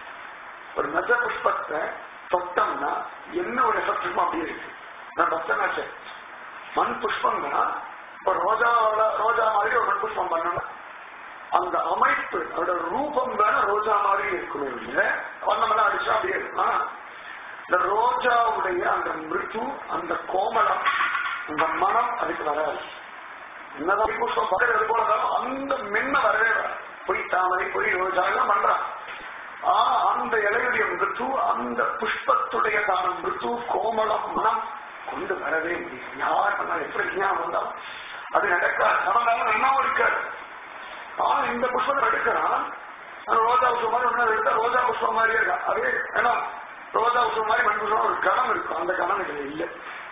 ஒரு நஜ புஷ்பத்தை தொட்டம்னா என்ன ஒரு எஃபெக்ட் இருக்கும் அப்படியே இருக்கு நான் பக்தனாச்சு மண் புஷ்பம்னா இப்ப ரோஜா ரோஜா மாதிரி ஒரு மண் புஷ்பம் பண்ணணும் அந்த அமைப்பு அதோட ரூபம் தானே ரோஜா மாதிரி இருக்குமே இல்ல வண்ணமெல்லாம் அடிச்சா அப்படியே இருக்கும் ஆனா, இந்த ரோஜாவுடைய அந்த மிருது அந்த கோமளம் அந்த மனம் அதுக்கு வராது என்னதான் புஷ்பம் பக்கத்துல போல இருந்தாலும் அந்த மென்ன வரவே வராது பொய் தாமரை பொய் ரோஜா எல்லாம் பண்றான் ஆனா அந்த இலையுடைய மிருது அந்த புஷ்பத்துடைய தான மிருது கோமளம் மனம் கொண்டு வரவே முடியும் யார் பண்ணாலும் எப்படி ஞாபகம் வந்தாலும் அது நடக்காது நடந்தாலும் நன்னாவும் இருக்காது ஆனா இந்த புஷ்பத்தை எடுக்கிறான் அந்த ரோஜா புஷ்பம் மாதிரி ஒண்ணு எடுத்தா ரோஜா புஷ்பம் மாதிரியே இருக்கா அதே ஏன்னா ரோஜா புஷ்பம் மாதிரி மண் புஷ்பம் ஒரு கணம் இருக்கும் அந்த கணம் இதுல இல்லை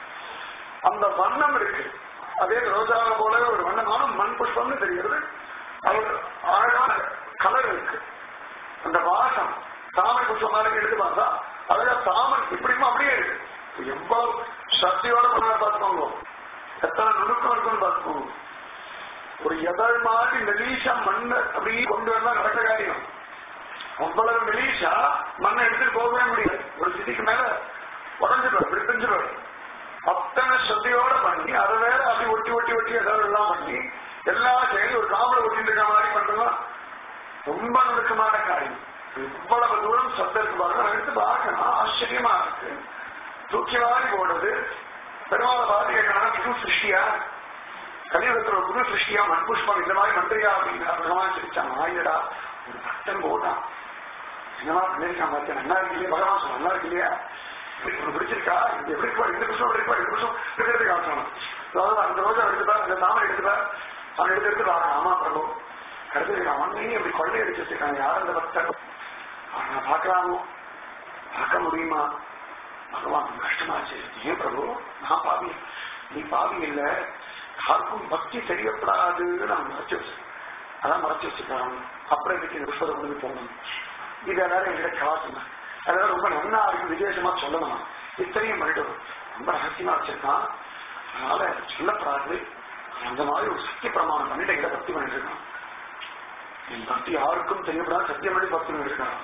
அந்த வண்ணம் இருக்கு அதே ரோஜாவை போல ஒரு வண்ணமான மண் புஷ்பம்னு தெரிகிறது அது ஒரு அழகான கலர் இருக்கு அந்த வாசம் தாமரை புஷ்பம் மாதிரி எடுத்து பார்த்தா அழகா தாமரை இப்படிமா அப்படியே இருக்கு எவ்வளவு சக்தியோட பண்ண பார்த்துக்கோங்க எத்தனை நுணுக்கம் இருக்குன்னு பார்த்துக்கோங்க ஒரு எதழ் மாதிரி மெலீஷா மண்ணை அப்படியே கொண்டு வந்தா நடக்க காரியம் அவ்வளவு மெலீஷா மண்ணை எடுத்துட்டு போகவே முடியாது ஒரு சிட்டிக்கு மேல உடஞ்சிடும் இப்படி பிரிஞ்சிடும் அத்தனை சக்தியோட பண்ணி அதை வேற அப்படி ஒட்டி ஒட்டி ஒட்டி ஏதாவது எல்லாம் பண்ணி எல்லா செயலும் ஒரு காமலை ஒட்டிட்டு இருக்க மாதிரி பண்றதுலாம் ரொம்ப நுணுக்கமான காரியம் இவ்வளவு தூரம் சத்தம் இருக்கு பாருங்க அதை எடுத்து பார்க்கணும் ஆச்சரியமா இருக்கு தூக்கி வாரி போடுது பெருமாளை பார்த்து கேட்கணும் புது சிருஷ்டியா கலியுகத்தில் ஒரு புது சிருஷ்டியா மண் புஷ்பம் இந்த மாதிரி மந்திரியா அப்படிங்கிற பகவான் சிரிச்சான் ஆயிடா ஒரு பக்தன் போட்டான் என்னமா பண்ணிருக்கான் பார்த்தேன் நல்லா இருக்கு இல்லையா பகவான் சொன்ன நல்லா இருக்கு இல்லையா உனக்கு பிடிச்சிருக்கா இது எப்படி இருக்கா இந்த புஷ்பம் எப்படி இருக்கா இந்த புஷ்பம் இருக்கிறது காட்டணும் அதாவது அந்த ரோஜா எடுத்துப்பா அந்த தாமரை எடுத்துப்பா அவன் எடுத்து எடுத்து பாருங்க ஆமா பிரபு கடைசி அவனையும் இப்படி கொள்ளை அடிச்சு வச்சிருக்காங்க யார் அந்த பக்தர் அவன் நான் பார்க்கலாமோ பார்க்க முடியுமா பகவான் ரொம்ப கஷ்டமாச்சு ஏன் பிரபு நான் பாவி நீ பாவி இல்ல யாருக்கும் பக்தி தெரியப்படாதுன்னு நான் மறைச்சு வச்சிருக்கேன் அதான் மறைச்சு வச்சிருக்காங்க அப்புறம் இதுக்கு இந்த புஷ்பத்தை கொண்டு போய் போகணும் இதை வேற எங்கிட்ட காட்டணும் அதெல்லாம் ரொம்ப நன்னா இருக்கு விசேஷமா சொல்லணும் இத்தனையும் பண்ணிட்டு ரொம்ப ரகசியமா வச்சிருக்கான் அதனால சொல்லப்படாது அந்த மாதிரி ஒரு சத்திய பிரமாணம் பண்ணிட்டு எங்கிட்ட பக்தி பண்ணிட்டு இருக்கான் என் பக்தி யாருக்கும் தெரியப்படாது சத்தியம் பண்ணி பக்தி பண்ணிட்டு இருக்கான்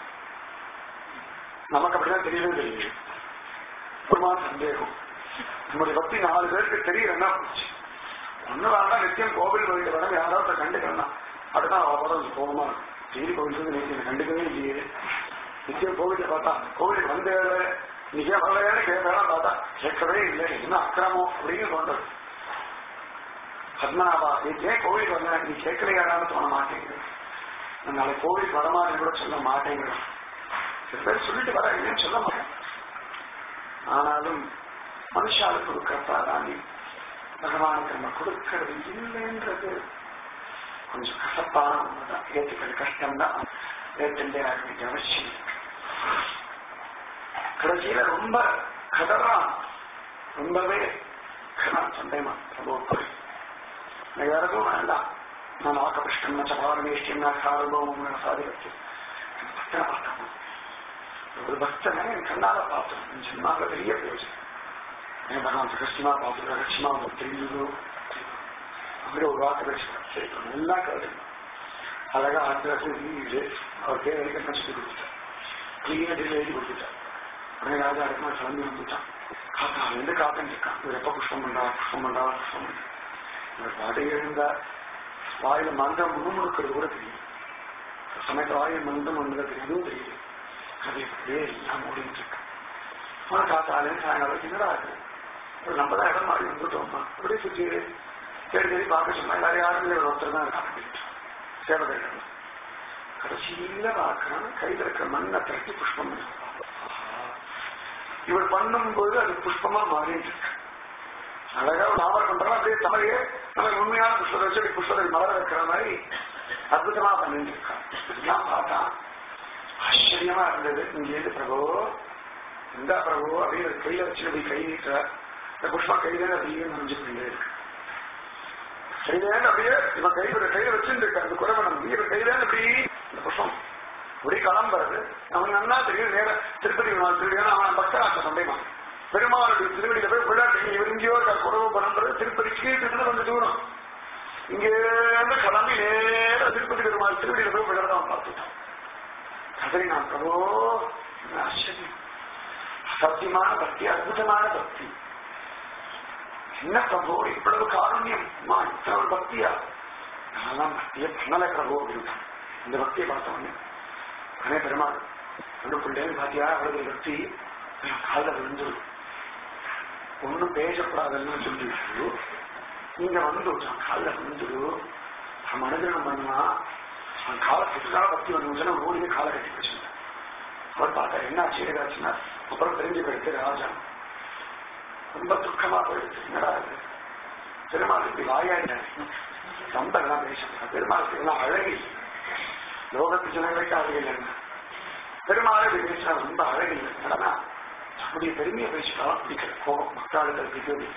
நமக்கு அப்படிதான் தெரியவே தெரியுது அப்புறமா சந்தேகம் நம்முடைய பக்தி நாலு பேருக்கு தெரியலன்னா போச்சு ஒண்ணு வேண்டாம் நித்தியம் கோவில் கோயில் வர யாராவது கண்டுக்கலாம் அதுதான் அவரோட கோபமா டெய்லி கோவில் நீங்க கண்டுக்கவே இல்லையே நித்தியம் கோவில பார்த்தா கோவில் வந்த நிஜம் வரலையான்னு கேட்கலாம் பார்த்தா கேட்கவே இல்லை என்ன அக்கிரமம் அப்படின்னு சொல்றது பத்மநாபா நீ ஏன் கோவிலுக்கு வந்த நீ கேட்கலையாடான்னு சொல்ல மாட்டேங்குது நான் நாளை கோவிலுக்கு வரமாட்டேன்னு கூட சொல்ல மாட்டேங்கிறேன் சில பேர் சொல்லிட்டு வர இல்லைன்னு சொல்ல மாட்டேன் ஆனாலும் மனுஷாளுக்கு கொடுக்கறதா ராணி பகவானுக்கு நம்ம கொடுக்கறது இல்லைன்றது கொஞ்சம் கசப்பான ஒண்ணுதான் ஏற்றுக்கிறது கஷ்டம் தான் ஏற்றுண்டே ஆக வேண்டிய அவசியம் இருக்கு. கடைசியில ரொம்ப கதறான் ரொம்பவே கதான் சந்தேகமா பிரபு போய் நான் யாருக்கும் வேண்டாம் நான் ஆக்கபிஷ்டம் நச்ச பாரமேஷ்டியம் நான் சாரபோம் சாதிவச்சு பக்தனை பார்த்தாங்க ஒரு பக்தனை என் கண்ணால பார்த்தோம் என் ஜென்மாவில் பெரிய பிரயோஜனம் என் பகவான் ரகசியமா பார்த்து ரகசியமா உங்களுக்கு தெரியுதோ அப்படி ஒரு வாக்கு வச்சுக்கலாம் சரி நல்லா கேட்டு அழகா ஆத்திரத்து வீடு அவர் பேர் வரைக்கும் சொல்லி கொடுத்துட்டார் கிளீனா டில் எழுதி கொடுத்துட்டார் உடனே ராஜா அடுத்த கிளம்பி வந்துட்டான் காக்கா எந்த காக்கன்னு இருக்கான் இவர் எப்ப புஷ்பம் பண்றா புஷ்பம் பண்றா புஷ்பம் பண்றா இவர் பாட்டை எழுந்தா வாயில மந்திரம் முணுமுணுக்கிறது கூட தெரியும் சமயத்து வாயில மந்திரம் வந்தது தெரியும் தெரியுது கதை அப்படியே எல்லாம் ஓடிட்டு இருக்கு ஆனா காத்தாலே சாயங்காலம் என்னடா இருக்கு ஒரு நம்ம தான் இடம் மாறி வந்துட்டோம்மா அப்படியே சுற்றி தேடி தேடி பார்க்க சொன்னா எல்லாரும் யாரும் இல்லை ஒருத்தர் தான் இருக்காங்க சேவகர்கள் கடைசியில பார்க்கறான் கையில் இருக்கிற மண்ணை தட்டி புஷ்பம் பண்ணுவான். இவர் பண்ணும்போது அது புஷ்பமா மாறிட்டு இருக்கு அழகா ஒரு நாவல் பண்றோம் அப்படியே தமிழையே நம்ம உண்மையான புஷ்பத்தை வச்சு அப்படி புஷ்பத்தை மலர வைக்கிற மாதிரி அற்புதமா பண்ணிட்டு இருக்கான் இதெல்லாம் பார்த்தா ஆச்சரியமா இருந்தது இங்க இருந்து பிரபு இந்த பிரபு அப்படியே ஒரு கையில வச்சு அப்படி கை நீட்டுற இந்த புஷ்பம் கையில அப்படியே நனைஞ்சு கொண்டே இருக்கு கையில அப்படியே இவன் கையில கையில வச்சுட்டு இருக்க அந்த குறைவனம் இவன் கையில அப்படி இந்த புஷ்பம் இப்படி கிளம்புறது அவன் நல்லா தெரியும் நேர திருப்பதி விமானம் திருப்பதி அவன் பக்தராச சண்டைமா பெருமாளுடைய திருவடியில போய் விளையாட்டு இவர் இங்கேயோ இருக்கார் குறவு பரம்பரை திருப்பதிக்கு இருந்து கொஞ்சம் தூரம் இங்கே இருந்து கிளம்பி நேர திருப்பதி பெருமாள் திருவடியில போய் விளையாடாம பார்த்துட்டான் கதறி நான் பிரபோ என்ன ஆச்சரியம் சத்தியமான பக்தி அற்புதமான பக்தி என்ன பிரபு இவ்வளவு காரண்யம் அம்மா இத்தனை ஒரு பக்தியா நான்லாம் பக்தியை பண்ணல பிரபு அப்படின்ட்டான் இந்த பக்தியை பார்த்தவொடனே உடனே பெருமாள் அந்த பிள்ளைன்னு பாத்தியா அவ்வளவு ஒரு பக்தி என் காலில் விழுந்துடும் ஒன்னும் பேசக்கூடாதுன்னு சொல்லிட்டு நீங்க வந்து அவன் காலில் விழுந்துடு அவன் மனதினம் பண்ணுவா அவன் காலை புதுசாக பக்தி வந்து ஓடிவே காலை கட்டி வச்சிருந்தேன் அவர் பார்த்தா என்ன ஆச்சு ஏதாச்சுன்னா அப்புறம் தெரிஞ்சு போயிடுச்சு ராஜா ரொம்ப துக்கமா போயிடுச்சு என்னடா இது பெருமாள் இப்படி வாயாடினார் ரொம்ப எல்லாம் பேசுறாங்க பெருமாளுக்கு எல்லாம் அழகி லோகத்து ஜனங்களுக்கு அழகில் என்ன பெருமாளை இப்படி பேசுறா ரொம்ப அழகில் என்னடா அப்படி பெருமையை பேசிட்டாலும் பிடிக்கிற கோபம் மக்களுக்கு பிடிக்கவே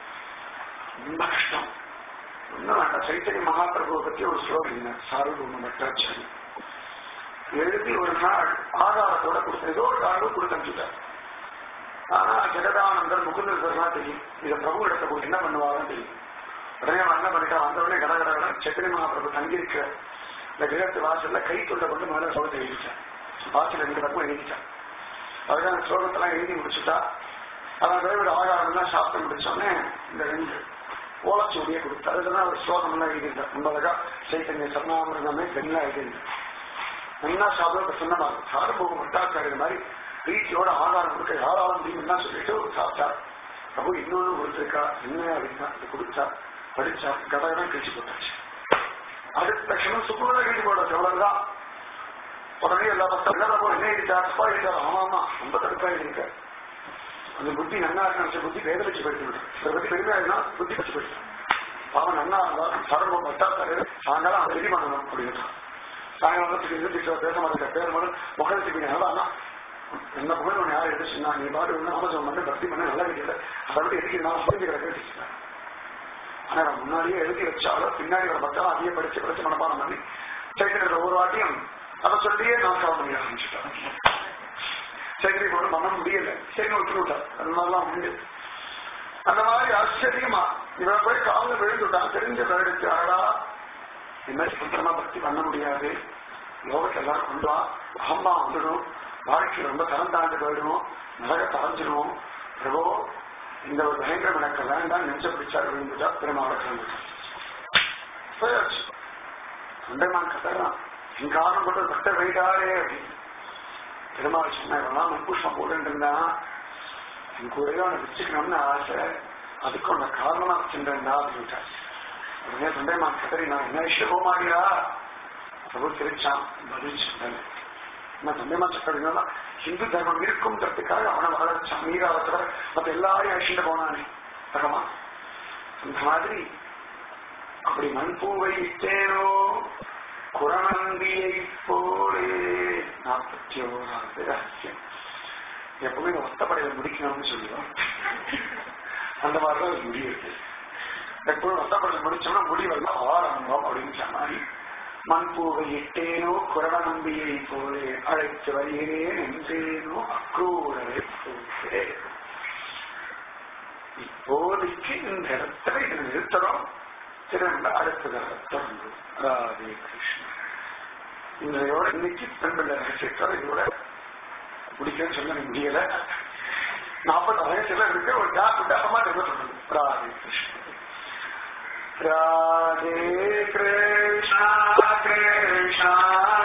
ரொம்ப கஷ்டம் ஒன்றும் வேண்டாம் சைத்தன்ய மகாபிரபுவை பத்தி ஒரு ஸ்லோகம் இல்லை சாருபூம பட்டாச்சாரி எழுதி ஒரு நாள் ஆதாரத்தோட கொடுத்த ஏதோ ஒரு காரணம் கொடுத்து அனுப்பிச்சுட்டார் ஆனா ஜெகதானந்தர் முகுந்தர் பெருமா தெரியும் இதை பிரபு இடத்த போய் என்ன பண்ணுவாருன்னு தெரியும் உடனே அவன் என்ன பண்ணிட்டா வந்தவுடனே கட கட கட சத்திரி மகாபிரபு தங்கியிருக்கிற இந்த கிரகத்து வாசல்ல கை தொண்டை கொண்டு முதல்ல சோகத்தை எழுதிச்சான் வாசல் ரெண்டு பக்கம் எழுதிச்சான் அதுதான் அந்த ஸ்லோகத்தெல்லாம் எழுதி முடிச்சுட்டா அவன் வேறு ஆகாரம் தான் சாப்பிட்டு முடிச்சோடனே இந்த ரெண்டு ஓலச்சூடியை கொடுத்து அதுதான் ஒரு ஸ்லோகம் எல்லாம் எழுதியிருந்தார் ரொம்ப அழகா சைத்தன்ய சர்ணாமிரதமே பெண்ணா எழுதியிருந்தார் நல்லா சாப்பிட சொன்னமா சாரபோகம் மட்டாச்சாரியர் மாதிரி வீட்டியோட ஆதாரம் கொடுக்க யாராலும் முடியும்னா சொல்லிட்டு ஒரு சாப்பிட்டா பிரபு இன்னொன்னு கொடுத்துருக்கா என்ன அப்படின்னா இது கொடுத்தா படிச்சா கடகடம் கிழிச்சு போட்டாச்சு அடுத்த க்ஷணம் சுக்குனரை கிழிச்சு போட்டாச்சு அவ்வளவுதான் உடனே எல்லா பக்கம் என்ன பிரபு என்ன எழுதிட்டா தப்பா எழுதிட்டா ஆமா ஆமா ரொம்ப தடுப்பா எழுதிருக்க அந்த புத்தி நன்னா இருக்க புத்தி வேத வச்சு போயிட்டு விடும் இதை பத்தி பெருமையா இருந்தா புத்தி வச்சு போயிட்டு அவன் நன்னா இருந்தா சரபம் மட்டாச்சாரியர் சாயங்காலம் அதை ரெடி பண்ணணும் அப்படின்னு சாயங்காலம் வந்து இருந்து பேச மாட்டேங்க பேர் மட்டும் முகத்துக்கு நல்லா என்ன புகழ் ஒன்று யார் எடுத்துச்சுன்னா நீ பாட்டு ஒன்று அமேசான் பண்ணி பக்தி பண்ண நல்லா கேட்கல அதை விட்டு எதுக்கு நான் புரிஞ்சு கிடக்க ஆனா நான் முன்னாடியே எழுதி வச்சாலும் பின்னாடி வர மக்கள் அதையே படிச்சு படிச்சு மனப்பாடம் பண்ணி சைக்கிள் ஒவ்வொரு வாட்டியும் அதை சொல்லியே நான் சாப்பிட பண்ணி ஆரம்பிச்சுட்டேன் சைக்கிள் கூட பண்ண முடியல சரி விட்டு விட்டார் அந்த மாதிரிலாம் உண்டு அந்த மாதிரி ஆச்சரியமா இவன் போய் காலில் விழுந்துட்டான் தெரிஞ்ச விழுந்துச்சு அடடா இந்த மாதிரி சுத்தமா பக்தி பண்ண முடியாது யோகத்தை எல்லாரும் கொண்டு வா அகம்பா வந்துடும் வாழ்க்கை ரொம்ப தரம் தாண்டு போயிடுவோம் நரக தரைஞ்சிடுவோம் பிரபோ இந்த ஒரு பயங்கரம் எனக்கு வேண்டாம் நெஞ்ச பிடிச்சா விழுந்துட்டா பெருமாளை கலந்துட்டான் போயாச்சு தொண்டைமான் கதறான் என் காரணம் கொண்டு பட்ட வைடாரே அப்படின்னு பெருமாள் சொன்ன இவெல்லாம் முன்புஷ்பம் போட்டுட்டு இருந்தான் என் கூடவே அவனை வச்சுக்கணும்னு ஆசை அதுக்கு உன்னை காரணமா வச்சுட்டா அப்படின்ட்டார் உடனே தொண்டைமான் கதறி நான் என்ன விஷயம் போமாடியா பிரபு சிரிச்சான் பதில் சொன்னேன் நான் தொண்டைமா சொல்றதுனால ஹிந்து தர்மம் இருக்கும்ன்றதுக்காக அவனை வளர்ச்சான் மீராவை தவிர மத்த எல்லாரையும் அழிச்சுட்டு போனானே பகவான் அந்த மாதிரி அப்படி மண்பூவை இட்டேனோ குரணந்தியை போலே நாற்பத்தி ஓராவது ரகசியம் எப்பவுமே இந்த ஒத்தப்படையில முடிக்கணும்னு சொல்லுவோம் அந்த மாதிரிதான் அது முடியுது எப்பவும் ஒத்தப்படையில முடிச்சோம்னா முடிவெல்லாம் ஆரம்பம் அப்படின்னு சொன்னாரி மண்பூவை இட்டேனோ குரண நம்பியை போலே அழைத்து வருகிறேன் என்றேனோ அக்ரூரரை போலே இப்போதைக்கு இந்த இடத்துல இதை நிறுத்தணும் திரும்ப அடுத்ததாக தொடர்ந்து ராதே கிருஷ்ணா இன்றையோட இன்னைக்கு பெண்பிள்ளை ரகசியத்தோட இதோட முடிக்கன்னு சொல்ல முடியல நாற்பது வயசுல இருக்கு ஒரு டாக்கு டாக்கமா திரும்ப சொல்லணும் ராதே கிருஷ்ணா ராதே கிருஷ்ணா கிருஷ்ணா